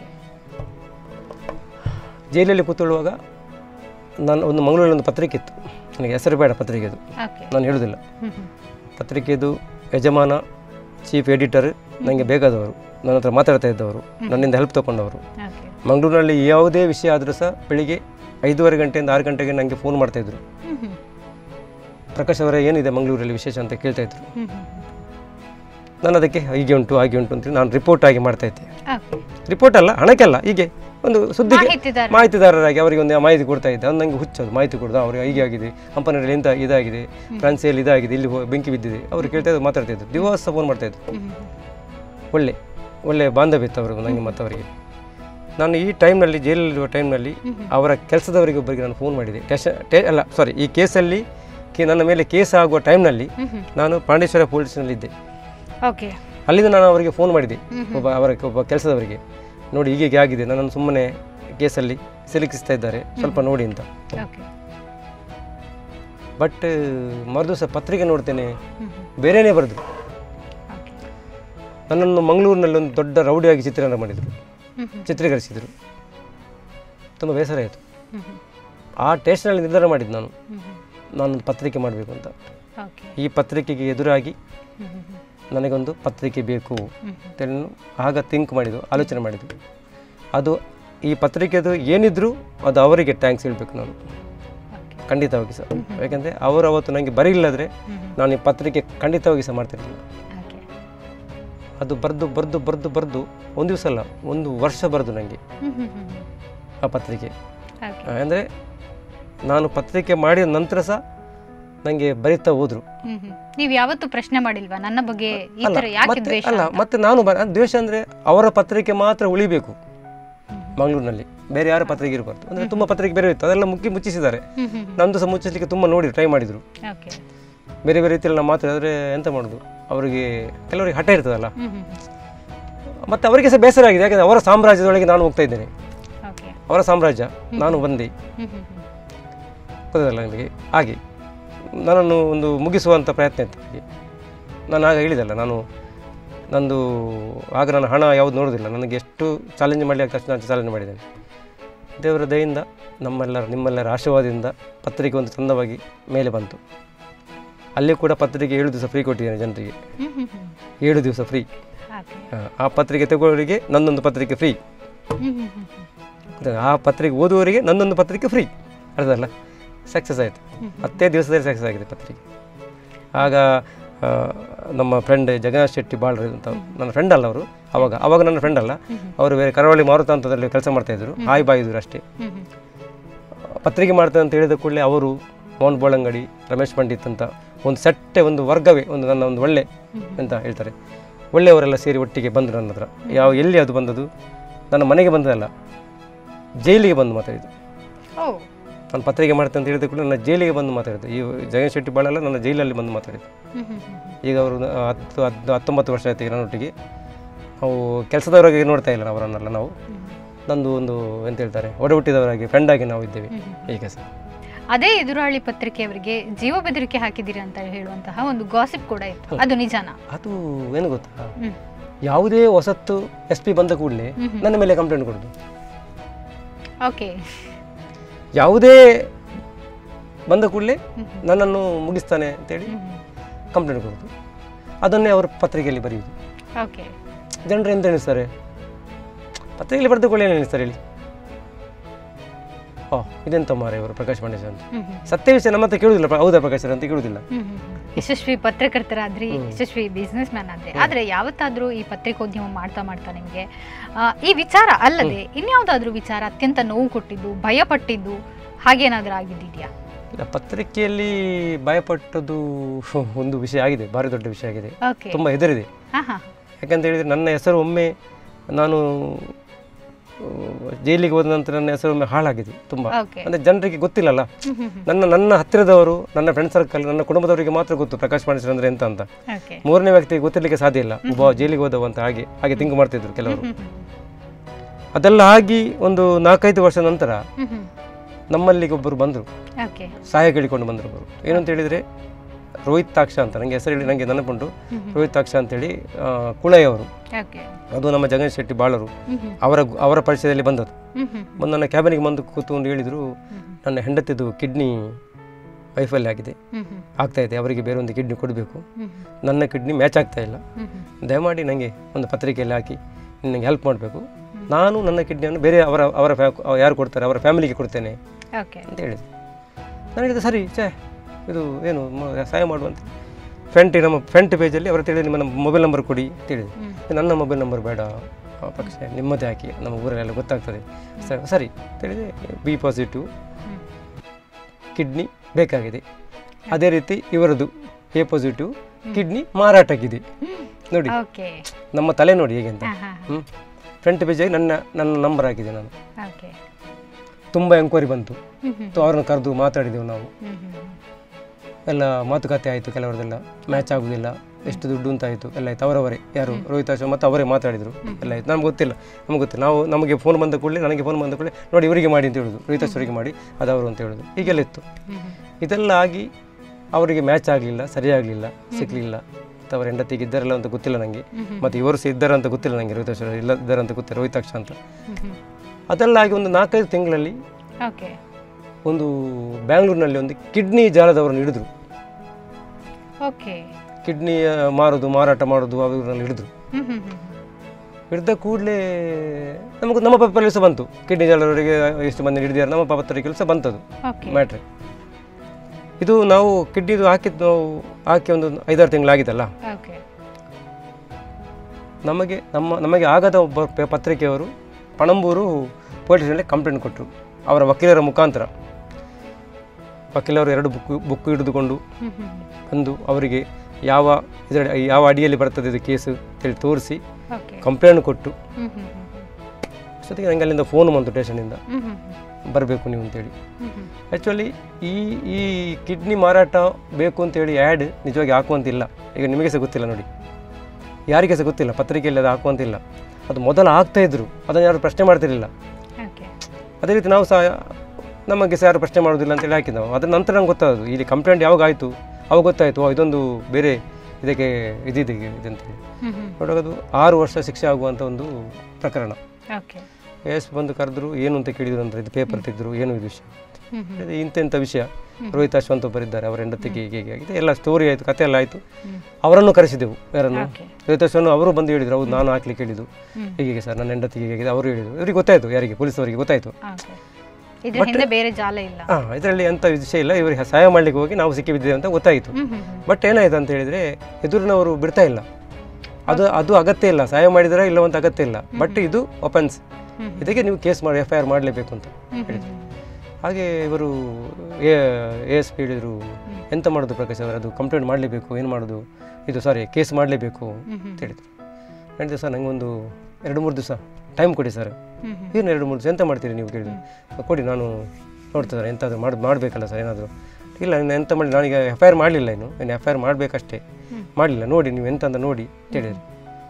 Speaker 2: ಜೈಲಲ್ಲಿ ಕೂತ್ಕೊಳ್ಳುವಾಗ ನಾನು ಒಂದು ಮಂಗಳೂರಲ್ಲಿ ಒಂದು ಪತ್ರಿಕೆ ಇತ್ತು ನನಗೆ ಹೆಸರು ಬೇಡ ಪತ್ರಿಕೆ ಅದು
Speaker 1: ಓಕೆ
Speaker 2: ನಾನು ಹೇಳೋದಿಲ್ಲ
Speaker 1: ಹ್ಮ್ ಹ್ಮ್
Speaker 2: ಪತ್ರಿಕೆದು ಯಜಮಾನ ಚೀಫ್ ಎಡಿಟರ್ ನನಗೆ ಬೇಕಾದವರು ನನ್ನ ಹತ್ರ ಮಾತಾಡ್ತಾ ಇದ್ದವರು ನನ್ನಿಂದ ಹೆಲ್ಪ್ ತಗೊಂಡವರು
Speaker 1: ಓಕೆ
Speaker 2: ಮಂಗಳೂರಿನಲ್ಲಿ ಯಾವುದೇ ವಿಷಯ ಆದರೂ ಸಹ ಬೆಳಿಗ್ಗೆ ಐದೂವರೆ ಗಂಟೆಯಿಂದ ಆರು ಗಂಟೆಗೆ ನನಗೆ ಫೋನ್ ಮಾಡ್ತಾಯಿದ್ರು
Speaker 1: ಹ್ಮ್ ಹ್ಮ್
Speaker 2: ಪ್ರಕಾಶ್ ಅವರೇ ಏನಿದೆ ಮಂಗಳೂರಲ್ಲಿ ವಿಶೇಷ ಅಂತ ಕೇಳ್ತಾ ಇದ್ರು
Speaker 1: ಹ್ಮ್ ಹ್ಮ್
Speaker 2: ನಾನು ಅದಕ್ಕೆ ಹೀಗೆ ಉಂಟು ಹಾಗೆ ಉಂಟು ಅಂತೇಳಿ ನಾನು ರಿಪೋರ್ಟ್ ಆಗಿ ಮಾಡ್ತಾ ಇದ್ದೆ
Speaker 1: ಓಕೆ
Speaker 2: ರಿಪೋರ್ಟ್ ಅಲ್ಲ ಹಣಕ್ಕೆಲ್ಲ ಹೀಗೆ ಒಂದು ಸುದ್ದಿಗೆ
Speaker 1: ಮಾಹಿತಿದಾರ
Speaker 2: ಮಾಹಿತಿದಾರರಾಗಿ ಅವರಿಗೆ ಒಂದು ಮಾಹಿತಿ ಕೊಡ್ತಾ ಇದ್ದೆ ಅದು ನನಗೆ ಹುಚ್ಚೋದು ಮಾಹಿತಿ ಕೊಡೋದು ಅವ್ರಿಗೆ ಹೀಗೆ ಆಗಿದೆ ಕಂಪನಿಯಲ್ಲಿ ಎಂತ ಇದಾಗಿದೆ ಫ್ರಾನ್ಸಿಯಲ್ಲಿ ಇದಾಗಿದೆ ಇಲ್ಲಿ ಹೋ- ಬೆಂಕಿ ಬಿದ್ದಿದೆ ಅವ್ರು ಕೇಳ್ತಾ ಇದ್ದು ಮಾತಾಡ್ತಾ ಇದ್ರು ದಿವಸ ಫೋನ್ ಮಾಡ್ತಾ ಇದ್ರು
Speaker 1: ಹ್ಮ್ ಹ್ಮ್
Speaker 2: ಒಳ್ಳೆ ಒಳ್ಳೆ ಬಾಂಧವ್ಯ ಇತ್ತು ಅವ್ರಿಗೆ ನನಗೆ ಮತ್ತು ಅವರಿಗೆ ನಾನು ಈ ಟೈಮ್ನಲ್ಲಿ ಜೈಲಲ್ಲಿರುವ ಟೈಮ್ನಲ್ಲಿ ಅವರ ಕೆಲಸದವರಿಗೆ ಒಬ್ಬರಿಗೆ ನಾನು ಫೋನ್ ಮಾಡಿದೆ ಟೆಶ ಟೆ ಅಲ್ಲ ಸಾರಿ ಈ ಕೇಸಲ್ಲಿ ಕೇ ನನ್ನ ಮೇಲೆ ಕೇಸ್ ಆಗುವ ಟೈಮ್ನಲ್ಲಿ
Speaker 1: ಹ್ಮ್ ಹ್ಮ್
Speaker 2: ನಾನು ಪಾಂಡೇಶ್ವರ ಪೊಲೀಸ್ನಲ್ಲಿದ್ದೆ
Speaker 1: ಓಕೆ
Speaker 2: ಅಲ್ಲಿಂದ ನಾನು ಅವರಿಗೆ ಫೋನ್ ಮಾಡಿದೆ ಒಬ್ಬ ಅವರ ಒಬ್ಬ ಕೆಲಸದವರಿಗೆ ನೋಡಿ ಹೀಗೆ ಆಗಿದೆ ನನ್ನನ್ನು ಸುಮ್ಮನೆ ಕೇಸಲ್ಲಿ ಸಿಲುಕಿಸ್ತಾ ಇದ್ದಾರೆ ಸ್ವಲ್ಪ ನೋಡಿ ಅಂತ
Speaker 1: ಓಕೆ
Speaker 2: ಬಟ್ ಮರುದಿವಸ ಪತ್ರಿಕೆ ನೋಡ್ತೇನೆ
Speaker 1: ಹ್ಮ್ ಹ್ಮ್
Speaker 2: ಬೇರೆಯೇ ಬರೆದ್ರು
Speaker 1: ಓಕೆ
Speaker 2: ನನ್ನನ್ನು ಮಂಗಳೂರಿನಲ್ಲಿ ಒಂದು ದೊಡ್ಡ ರೌಡಿಯಾಗಿ ಚಿತ್ರೀಕರಣ ಮಾಡಿದರು
Speaker 1: ಹ್ಮ್ ಹ್ಮ್
Speaker 2: ಚಿತ್ರೀಕರಿಸಿದರು ತುಂಬ ಬೇಸರ ಆಯಿತು
Speaker 1: ಹ್ಮ್ ಹ್ಮ್
Speaker 2: ಆ ಟೇಸ್ಟ್ನಲ್ಲಿ ನಿರ್ಧಾರ ಮಾಡಿದ್ದು ನಾನು
Speaker 1: ಹ್ಮ್ ಹ್ಮ್
Speaker 2: ನಾನೊಂದು ಪತ್ರಿಕೆ ಮಾಡಬೇಕು ಅಂತ
Speaker 1: ಓಕೆ
Speaker 2: ಈ ಪತ್ರಿಕೆಗೆ ಎದುರಾಗಿ
Speaker 1: ಹ್ಮ್ ಹ್ಮ್ ಹ್ಮ್
Speaker 2: ನನಗೊಂದು ಪತ್ರಿಕೆ ಬೇಕು
Speaker 1: ಹ್ಮ್
Speaker 2: ಅಂತೇಳಿ ನಾನು ಆಗ ಥಿಂಕ್ ಮಾಡಿದ್ದು ಆಲೋಚನೆ ಮಾಡಿದ್ದು ಅದು ಈ ಪತ್ರಿಕೆದು ಏನಿದ್ರು ಅದು ಅವರಿಗೆ ಥ್ಯಾಂಕ್ಸ್ ಹೇಳಬೇಕು ನಾನು
Speaker 1: ಓಕೆ
Speaker 2: ಖಂಡಿತವಾಗಿ ಸರ್ ಯಾಕೆಂದರೆ ಅವರು ಅವತ್ತು ನನಗೆ ಬರೀಲ್ಲದ್ರೆ
Speaker 1: ಹ್ಮ್ ಹ್ಮ್
Speaker 2: ನಾನು ಈ ಪತ್ರಿಕೆ ಖಂಡಿತವಾಗಿ ಸಹ ಮಾಡ್ತಿರಲಿಲ್ಲ
Speaker 1: ಓಕೆ
Speaker 2: ಅದು ಬರೆದು ಬರೆದು ಬರೆದು ಬರೆದು ಒಂದು ದಿವಸ ಅಲ್ಲ ಒಂದು ವರ್ಷ ಬರೆದು ನನಗೆ
Speaker 1: ಹ್ಮ್ ಹ್ಮ್ ಹ್ಮ್ ಹ್ಮ್
Speaker 2: ಆ ಪತ್ರಿಕೆ
Speaker 1: ಓಕೆ
Speaker 2: ಅಂದರೆ ನಾನು ಪತ್ರಿಕೆ ಮಾಡಿದ ನಂತರ ಸಹ ನನಗೆ ಬರೀತಾ ಹೋದರು
Speaker 1: ಹ್ಮ್ ಹ್ಮ್ ನೀವು ಯಾವತ್ತೂ ಪ್ರಶ್ನೆ ಮಾಡಿಲ್ವಾ ನನ್ನ ಬಗ್ಗೆ ಈ
Speaker 2: ಅಲ್ಲ
Speaker 1: ತರ ಯಾಕೆ
Speaker 2: ಮತ್ತೆ
Speaker 1: ದ್ವೇಷ
Speaker 2: ಅಲ್ಲ
Speaker 1: ಅಂತ?
Speaker 2: ಮತ್ತೆ ನಾನು ಬ ಅದು ದ್ವೇಷ ಅಂದರೆ ಅವರ ಪತ್ರಿಕೆ ಮಾತ್ರ ಉಳಿಬೇಕು ಮಂಗಳೂರಿನಲ್ಲಿ ಬೇರೆ ಯಾರ ಪತ್ರಿಕೆ ಇರಬಾರ್ದು ಅಂದರೆ ತುಂಬ ಪತ್ರಿಕೆ ಬೇರೆ ಇತ್ತು ಅದೆಲ್ಲ ಮುಕ್ಕಿ ಮುಚ್ಚಿಸಿದ್ದಾರೆ
Speaker 1: ಹ್ಮ್ ಹ್ಮ್
Speaker 2: ನಂದು ಸಹ ಮುಚ್ಚಿಸಲಿಕ್ಕೆ ತುಂಬ ನೋಡಿ ಟ್ರೈ ಮಾಡಿದರು
Speaker 1: ಓಕೆ
Speaker 2: ಬೇರೆ ಬೇರೆ ರೀತಿಯಲ್ಲಿ ನಾವು ಮಾತಾಡಿದ್ರೆ ಎಂತ ಮಾಡೋದು ಅವರಿಗೆ ಕೆಲವರಿಗೆ ಹಠ ಇರ್ತದಲ್ಲ
Speaker 1: ಹ್ಮ್ ಹ್ಮ್
Speaker 2: ಮತ್ತು ಅವರಿಗೆ ಸಹ ಬೇಸರ ಆಗಿದೆ ಯಾಕಂದರೆ ಅವರ ಸಾಮ್ರಾಜ್ಯದೊಳಗೆ ನಾನು ಹೋಗ್ತಾ ಇದ್ದೇನೆ
Speaker 1: ಓಕೆ
Speaker 2: ಅವರ ಸಾಮ್ರಾಜ್ಯ ನಾನು ಬಂದೆ
Speaker 1: ಹ್ಮ್ ಹ್ಮ್ ಹ್ಮ್
Speaker 2: ಗೊತ್ತಲ್ಲ ನಿಮಗೆ ಹಾಗೆ ನನ್ನನ್ನು ಒಂದು ಮುಗಿಸುವಂಥ ಪ್ರಯತ್ನ ಇತ್ತು ಹಾಗೆ ನಾನು ಆಗ ಹೇಳಿದಲ್ಲ ನಾನು ನಂದು ಆಗ ನಾನು ಹಣ ಯಾವುದು ನೋಡೋದಿಲ್ಲ ನನಗೆ ಎಷ್ಟು ಚಾಲೆಂಜ್ ಮಾಡಲಿಕ್ಕೆ ತಕ್ಷಣ ಚಾಲೆಂಜ್ ಮಾಡಿದ್ದೇನೆ ದೇವರ ದಯೆಯಿಂದ ನಮ್ಮೆಲ್ಲರ ನಿಮ್ಮೆಲ್ಲರ ಆಶೀರ್ವಾದದಿಂದ ಪತ್ರಿಕೆ ಒಂದು ಚಂದವಾಗಿ ಮೇಲೆ ಬಂತು ಅಲ್ಲಿ ಕೂಡ ಪತ್ರಿಕೆ ಏಳು ದಿವಸ ಫ್ರೀ ಕೊಟ್ಟಿದ್ದೇನೆ ಜನರಿಗೆ
Speaker 1: ಹ್ಮ್ ಹ್ಮ್ ಹ್ಮ್
Speaker 2: ಏಳು ದಿವಸ ಫ್ರೀ
Speaker 1: ಓಕೆ
Speaker 2: ಆ ಪತ್ರಿಕೆ ತಗೊಳ್ಳೋರಿಗೆ ನನ್ನೊಂದು ಪತ್ರಿಕೆ ಫ್ರೀ
Speaker 1: ಹ್ಮ್ ಹ್ಮ್ ಹ್ಮ್ ಹ್ಮ್
Speaker 2: ಆ ಪತ್ರಿಕೆ ಓದುವವರಿಗೆ ನನ್ನೊಂದು ಪತ್ರಿಕೆ ಫ್ರೀ ಅರ್ಥಲ್ಲ ಸಕ್ಸಸ್ ಆಯಿತು ಹತ್ತೇ ದಿವಸದಲ್ಲಿ ಸಕ್ಸಸ್ ಆಗಿದೆ ಪತ್ರಿಕೆ ಆಗ ಆ, ನಮ್ಮ ಫ್ರೆಂಡ್ ಜಗನ್ನಾಥ್ ಶೆಟ್ಟಿ ಬಾಳ್ರ ಅಂತ ನನ್ನ ಫ್ರೆಂಡ್ ಅಲ್ಲ ಅವರು ಅವಾಗ ಅವಾಗ ನನ್ನ ಫ್ರೆಂಡ್ ಅಲ್ಲ ಅವರು ಬೇರೆ ಕರಾವಳಿ ಮಾರುತ ಹಂತದಲ್ಲಿ ಕೆಲಸ ಮಾಡ್ತಾಯಿದ್ರು ಹಾಯ್ ಬಾಯ್ ಇದ್ರು ಅಷ್ಟೇ
Speaker 1: ಹ್ಮ್ ಹ್ಮ್
Speaker 2: ಪತ್ರಿಕೆ ಮಾಡ್ತಾರೆ ಅಂತ ಹೇಳಿದ ಕೂಡಲೇ ಅವರು ಮೌನ್ ಬೋಳಂಗಡಿ ರಮೇಶ್ ಪಂಡಿತ್ ಅಂತ ಒಂದು ಸಟ್ಟೆ ಒಂದು ವರ್ಗವೇ ಒಂದು ನನ್ನ ಒಂದು ಒಳ್ಳೆ ಅಂತ ಹೇಳ್ತಾರೆ ಒಳ್ಳೆಯವರೆಲ್ಲ ಸೇರಿ ಒಟ್ಟಿಗೆ ಬಂದರು ನನ್ನ ಹತ್ರ ಯಾವ ಎಲ್ಲಿ ಅದು ಬಂದದ್ದು ನನ್ನ ಮನೆಗೆ ಬಂದದಲ್ಲ ಜೈಲಿಗೆ ಬಂದು ಮಾತಾಡಿದ್ದು
Speaker 1: ಓ
Speaker 2: ನಾನು ಪತ್ರಿಕೆ ಮಾಡ್ತೇನೆ ಅಂತ ಹೇಳಿದ ಕೂಡ ನನ್ನ ಜೈಲಿಗೆ ಬಂದು ಮಾತಾಡಿದ್ದು ಈ ಜಗನ್ ಶೆಟ್ಟಿ ಬಾಳೆಲ್ಲ ನನ್ನ ಜೈಲಲ್ಲಿ ಬಂದು ಮಾತಾಡಿದ್ದು
Speaker 1: ಹ್ಮ್ ಹ್ಮ್ ಹ್ಮ್ ಹ್ಮ್
Speaker 2: ಈಗ ಅವರು ಹತ್ತು ಹತ್ತು ಹತ್ತೊಂಬತ್ತು ವರ್ಷ ಆಯ್ತು ಈಗ ನನ್ನೊಟ್ಟಿಗೆ ನಾವು ಕೆಲಸದವರಾಗಿ ನೋಡ್ತಾ ಇಲ್ಲ ಅವರನ್ನೆಲ್ಲ ನಾವು ನಂದು ಒಂದು ಎಂತ ಹೇಳ್ತಾರೆ ಒಡಹುಟ್ಟಿದವರಾಗಿ ಫ್ರೆಂಡ್ ಆಗಿ ನಾವು ಇದ್ದೇವೆ ಈಗ ಸರ್
Speaker 1: ಅದೇ ಎದುರಾಳಿ ಪತ್ರಿಕೆಯವರಿಗೆ ಜೀವ ಬೆದರಿಕೆ ಹಾಕಿದ್ದೀರಿ ಅಂತ ಹೇಳುವಂತಹ ಒಂದು ಗಾಸಿಪ್ ಕೂಡ ಇತ್ತು ಅದು ನಿಜಾನಾ
Speaker 2: ಅದು ಏನು ಗೊತ್ತಾ
Speaker 1: ಹ್ಮ್
Speaker 2: ಯಾವುದೇ ಹೊಸತ್ತು ಎಸ್ ಪಿ ಬಂದ ಕೂಡಲೇ ನನ್ನ ಮೇಲೆ ಕಂಪ್ಲೇಂಟ್ ಕೊಡೋದು
Speaker 1: ಓಕೆ
Speaker 2: ಯಾವುದೇ ಬಂದ ಕೂಡಲೇ ನನ್ನನ್ನು ಮುಗಿಸ್ತಾನೆ ಅಂತೇಳಿ ಕಂಪ್ಲೇಂಟ್ ಕೊಡೋದು ಅದನ್ನೇ ಅವರು ಪತ್ರಿಕೆಯಲ್ಲಿ ಬರೆಯುವುದು
Speaker 1: ಓಕೆ
Speaker 2: ಜನರು ಎಂತ ಎಣಿಸ್ತಾರೆ ಪತ್ರಿಕೆಯಲ್ಲಿ ಬರೆದ ಕೂಡಲೇ ಏನು ಎಣಿಸ್ತಾರೆ ಹೇಳಿ ಓ ಇದೆಂತ ಮಾರ ಇವರು ಪ್ರಕಾಶ್ ಪಾಂಡೇಶ ಅಂತ
Speaker 1: ಹ್ಮ್ ಹ್ಮ್
Speaker 2: ಸತ್ಯ ವಿಷಯ ನಮ್ಮ ಹತ್ರ ಕೇಳುವುದಿಲ್ಲ ಪ್ರ- ಹೌದಾ ಪ್ರಕಾಶ್ ಅಂತ ಕೇಳುವುದಿಲ್ಲ
Speaker 1: ಹ್ಮ್ ಹ್ಮ್ ಹ್ಮ್. ಯಶಸ್ವಿ ಪತ್ರಕರ್ತರಾದ್ರಿ ಯಶಸ್ವಿ ಬಿಸ್ನೆಸ್ ಮ್ಯಾನ್ ಆದ್ರಿ ಆದ್ರೆ ಯಾವತ್ತಾದ್ರೂ ಈ ಪತ್ರಿಕೋದ್ಯಮ ಮಾಡ್ತಾ ಮಾಡ್ತಾ ನಿಮಗೆ ಈ ವಿಚಾರ ಅಲ್ಲದೆ ಇನ್ಯಾವುದಾದ್ರೂ ವಿಚಾರ ಅತ್ಯಂತ ನೋವು ಕೊಟ್ಟಿದ್ದು ಭಯ ಪಟ್ಟಿದ್ದು ಹಾಗೇನಾದ್ರೂ ಆಗಿದ್ದಿದ್ಯಾ
Speaker 2: ಇಲ್ಲ ಪತ್ರಿಕೆಯಲ್ಲಿ ಭಯಪಟ್ಟದ್ದು ಒಂದು ವಿಷಯ ಆಗಿದೆ ಭಾರಿ ದೊಡ್ಡ ವಿಷಯ ಆಗಿದೆ
Speaker 1: ಓಕೆ
Speaker 2: ತುಂಬ ಹೆದರಿದೆ
Speaker 1: ಹಾ ಹಾ
Speaker 2: ಯಾಕಂತ ಹೇಳಿದರೆ ನನ್ನ ಹೆಸರು ಒಮ್ಮೆ ನಾನು ಆ, ಜೈಲಿಗೆ ಹೋದ ನಂತರ ನನ್ನ ಹೆಸರು ಒಮ್ಮೆ ಹಾಳಾಗಿದೆ ತುಂಬ
Speaker 1: ಓಕೆ
Speaker 2: ಅಂದರೆ ಜನರಿಗೆ ಗೊತ್ತಿಲ್ಲಲ್ಲ ನನ್ನ ನನ್ನ ಹತ್ತಿರದವರು ನನ್ನ ಫ್ರೆಂಡ್ ಸರ್ಕಲ್ ನನ್ನ ಕುಟುಂಬದವರಿಗೆ ಮಾತ್ರ ಗೊತ್ತು ಪ್ರಕಾಶ್ ಪಾಂಡೇಶ್ವರ ಅಂದರೆ ಎಂತ ಅಂತ
Speaker 1: ಓಕೆ
Speaker 2: ಮೂರನೇ ವ್ಯಕ್ತಿಗೆ ಗೊತ್ತಿರಲಿಕ್ಕೆ ಸಾಧ್ಯ ಇಲ್ಲ ಒಬ್ಬ ಜೈಲಿಗೆ ಹೋದವ ಅಂತ ಹಾಗೆ ಹಾಗೆ ತಿಂಕ್ ಮಾಡ್ತಿದ್ರು ಕೆಲವರು ಅದೆಲ್ಲ ಆಗಿ ಒಂದು ನಾಲ್ಕೈದು ವರ್ಷ ನಂತರ ನಮ್ಮಲ್ಲಿಗೆ ಒಬ್ಬರು ಬಂದರು
Speaker 1: ಓಕೆ
Speaker 2: ಸಹಾಯ ಕೇಳಿಕೊಂಡು ಬಂದರು ಒಬ್ಬರು ಏನಂತ ಹೇಳಿದರೆ ರೋಹಿತ್ ತಾಕ್ಷ ಅಂತ ನನಗೆ ಹೆಸರು ಹೇಳಿ ನನಗೆ ನೆನಪುಂಟು ರೋಹಿತ್ ತಾಕ್ಷ ಅಂತೇಳಿ ಆ, ಕುಳೈ ಅವರು
Speaker 1: ಓಕೆ
Speaker 2: ಅದು ನಮ್ಮ ಜಗನ್ ಶೆಟ್ಟಿ ಬಾಳರು ಅವರ ಅವರ ಪರಿಚಯದಲ್ಲಿ ಬಂದದ್ದು ಬಂದು ನನ್ನ ಕ್ಯಾಬಿನಿಗೆ ಬಂದು ಕೂತ್ಕೊಂಡು ಹೇಳಿದರು ನನ್ನ ಹೆಂಡತಿದು ಕಿಡ್ನಿ ವೈಫಲ್ಯ ಆಗಿದೆ ಆಗ್ತಾ ಇದೆ ಅವರಿಗೆ ಬೇರೆ ಒಂದು ಕಿಡ್ನಿ ಕೊಡಬೇಕು ನನ್ನ ಕಿಡ್ನಿ ಮ್ಯಾಚ್ ಆಗ್ತಾ ಇಲ್ಲ ದಯಮಾಡಿ ನನಗೆ ಒಂದು ಪತ್ರಿಕೆಯಲ್ಲಿ ಹಾಕಿ ನನಗೆ ಹೆಲ್ಪ್ ಮಾಡಬೇಕು ನಾನು ನನ್ನ ಕಿಡ್ನಿಯನ್ನು ಬೇರೆ ಅವರ ಅವರ ಫ್ಯಾ- ಯಾರು ಕೊಡ್ತಾರೆ ಅವರ ಫ್ಯಾಮಿಲಿಗೆ ಕೊಡ್ತೇನೆ
Speaker 1: ಓಕೆ
Speaker 2: ಅಂತ ಹೇಳಿದೆ ನಾನು ಹೇಳಿದೆ ಸರಿ ಛೇ ಇದು ಏನು ಮ- ಸಹಾಯ ಮಾಡುವಂತ ಫ್ರಂಟ್ ನಮ್ಮ ಫ್ರಂಟ್ ಪೇಜಲ್ಲಿ ಅವರ ಹೇಳಿ ನಿಮ್ಮ ಮೊಬೈಲ್ ನಂಬರ್ ಕೊಡಿ ಅಂತ ಹೇಳಿದೆ ನನ್ನ ಮೊಬೈಲ್ ನಂಬರ್ ಬೇಡ ಆ ಪಕ್ಷ ನಿಮ್ಮದೇ ಹಾಕಿ ನಮ್ಮ ಊರಲ್ಲೆಲ್ಲ ಗೊತ್ತಾಗ್ತದೆ ಸ- ಸರಿ ಅಂತ ಹೇಳಿದೆ ಬಿ ಪಾಸಿಟಿವ್ ಕಿಡ್ನಿ ಬೇಕಾಗಿದೆ ಅದೇ ರೀತಿ ಇವರದು ಎ ಪಾಸಿಟಿವ್ ಕಿಡ್ನಿ ಮಾರಾಟಕ್ಕಿದೆ ನೋಡಿ
Speaker 1: ಓಕೆ
Speaker 2: ನಮ್ಮ ತಲೆ ನೋಡಿ ಹೇಗೆ ಅಂತ
Speaker 1: ಹಾ ಹಾ
Speaker 2: ಹ್ಞೂ ಫ್ರಂಟ್ ಪೇಜಾಗಿ ನನ್ನ ನನ್ನ ನಂಬರ್ ಹಾಕಿದೆ ನಾನು
Speaker 1: ಓಕೆ
Speaker 2: ತುಂಬ ಎಂಕ್ವೈರಿ ಬಂತು
Speaker 1: ಹ್ಮ್ ಹ್ಮ್
Speaker 2: ಸೊ ಅವ್ರನ್ನ ಕರೆದು ಮಾತಾಡಿದೆವು ನಾವು
Speaker 1: ಹ್ಮ್ ಹ್ಮ್
Speaker 2: ಎಲ್ಲ ಮಾತುಕತೆ ಆಯಿತು ಕೆಲವರದೆಲ್ಲ ಮ್ಯಾಚ್ ಆಗುದಿಲ್ಲ ಎಷ್ಟು ದುಡ್ಡು ಅಂತ ಆಯಿತು ಎಲ್ಲ ಆಯ್ತು ಅವರವರೇ ಯಾರು ರೋಹಿತ್ ಆಶಾ ಮತ್ತು ಅವರೇ ಮಾತಾಡಿದರು ಎಲ್ಲ ಆಯ್ತು ನಮ್ಗೆ ಗೊತ್ತಿಲ್ಲ ನಮ್ಗೆ ಗೊತ್ತಿಲ್ಲ ನಾವು ನಮಗೆ ಫೋನ್ ಬಂದ ಕೂಡಲೇ ನನಗೆ ಫೋನ್ ಬಂದ ಕೂಡಲೇ ನೋಡಿ ಇವರಿಗೆ ಮಾಡಿ ಅಂತ ಹೇಳೋದು ರೋಹಿತ್ ಅವರಿಗೆ ಮಾಡಿ ಅದು ಅವರು ಅಂತ ಹೇಳೋದು ಹೀಗೆಲ್ಲ ಇತ್ತು
Speaker 1: ಹ್ಮ್ ಹ್ಮ್
Speaker 2: ಇದೆಲ್ಲ ಆಗಿ ಅವರಿಗೆ ಮ್ಯಾಚ್ ಆಗಲಿಲ್ಲ ಸರಿ ಆಗಲಿಲ್ಲ ಸಿಗಲಿಲ್ಲ ಮತ್ತು ಅವರ ಹೆಂಡತಿಗೆ ಇದ್ದಾರಲ್ಲ ಅಂತ ಗೊತ್ತಿಲ್ಲ ನನಗೆ ಮತ್ತು ಇವರು ಸಹ ಇದ್ದಾರೆ ಅಂತ ಗೊತ್ತಿಲ್ಲ ನನಗೆ ರೋಹಿತ್ ಆಶಾ ಇಲ್ಲ ಇದ್ದಾರೆ ಅಂತ ಗೊತ್ತಿಲ್ಲ ರೋಹಿತಾಕ್ಷ ಅಂತ
Speaker 1: ಹ್ಮ್ ಹ್ಮ್
Speaker 2: ಅದೆಲ್ಲ ಆಗಿ ಒಂದು ನಾಲ್ಕೈದು ತಿಂಗಳಲ್ಲಿ
Speaker 1: ಓಕೆ
Speaker 2: ಒಂದು ಬ್ಯಾಂಗ್ಳೂರಿನಲ್ಲಿ ಒಂದು ಕಿಡ್ನಿ ಜಾಲದವರನ್ನು ಹಿಡಿದ್ರು
Speaker 1: ಓಕೆ
Speaker 2: ಕಿಡ್ನಿ ಮಾರೋದು ಮಾರಾಟ ಮಾಡೋದು ಅವರಲ್ಲಿ ಹಿಡಿದ್ರು
Speaker 1: ಹ್ಮ್ ಹ್ಮ್ ಹ್ಮ್
Speaker 2: ಹಿಡಿದ ಕೂಡಲೇ ನಮಗೂ ನಮ್ಮ ಪೇಪರಲ್ಲಿ ಸಹ ಬಂತು ಕಿಡ್ನಿ ಜಾಲದವರಿಗೆ ಎಷ್ಟು ಮಂದಿ ಹಿಡಿದಿದ್ದಾರೆ ನಮ್ಮ ಪತ್ರಿಕೆಯಲ್ಲಿ ಸಹ ಬಂತದು
Speaker 1: ಓಕೆ
Speaker 2: ಮ್ಯಾಟ್ರಿ ಇದು ನಾವು ಕಿಡ್ನಿದು ಹಾಕಿದ್ದು ನಾವು ಹಾಕಿ ಒಂದು ಐದಾರು ತಿಂಗಳಾಗಿದ್ದಲ್ಲ
Speaker 1: ಓಕೆ
Speaker 2: ನಮಗೆ ನಮ್ಮ ನಮಗೆ ಆಗದ ಒಬ್ಬ ಪೆ- ಪತ್ರಿಕೆಯವರು ಪಣಂಬೂರು ಪೊಲೀಸ್ ಸ್ಟೇಷನಲ್ಲಿ ಕಂಪ್ಲೇಂಟ್ ಕೊಟ್ಟರು ಅವರ ವಕೀಲರ ಮುಖಾಂತರ ವಕೀಲರು ಎರಡು ಬುಕ್ ಬುಕ್ ಹಿಡಿದುಕೊಂಡು
Speaker 1: ಹ್ಮ್ ಹ್ಮ್
Speaker 2: ಬಂದು ಅವರಿಗೆ ಯಾವ ಇದರ ಯಾವ ಅಡಿಯಲ್ಲಿ ಬರ್ತದೆ ಇದು ಕೇಸು ಅಂತೇಳಿ ತೋರಿಸಿ
Speaker 1: ಓಕೆ
Speaker 2: ಕಂಪ್ಲೇಂಟ್ ಕೊಟ್ಟು
Speaker 1: ಹ್ಮ್ ಹ್ಮ್ ಹ್ಮ್
Speaker 2: ಅಷ್ಟೊತ್ತಿಗೆ ನನಗೆ ಅಲ್ಲಿಂದ ಫೋನ್ ಬಂತು ಸ್ಟೇಷನಿಂದ
Speaker 1: ಹ್ಮ್ ಹ್ಮ್ ಹ್ಮ್
Speaker 2: ಬರಬೇಕು ನೀವು ಅಂತೇಳಿ
Speaker 1: ಹ್ಮ್ ಹ್ಮ್
Speaker 2: ಆ್ಯಕ್ಚುಲಿ ಈ ಈ ಕಿಡ್ನಿ ಮಾರಾಟ ಬೇಕು ಅಂತೇಳಿ ಆ್ಯಡ್ ನಿಜವಾಗಿ ಹಾಕುವಂತಿಲ್ಲ ಈಗ ನಿಮಗೆ ಸಹ ಗೊತ್ತಿಲ್ಲ ನೋಡಿ ಯಾರಿಗೆ ಸಹ ಗೊತ್ತಿಲ್ಲ ಪತ್ರಿಕೆಯಲ್ಲಿ ಅದು ಹಾಕುವಂತಿಲ್ಲ ಅದು ಮೊದಲು ಆಗ್ತಾ ಇದ್ರು ಅದನ್ನು ಯಾರು ಪ್ರಶ್ನೆ ಮಾಡ್ತಿರಲಿಲ್ಲ
Speaker 1: ಓಕೆ
Speaker 2: ಅದೇ ರೀತಿ ನಾವು ಸಹ ನಮಗೆ ಸಹ ಯಾರು ಪ್ರಶ್ನೆ ಮಾಡೋದಿಲ್ಲ ಅಂತೇಳಿ ಹಾಕಿದ್ದೆವು ಅದ್ರ ನಂತರ ನಂಗೆ ಗೊತ್ತಾಗೋದು ಇಲ್ಲಿ ಕಂಪ್ಲೇಂಟ್ ಯಾವಾಗ ಆಯಿತು ಅವಾಗ ಗೊತ್ತಾಯಿತು ಓ, ಇದೊಂದು ಬೇರೆ ಇದಕ್ಕೆ ಇದಿದೆ ಇದಂತೇಳಿ
Speaker 1: ಹ್ಮ್ ಹ್ಮ್
Speaker 2: ನೋಡುವಾಗ ಅದು ಆರು ವರ್ಷ ಶಿಕ್ಷೆ ಆಗುವಂಥ ಒಂದು ಪ್ರಕರಣ
Speaker 1: ಓಕೆ
Speaker 2: ಎಸ್ ಬಂದು ಕರೆದ್ರು ಏನು ಅಂತ ಕೇಳಿದ್ರು ಅಂದ್ರೆ ಇದು ಪೇಪರ್ ತೆಗೆದ್ರು ಏನು ಇದು ವಿಷಯ
Speaker 1: ಹ್ಮ್ ಹ್ಮ್
Speaker 2: ಇದು ಇಂತೆಂಥ ವಿಷಯ ರೋಹಿತ್ ಅಶ್ವಂತ್ ಒಬ್ಬರಿದ್ದಾರೆ ಅವರ ಹೆಂಡತಿಗೆ ಹೀಗೆ ಹೀಗೆ ಆಗಿದೆ ಎಲ್ಲ ಸ್ಟೋರಿ ಆಯಿತು ಕತೆ ಎಲ್ಲ ಆಯಿತು
Speaker 1: ಹ್ಮ್
Speaker 2: ಅವರನ್ನು ಕರೆಸಿದೆವು ಯಾರನ್ನು
Speaker 1: ಓಕೆ
Speaker 2: ರೋಹಿತ್ ಅಶ್ವನ್ ಅವರು ಬಂದು ಹೇಳಿದ್ರು ಹೌದು ನಾನು ಹಾಕ್ಲಿಕ್ಕೆ ಹೇಳಿದ್ದು
Speaker 1: ಹ್ಮ್
Speaker 2: ಹೀಗೆ ಸರ್ ನನ್ನ ಹೆಂಡತಿಗೆ ಹೀಗೆ ಆಗಿದೆ ಅವರು ಹೇಳಿದ್ರು ಇವರಿಗೆ ಗೊತ್ತಾಯಿತು ಯಾರಿಗೆ ಪೊಲೀಸವರಿಗೆ ಗೊತ್ತಾಯಿತು
Speaker 1: ಓಕೆ ಇದ್ರ ಹಿಂದೆ ಬೇರೆ ಜಾಲ ಇಲ್ಲ
Speaker 2: ಹಾಂ ಇದರಲ್ಲಿ ಎಂಥ ವಿಷಯ ಇಲ್ಲ ಇವರಿಗೆ ಸಹಾಯ ಮಾಡಲಿಕ್ಕೆ ಹೋಗಿ ನಾವು ಸಿಕ್ಕಿ ಬಿದ್ದಿದ್ದೇವೆ ಅಂತ ಗೊತ್ತಾಯಿತು
Speaker 1: ಹ್ಮ್ ಹ್ಮ್ ಹ್ಮ್
Speaker 2: ಬಟ್ ಏನಾಯ್ತು ಅಂತ ಹೇಳಿದರೆ ಎದುರಿನವರು ಬಿಡ್ತಾ ಇಲ್ಲ ಅದು ಅದು ಅಗತ್ಯ ಇಲ್ಲ ಸಹಾಯ ಮಾಡಿದರೆ ಇಲ್ಲವಂತ ಅಗತ್ಯ ಇಲ್ಲ ಬಟ್ ಇದು ಒಫೆನ್ಸ್
Speaker 1: ಹ್ಮ್.
Speaker 2: ಇದಕ್ಕೆ ನೀವು ಕೇಸ್ ಮಾಡಿ ಎಫ್ ಐ ಆರ್ ಮಾಡಲೇಬೇಕು ಅಂತ
Speaker 1: ಹ್ಮ್ ಹ್ಮ್
Speaker 2: ಹೇಳಿದ್ರು ಹಾಗೆ ಇವರು ಎ ಎಸ್ ಪಿ ಹೇಳಿದರು ಎಂತ ಮಾಡೋದು ಪ್ರಕಾಶ್ ಅವರು ಅದು ಕಂಪ್ಲೇಂಟ್ ಮಾಡಲೇಬೇಕು ಏನು ಮಾಡೋದು ಇದು ಸಾರಿ ಕೇಸ್ ಮಾಡಲೇಬೇಕು
Speaker 1: ಹ್ಮ್ ಹ್ಮ್
Speaker 2: ಅಂತ ಹೇಳಿದ್ರು ಹೇಳಿದೆ ಸರ್ ನನಗೊಂದು ಎರಡು ಮೂರು ದಿವಸ ಟೈಮ್ ಕೊಡಿ ಸರ್
Speaker 1: ಹ್ಮ್ ಹ್ಮ್
Speaker 2: ಏನು ಎರಡು ಮೂರು ದಿವಸ ಎಂತ ಮಾಡ್ತೀರಿ ನೀವು ಕೇಳಿದ್ರು ಕೊಡಿ ನಾನು ನೋಡ್ತಾ ಸರ್ ಎಂತಾದರೂ ಮಾಡಿ ಮಾಡಬೇಕಲ್ಲ ಸರ್ ಏನಾದರೂ ಇಲ್ಲ ಇನ್ನು ಎಂತ ಮಾಡಿ ನಾನೀಗ ಎಫ್ ಐ ಆರ್ ಮಾಡಲಿಲ್ಲ ಇನ್ನು ಇನ್ನು ಎಫ್ ಐ ಆರ್ ಮಾಡಬೇಕಷ್ಟೇ
Speaker 1: ಹ್ಮ್.
Speaker 2: ಮಾಡಲಿಲ್ಲ ನೋಡಿ ನೀವು ಎಂತ ಅಂತ ನೋಡಿ ಅಂತ ಹೇಳಿದ್ರು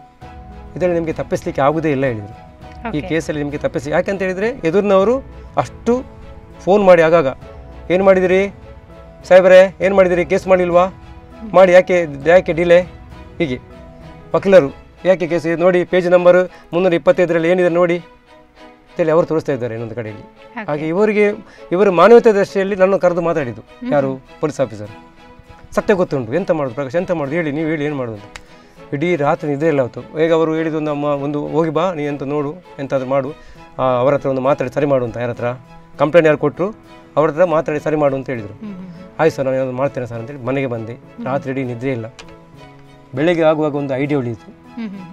Speaker 2: ಇದರಲ್ಲಿ ನಿಮಗೆ ತಪ್ಪಿಸ್ಲಿಕ್ಕೆ ಆಗುವುದೇ ಇಲ್ಲ ಹೇಳಿದರು ಈ
Speaker 1: ಓಕೆ
Speaker 2: ಕೇಸಲ್ಲಿ ನಿಮಗೆ ತಪ್ಪಿಸಿ ಯಾಕೆಂತ ಹೇಳಿದರೆ ಎದುರಿನವರು ಅಷ್ಟು ಫೋನ್ ಮಾಡಿ ಆಗಾಗ ಏನು ಮಾಡಿದಿರಿ ಸಾಹೇಬರೇ ಏನು ಮಾಡಿದಿರಿ ಕೇಸ್ ಮಾಡಿಲ್ವಾ ಮಾಡಿ ಯಾಕೆ ಯಾಕೆ ಡಿಲೇ ಹೀಗೆ ವಕೀಲರು ಯಾಕೆ ಕೇಸ್ ಇದು ನೋಡಿ ಪೇಜ್ ನಂಬರ್ ಮುನ್ನೂರ ಇಪ್ಪತ್ತೈದರಲ್ಲಿ ಏನಿದೆ ನೋಡಿ ಅಂತೇಳಿ ಅವರು ತೋರಿಸ್ತಾ ಇದ್ದಾರೆ ಇನ್ನೊಂದು ಕಡೆಯಲ್ಲಿ ಹಾಗೆ ಇವರಿಗೆ ಇವರು ಮಾನವೀಯತೆ ದೃಷ್ಟಿಯಲ್ಲಿ ನನ್ನ ಕರೆದು ಮಾತಾಡಿದ್ದು ಯಾರು ಪೊಲೀಸ್ ಆಫೀಸರ್ ಸತ್ಯ ಗೊತ್ತುಂಟು ಎಂತ ಮಾಡೋದು ಪ್ರಕಾಶ್ ಎಂತ ಮಾಡೋದು ಹೇಳಿ ನೀವು ಹೇಳಿ ಏನು ಮಾಡೋದು ಅಂತ. ಇಡೀ ರಾತ್ರಿ ನಿದ್ರೆ ಇಲ್ಲ ಹೊತ್ತು ಈಗ ಅವರು ಹೇಳಿದ್ದು ಒಂದು ಅಮ್ಮ ಒಂದು ಹೋಗಿ ಬಾ ನೀ ಎಂತ ನೋಡು ಎಂತಾದ್ರೂ ಮಾಡು ಆ, ಅವ್ರ ಹತ್ರ ಒಂದು ಮಾತಾಡಿ ಸರಿ ಮಾಡು ಅಂತ ಯಾರ ಹತ್ರ ಕಂಪ್ಲೇಂಟ್ ಯಾರು ಕೊಟ್ಟರು ಅವ್ರ ಹತ್ರ ಮಾತಾಡಿ ಸರಿ ಮಾಡು ಅಂತ ಹೇಳಿದರು
Speaker 1: ಹ್ಮ್ ಹ್ಮ್
Speaker 2: ಆಯ್ತು ಸರ್ ನಾನು ಏನಾದ್ರು ಮಾಡ್ತೇನೆ ಸರ್ ಅಂತೇಳಿ ಮನೆಗೆ ಬಂದೆ ರಾತ್ರಿ ಇಡೀ ನಿದ್ರೆ ಇಲ್ಲ ಬೆಳಿಗ್ಗೆ ಆಗುವಾಗ ಒಂದು ಐಡಿಯಾ ಉಳಿಯಿತು
Speaker 1: ಹ್ಮ್ ಹ್ಮ್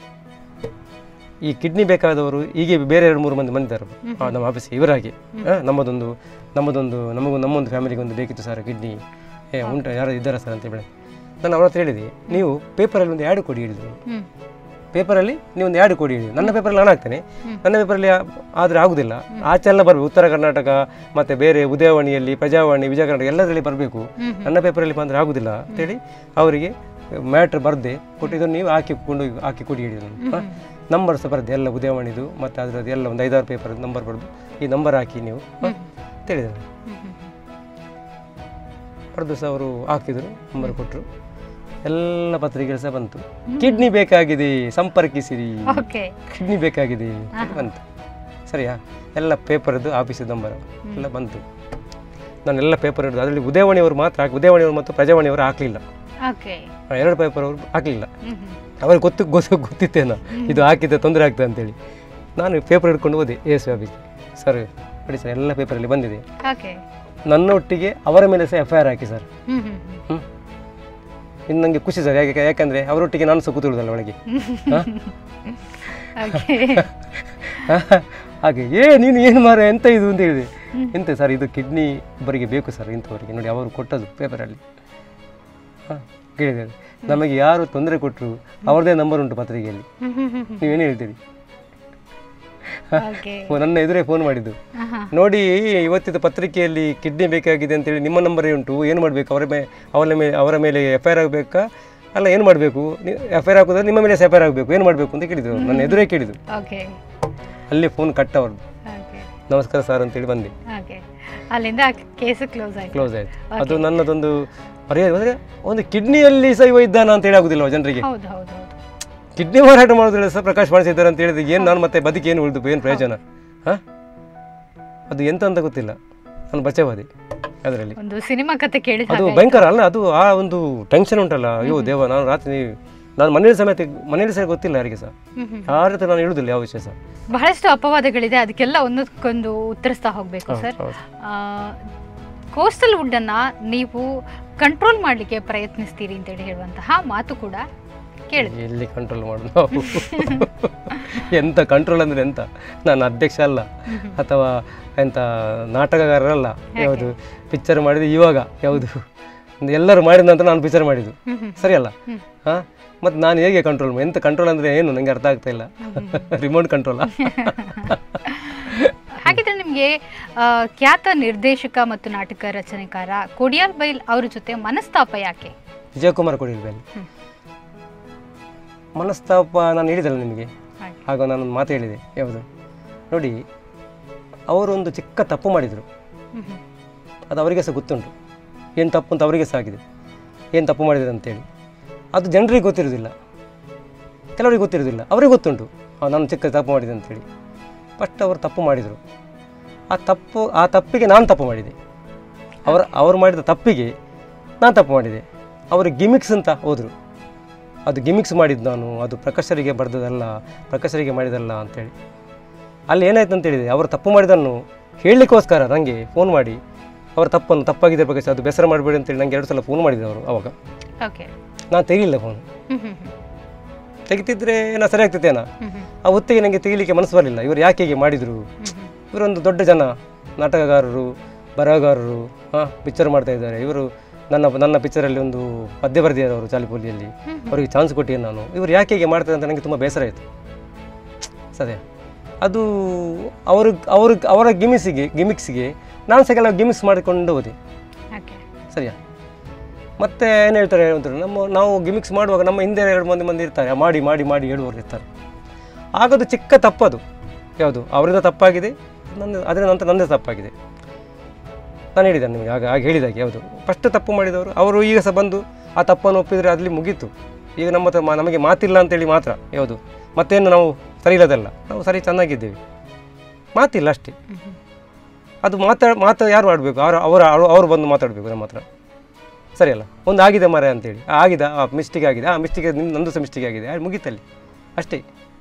Speaker 2: ಈ ಕಿಡ್ನಿ ಬೇಕಾದವರು ಹೀಗೆ ಬೇರೆ ಎರಡು ಮೂರು ಮಂದಿ ಬಂದಿದ್ದಾರೆ ಆ, ನಮ್ಮ ಆಫೀಸಿಗೆ ಇವರಾಗಿ ಆ, ನಮ್ಮದೊಂದು ನಮ್ಮದೊಂದು ನಮಗೂ ನಮ್ಮೊಂದು ಫ್ಯಾಮಿಲಿಗೆ ಒಂದು ಬೇಕಿತ್ತು ಸರ್ ಕಿಡ್ನಿ ಏ ಉಂಟು ಯಾರು ಇದ್ದಾರಾ ಸರ್ ಅಂತ ಹೇಳಿ ನಾನು ಅವ್ರ ಹತ್ರ ಹೇಳಿದೆ ನೀವು ಪೇಪರಲ್ಲಿ ಒಂದು ಆ್ಯಡ್ ಕೊಡಿ ಹೇಳಿದ್ರು
Speaker 1: ಹ್ಮ್
Speaker 2: ಪೇಪರಲ್ಲಿ ನೀವು ಒಂದು ಎರಡು ಕೊಡಿ ಹೇಳಿ ನನ್ನ ಪೇಪರಲ್ಲಿ ನಾನು ಹಾಕ್ತೇನೆ ನನ್ನ ಪೇಪರಲ್ಲಿ ಆದರೆ ಆಗುದಿಲ್ಲ ಆಚೆಲ್ಲ ಬರಬೇಕು ಉತ್ತರ ಕರ್ನಾಟಕ ಮತ್ತು ಬೇರೆ ಉದಯವಾಣಿಯಲ್ಲಿ ಪ್ರಜಾವಾಣಿ ವಿಜಯ ಕರ್ನಾಟಕ ಎಲ್ಲದರಲ್ಲಿ ಬರಬೇಕು ನನ್ನ ಪೇಪರಲ್ಲಿ ಬಂದರೆ ಆಗುದಿಲ್ಲ ಅಂತೇಳಿ ಅವರಿಗೆ ಮ್ಯಾಟ್ರ್ ಬರದೆ ಕೊಟ್ಟು ಇದನ್ನು ನೀವು ಹಾಕಿ ಕೊಂಡು ಹಾಕಿ ಕೊಡಿ ಹೇಳಿ ನಂಬರ್ ಸಹ ಬರದೆ ಎಲ್ಲ ಉದಯವಾಣಿದು ಮತ್ತು ಅದರದ್ದು ಎಲ್ಲ ಒಂದು ಐದಾರು ಪೇಪರ್ ನಂಬರ್ ಬರೆದು ಈ ನಂಬರ್ ಹಾಕಿ ನೀವು ಹ? ಅಂತ ಹೇಳಿದ್ದಾರೆ ಬರೆದು ಸಹ ಅವರು ಹಾಕಿದರು ನಂಬರ್ ಕೊಟ್ಟರು ಎಲ್ಲ ಪತ್ರಿಕೆ ಸಹ ಬಂತು ಕಿಡ್ನಿ ಬೇಕಾಗಿದೆ ಸಂಪರ್ಕಿಸಿರಿ
Speaker 1: ಓಕೆ
Speaker 2: ಕಿಡ್ನಿ ಬೇಕಾಗಿದೆ ಅಂತ ಬಂತು ಸರಿಯಾ ಎಲ್ಲ ಪೇಪರ್ದು ಆಫೀಸ್ ನಂಬರ್ ಎಲ್ಲ ಬಂತು ನಾನೆಲ್ಲ ಪೇಪರ್ ಹಿಡಿದು ಅದರಲ್ಲಿ ಉದಯವಾಣಿಯವರು ಮಾತ್ರ ಹಾಕಿ ಉದಯವಾಣಿಯವರು ಮತ್ತು ಪ್ರಜಾವಾಣಿಯವರು ಹಾಕಲಿಲ್ಲ
Speaker 1: ಓಕೆ
Speaker 2: ಎರಡು ಪೇಪರ್ ಅವರು ಹಾಕಲಿಲ್ಲ ಅವ್ರಿಗೆ ಗೊತ್ತು ಗೊತ್ತು ಗೊತ್ತಿತ್ತೇನೋ ಇದು ಹಾಕಿದ್ದೆ ತೊಂದರೆ ಆಗ್ತದೆ ಅಂತೇಳಿ ನಾನು ಪೇಪರ್ ಹಿಡ್ಕೊಂಡು ಹೋದೆ ಎ ಎಸ್ ಆಫೀಸ್ಗೆ ಸರ್ ನೋಡಿ ಸರ್ ಎಲ್ಲ ಪೇಪರಲ್ಲಿ ಬಂದಿದೆ
Speaker 1: ಓಕೆ
Speaker 2: ನನ್ನ ಒಟ್ಟಿಗೆ ಅವರ ಮೇಲೆ ಸಹ ಎಫ್ ಐ ಆರ್ ಹಾಕಿ ಸರ್
Speaker 1: ಹ್ಮ್ ಹ್ಮ್
Speaker 2: ಹ್ಞೂ ಇನ್ನು ನನಗೆ ಖುಷಿ ಸರ್ ಯಾಕೆ ಯಾಕಂದರೆ ಅವರೊಟ್ಟಿಗೆ ನಾನು ಸಹ ಕೂತಿರುವುದಲ್ಲ ಒಳಗೆ ಹಾ?
Speaker 1: ಓಕೆ
Speaker 2: ಹಾಗೆ ಏ ನೀನು ಏನು ಮಾರ ಎಂತ ಇದು ಅಂತ ಹೇಳಿದೆ ಎಂತ ಸರ್ ಇದು ಕಿಡ್ನಿ ಒಬ್ಬರಿಗೆ ಬೇಕು ಸರ್ ಇಂಥವರಿಗೆ ನೋಡಿ ಅವರು ಕೊಟ್ಟದ್ದು ಪೇಪರಲ್ಲಿ ಹಾಂ ಕೇಳಿದೆ ನಮಗೆ ಯಾರು ತೊಂದರೆ ಕೊಟ್ಟರು ಅವ್ರದ್ದೇ ನಂಬರ್ ಉಂಟು ಪತ್ರಿಕೆಯಲ್ಲಿ ನೀವೇನು ಹೇಳ್ತೀರಿ
Speaker 1: ಓಕೆ
Speaker 2: ಓ, ನನ್ನ ಎದುರೇ ಫೋನ್ ಮಾಡಿದ್ದು ನೋಡಿ ಇವತ್ತಿನ ಪತ್ರಿಕೆಯಲ್ಲಿ ಕಿಡ್ನಿ ಬೇಕಾಗಿದೆ ಅಂತೇಳಿ ನಿಮ್ಮ ನಂಬರೇ ಉಂಟು ಏನು ಮಾಡಬೇಕು ಅವರ ಮೇಲೆ ಅವರ ಮೇಲೆ ಅವರ ಮೇಲೆ ಎಫ್ ಐ ಆರ್ ಆಗಬೇಕಾ ಅಲ್ಲ ಏನು ಮಾಡಬೇಕು ಎಫ್ ಐ ಆರ್ ಹಾಕೋದ್ರೆ ನಿಮ್ಮ ಮೇಲೆ ಎಫ್ ಐ ಆರ್ ಆಗಬೇಕು ಏನು ಮಾಡಬೇಕು ಅಂತ ಕೇಳಿದ್ರು ಅವ್ರು. ನನ್ನ ಎದುರೇ ಕೇಳಿದ್ರು
Speaker 1: ಓಕೆ
Speaker 2: ಅಲ್ಲಿ ಫೋನ್ ಕಟ್ ಅವ್ರದ್ದು
Speaker 1: ಓಕೆ
Speaker 2: ನಮಸ್ಕಾರ ಸರ್ ಅಂತೇಳಿ ಬಂದೆ
Speaker 1: ಓಕೆ ಅಲ್ಲಿಂದ ಕೇಸ್ ಕ್ಲೋಸ್ ಆಯ್ತು
Speaker 2: ಕ್ಲೋಸ್ ಆಯ್ತು ಅದು ನನ್ನದೊಂದು ಪರಿಹಾರ ಅಂದರೆ ಒಂದು ಕಿಡ್ನಿಯಲ್ಲಿ ಸಹ ಇವ ಇದ್ದಾನ ಅಂತ ಹೇಳಿ ಆಗುದಿಲ್ಲ ಜನರಿಗೆ
Speaker 1: ಹೌದು ಹೌದು ಹೌದು
Speaker 2: ಕಿಡ್ನಿ ಮಾರಾಟ ಮಾಡೋದ್ರಲ್ಲಿ ಸಹ ಪ್ರಕಾಶ್ ಮಾಡಿಸಿದ್ದಾರೆ ಅಂತ ಹೇಳಿದ್ರೆ ಏನು ನಾನು ಮತ್ತೆ ಬದುಕಿ ಏನು ಉಳಿದು ಏನು ಪ್ರಯೋಜನ ಹಾಂ ಅದು ಎಂತ ಅಂತ ಗೊತ್ತಿಲ್ಲ ನಾನು ಬಚಾವಾದೆ ಅದರಲ್ಲಿ
Speaker 1: ಒಂದು ಸಿನಿಮಾ ಕತೆ ಕೇಳಿದ
Speaker 2: ಅದು ಭಯಂಕರ ಅಲ್ಲ ಅದು ಆ ಒಂದು ಟೆನ್ಷನ್ ಉಂಟಲ್ಲ ಅಯ್ಯೋ ದೇವ ನಾನು ರಾತ್ರಿ ನಾನು ಮನೇಲಿ ಸಮೇತ ಮನೇಲಿ ಸಹ ಗೊತ್ತಿಲ್ಲ ಯಾರಿಗೆ ಸಹ
Speaker 1: ಹ್ಮ್ ಹ್ಮ್.
Speaker 2: ಯಾರ ಹತ್ರ ನಾನು ಹೇಳುದಿಲ್ಲ ಯಾವ ವಿಷಯ ಸಹ
Speaker 1: ಬಹಳಷ್ಟು ಅಪವಾದಗಳಿದೆ ಅದಕ್ಕೆಲ್ಲ ಒಂದಕ್ಕೊಂದು ಉತ್ತರಿಸ್ತಾ ಹೋಗ್ಬೇಕು ಸರ್
Speaker 2: ಹೌದು.
Speaker 1: ಕೋಸ್ಟಲ್ ವುಡ್ ಅನ್ನ ನೀವು ಕಂಟ್ರೋಲ್ ಮಾಡಲಿಕ್ಕೆ ಪ್ರಯತ್ನಿಸ್ತೀರಿ ಅಂತೇಳಿ ಹೇಳುವಂತಹ ಮಾತು ಕೂಡ ಕೇಳಿದೆ
Speaker 2: ಎಲ್ಲಿ ಕಂಟ್ರೋಲ್ ಮಾಡೋದು ನಾವು ಎಂತ ಕಂಟ್ರೋಲ್ ಅಂದ್ರೆ ಎಂತ ನಾನು ಅಧ್ಯಕ್ಷ ಅಲ್ಲ ಅಥವಾ ಎಂತ ನಾಟಕಗಾರರಲ್ಲ ಯಾವುದು ಪಿಕ್ಚರ್ ಮಾಡಿದ್ದು ಇವಾಗ ಯಾವುದು ಒಂದು ಎಲ್ಲರೂ ಮಾಡಿದ ನಂತರ ನಾನು ಪಿಕ್ಚರ್ ಮಾಡಿದ್ದು
Speaker 1: ಹ್ಮ್ ಹ್ಮ್.
Speaker 2: ಸರಿಯಲ್ಲ ಹಾಂ ಮತ್ತು ನಾನು ಹೇಗೆ ಕಂಟ್ರೋಲ್ ಎಂತ ಕಂಟ್ರೋಲ್ ಅಂದರೆ ಏನು ನನಗೆ ಅರ್ಥ ಆಗ್ತಾ ಇಲ್ಲ ರಿಮೋಟ್ ಕಂಟ್ರೋಲಾ
Speaker 1: ಹಾಗಿದ್ರೆ ನಿಮಗೆ ಖ್ಯಾತ ನಿರ್ದೇಶಕ ಮತ್ತು ನಾಟಕ ರಚನೆಕಾರ ಕೊಡಿಯಾಲ್ ಬೈಲ್ ಅವ್ರ ಜೊತೆ ಮನಸ್ತಾಪ ಯಾಕೆ
Speaker 2: ವಿಜಯಕುಮಾರ್ ಕೊಡಿರ್ಬೇಡಿ
Speaker 1: ಹ್ಮ್.
Speaker 2: ಮನಸ್ತಾಪ ನಾನು ಹೇಳಿದಲ್ಲ ನಿಮಗೆ
Speaker 1: ಹಾಗೆ.
Speaker 2: ಆಗ ನಾನೊಂದು ಮಾತು ಹೇಳಿದೆ ಯಾವುದು ನೋಡಿ ಅವರೊಂದು ಚಿಕ್ಕ ತಪ್ಪು ಮಾಡಿದರು
Speaker 1: ಹ್ಮ್ ಹ್ಮ್.
Speaker 2: ಅದು ಅವರಿಗೆ ಸಹ ಗೊತ್ತುಂಟು ಏನು ತಪ್ಪು ಅಂತ ಅವರಿಗೆ ಸಹ ಆಗಿದೆ ಏನು ತಪ್ಪು ಮಾಡಿದ್ದಾರೆ ಅಂತೇಳಿ ಅದು ಜನರಿಗೆ ಗೊತ್ತಿರೋದಿಲ್ಲ ಕೆಲವರಿಗೆ ಗೊತ್ತಿರೋದಿಲ್ಲ ಅವರಿಗೆ ಗೊತ್ತುಂಟು ಆ, ನಾನು ಚಿಕ್ಕ ತಪ್ಪು ಮಾಡಿದೆ ಅಂತೇಳಿ ಫಸ್ಟ್ ಅವರು ತಪ್ಪು ಮಾಡಿದರು ಆ ತಪ್ಪು ಆ ತಪ್ಪಿಗೆ ನಾನು ತಪ್ಪು ಮಾಡಿದೆ ಅವರ ಅವರು ಮಾಡಿದ ತಪ್ಪಿಗೆ ನಾನು ತಪ್ಪು ಮಾಡಿದೆ ಅವರು ಗಿಮಿಕ್ಸ್ ಅಂತ ಹೋದರು ಅದು ಗಿಮಿಕ್ಸ್ ಮಾಡಿದ್ದು ನಾನು ಅದು ಪ್ರಕಾಶರಿಗೆ ಬರೆದದಲ್ಲ ಪ್ರಕಾಶರಿಗೆ ಮಾಡಿದಲ್ಲ ಅಂತೇಳಿ ಅಲ್ಲಿ ಏನಾಯ್ತು ಅಂತ ಹೇಳಿದೆ ಅವರು ತಪ್ಪು ಮಾಡಿದ್ದನ್ನು ಹೇಳಲಿಕ್ಕೋಸ್ಕರ ನನಗೆ ಫೋನ್ ಮಾಡಿ ಅವರ ತಪ್ಪನ್ನು ತಪ್ಪಾಗಿದೆ ಪ್ರಕಾಶ್ ಅದು ಬೇಸರ ಮಾಡಬೇಡಿ ಅಂತೇಳಿ ನನಗೆ ಎರಡು ಸಲ ಫೋನ್ ಮಾಡಿದ್ರು ಅವರು ಅವಾಗ
Speaker 1: ಓಕೆ
Speaker 2: ನಾನು ತೆಗಿಲಿಲ್ಲ ಫೋನ್
Speaker 1: ಹ್ಮ್ ಹ್ಮ್ ಹ್ಮ್.
Speaker 2: ತೆಗಿತಿದ್ರೆ ಏನೋ ಸರಿ ಆಗ್ತಿತ್ತೇನೋ
Speaker 1: ಹ್ಮ್ ಹ್ಮ್.
Speaker 2: ಆ ಹೊತ್ತಿಗೆ ನನಗೆ ತೆಗಿಲಿಕ್ಕೆ ಮನಸ್ಸು ಬರಲಿಲ್ಲ ಇವರು ಯಾಕೆ ಹೀಗೆ ಮಾಡಿದರು
Speaker 1: ಹ್ಮ್ ಹ್ಮ್.
Speaker 2: ಇವರೊಂದು ದೊಡ್ಡ ಜನ ನಾಟಕಗಾರರು ಬರಹಗಾರರು ಹಾಂ ಪಿಕ್ಚರ್ ಮಾಡ್ತಾ ಇದ್ದಾರೆ ಇವರು ನನ್ನ ನನ್ನ ಪಿಕ್ಚರಲ್ಲಿ ಒಂದು ಪದ್ಯ ಬರೆದಿದ್ದಾರೆ ಅವರು ಚಾಲಿಪೋಲಿಯಲ್ಲಿ ಅವರಿಗೆ ಚಾನ್ಸ್ ಕೊಟ್ಟಿದ್ದೆ ನಾನು ಇವರು ಯಾಕೆ ಹೀಗೆ ಮಾಡ್ತಾರೆ ಅಂತ ನನಗೆ ತುಂಬ ಬೇಸರ ಆಯಿತು ಸದ್ಯ ಅದು ಅವ್ರ ಅವ್ರ ಅವರ ಗಿಮಿಕ್ಸಿಗೆ ಗಿಮಿಕ್ಸಿಗೆ ನಾನು ಸಹ ಕೆಲವು ಗಿಮಿಕ್ಸ್ ಮಾಡಿಕೊಂಡು ಹೋದೆ
Speaker 1: ಓಕೆ
Speaker 2: ಸರಿಯಾ ಮತ್ತೆ ಏನು ಹೇಳ್ತಾರೆ ಅಂತ ನಮ್ಮ ನಾವು ಗಿಮಿಕ್ಸ್ ಮಾಡುವಾಗ ನಮ್ಮ ಹಿಂದೆ ಎರಡು ಮಂದಿ ಮಂದಿ ಇರ್ತಾರೆ ಮಾಡಿ ಮಾಡಿ ಮಾಡಿ ಹೇಳುವವರು ಇರ್ತಾರೆ ಆಗದು ಚಿಕ್ಕ ತಪ್ಪದು ಯಾವುದು ಅವರಿಂದ ತಪ್ಪಾಗಿದೆ ನನ್ನ ಅದರ ನಂತರ ನನ್ನದೇ ತಪ್ಪಾಗಿದೆ ನಾನು ಹೇಳಿದ್ದೇನೆ ನಿಮಗೆ ಆಗ ಆಗ ಹೇಳಿದಾಗ ಯಾವುದು ಫಸ್ಟ್ ತಪ್ಪು ಮಾಡಿದವರು ಅವರು ಈಗ ಸಹ ಬಂದು ಆ ತಪ್ಪನ್ನು ಒಪ್ಪಿದರೆ ಅಲ್ಲಿ ಮುಗೀತು ಈಗ ನಮ್ಮ ಹತ್ರ ಮಾ- ನಮಗೆ ಮಾತಿಲ್ಲ ಅಂತೇಳಿ ಮಾತ್ರ ಯಾವುದು ಮತ್ತೇನು ನಾವು ಸರಿ ಇಲ್ಲದಲ್ಲ ನಾವು ಸರಿ ಚೆನ್ನಾಗಿದ್ದೇವೆ ಮಾತಿಲ್ಲ ಅಷ್ಟೇ ಅದು ಮಾತಾಡ ಮಾತು ಯಾರು ಆಡಬೇಕು ಅವರು ಅವರ ಅವರು ಬಂದು ಮಾತಾಡಬೇಕು ನಮ್ಮ ಹತ್ರ ಸರಿ ಅಲ್ಲ ಒಂದು ಆಗಿದೆ ಮರ ಅಂತೇಳಿ ಆ ಆಗಿದೆ ಆ ಮಿಸ್ಟೇಕ್ ಆಗಿದೆ ಆ ಮಿಸ್ಟೇಕ್ ನಿಮ್ದು ನಂದು ಸಹ ಮಿಸ್ಟೇಕ್ ಆಗಿದೆ ಅದು ಮುಗೀತಲ್ಲಿ ಅಷ್ಟೇ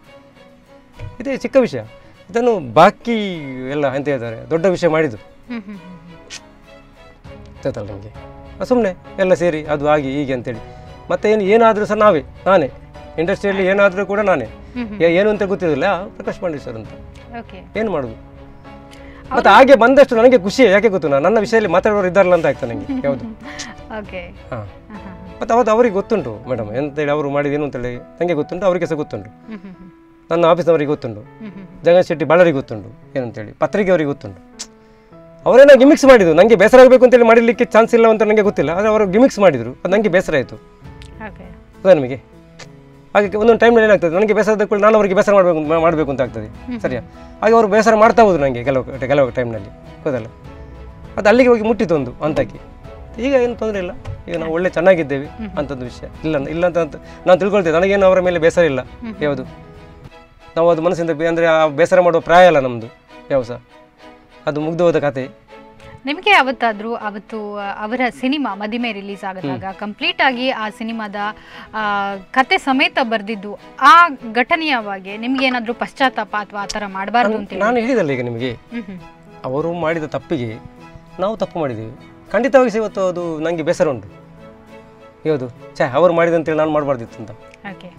Speaker 2: ಇದೇ ಚಿಕ್ಕ ವಿಷಯ ಇದನ್ನು ಬಾಕಿ ಎಲ್ಲ ಎಂತ ಹೇಳ್ತಾರೆ ದೊಡ್ಡ ವಿಷಯ ಮಾಡಿದ್ದು
Speaker 1: ಹ್ಮ್ ಹ್ಮ್ ಹ್ಮ್.
Speaker 2: ಗೊತ್ತಲ್ಲ ನಮಗೆ ಸುಮ್ಮನೆ ಎಲ್ಲ ಸೇರಿ ಅದು ಆಗಿ ಹೀಗೆ ಅಂತೇಳಿ ಮತ್ತೆ ಏನು ಏನಾದರೂ ಸಹ ನಾವೇ ನಾನೇ ಇಂಡಸ್ಟ್ರಿಯಲ್ಲಿ ಏನಾದರೂ ಕೂಡ ನಾನೇ
Speaker 1: ಹ್ಮ್ ಹ್ಮ್.
Speaker 2: ಏ- ಏನು ಅಂತ ಗೊತ್ತಿರಲಿಲ್ಲ ಪ್ರಕಾಶ್ ಪಾಂಡೆ ಸರ್ ಅಂತ
Speaker 1: ಓಕೆ
Speaker 2: ಏನು ಮಾಡೋದು ಮತ್ತೆ ಹಾಗೆ ಬಂದಷ್ಟು ನನಗೆ ಖುಷಿ ಯಾಕೆ ಗೊತ್ತು ನನ್ನ ವಿಷಯದಲ್ಲಿ ಮಾತಾಡೋರು ಇದ್ದಾರಲ್ಲ ಅಂತ ಆಗ್ತದೆ ನನಗೆ ಯಾವುದು
Speaker 1: ಓಕೆ
Speaker 2: ಹಾಂ
Speaker 1: ಹ, ಹ, ಹ.
Speaker 2: ಮತ್ತು ಅವತ್ತು ಅವರಿಗೆ ಗೊತ್ತುಂಟು ಮೇಡಮ್ ಎಂತೇಳಿ ಅವರು ಮಾಡಿದೇನು ಅಂತೇಳಿ ನನಗೆ ಗೊತ್ತುಂಟು ಅವರಿಗೆ ಸಹ ಗೊತ್ತುಂಟು
Speaker 1: ಹ್ಮ್ ಹ್ಮ್ ಹ್ಮ್.
Speaker 2: ನನ್ನ ಆಫೀಸ್ನವರಿಗೆ ಗೊತ್ತುಂಟು
Speaker 1: ಹ್ಮ್ ಹ್ಮ್
Speaker 2: ಜಗನ್ ಶೆಟ್ಟಿ ಬಾಳರಿಗೆ ಗೊತ್ತುಂಟು ಏನಂತೇಳಿ ಪತ್ರಿಕೆ ಅವರಿಗೆ ಗೊತ್ತುಂಟು ಅವರೇನೋ ಗಿಮಿಕ್ಸ್ ಮಾಡಿದ್ರು ನನಗೆ ಬೇಸರ ಆಗಬೇಕು ಅಂತೇಳಿ ಮಾಡಲಿಕ್ಕೆ ಚಾನ್ಸ್ ಇಲ್ಲ ಅಂತ ನನಗೆ ಗೊತ್ತಿಲ್ಲ ಆದರೆ ಅವರು ಗಿಮಿಕ್ಸ್ ಮಾಡಿದರು ಅದು ನನಗೆ ಬೇಸರ ಆಯಿತು
Speaker 1: ಓಕೆ
Speaker 2: ಹೌದಾ ನಿಮಗೆ ಹಾಗೆ ಒಂದೊಂದು ಟೈಮ್ನಲ್ಲಿ ಏನಾಗ್ತದೆ ನನಗೆ ಬೇಸರದ ಕೂಡ ನಾನು ಅವರಿಗೆ ಬೇಸರ ಮಾಡಬೇಕು ಮಾಡಬೇಕು ಅಂತ ಆಗ್ತದೆ ಸರಿಯಾ ಹಾಗೆ ಅವರು ಬೇಸರ ಮಾಡ್ತಾ ಹೋದ್ರು ನನಗೆ ಕೆಲವು ಕೆಲವು ಟೈಮ್ನಲ್ಲಿ ಹೌದಲ್ಲ ಅದು ಅಲ್ಲಿಗೆ ಹೋಗಿ ಮುಟ್ಟಿತ್ತು ಒಂದು ಹಂತಕ್ಕೆ ಈಗ ಏನು ತೊಂದರೆ ಇಲ್ಲ ಈಗ ನಾವು ಒಳ್ಳೆ ಚೆನ್ನಾಗಿದ್ದೇವೆ ಅಂಥದ್ದು ವಿಷಯ ಇಲ್ಲ ಇಲ್ಲ ಅಂತ ಅಂತ ನಾನು ತಿಳ್ಕೊಳ್ತೇವೆ ನನಗೇನು ಅವರ ಮೇಲೆ ಬೇಸರ ಇಲ್ಲ ಯಾವುದು ನಾವು ಅದು ಮನಸ್ಸಿಂದ ಬೇ- ಅಂದರೆ ಆ ಬೇಸರ ಮಾಡುವ ಪ್ರಾಯ ಅಲ್ಲ ನಮ್ಮದು ಯಾವ ಸಹ ಅದು ಮುಗ್ದು ಹೋದ ಕತೆ
Speaker 1: ನಿಮಗೆ ಯಾವತ್ತಾದ್ರೂ ಅವತ್ತು ಆ, ಅವರ ಸಿನಿಮಾ ಮದಿಮೆ ರಿಲೀಸ್ ಆಗಿದಾಗ ಕಂಪ್ಲೀಟ್ ಆಗಿ ಆ ಸಿನಿಮಾದ ಆ, ಕತೆ ಸಮೇತ ಬರೆದಿದ್ದು ಆ ಘಟನೆಯವಾಗಿ ನಿಮ್ಗೆ ಏನಾದ್ರೂ ಪಶ್ಚಾತ್ತಾಪ ಅಥವಾ ಆ ಥರ ಮಾಡಬಾರ್ದು ಅಂತ ಹೇಳಿ
Speaker 2: ನಾನು ಹೇಳಿದಲ್ಲ ಈಗ ನಿಮಗೆ
Speaker 1: ಹ್ಮ್ ಹ್ಮ್
Speaker 2: ಅವರು ಮಾಡಿದ ತಪ್ಪಿಗೆ ನಾವು ತಪ್ಪು ಮಾಡಿದ್ದೀವಿ ಖಂಡಿತವಾಗಿ ಸಹ ಇವತ್ತು ಅದು ನನಗೆ ಬೇಸರ ಉಂಟು ಯಾವುದು ಛೇ ಅವರು ಮಾಡಿದಂತೇಳಿ ನಾನು ಮಾಡಬಾರ್ದಿತ್ತು ಅಂತ
Speaker 1: ಓಕೆ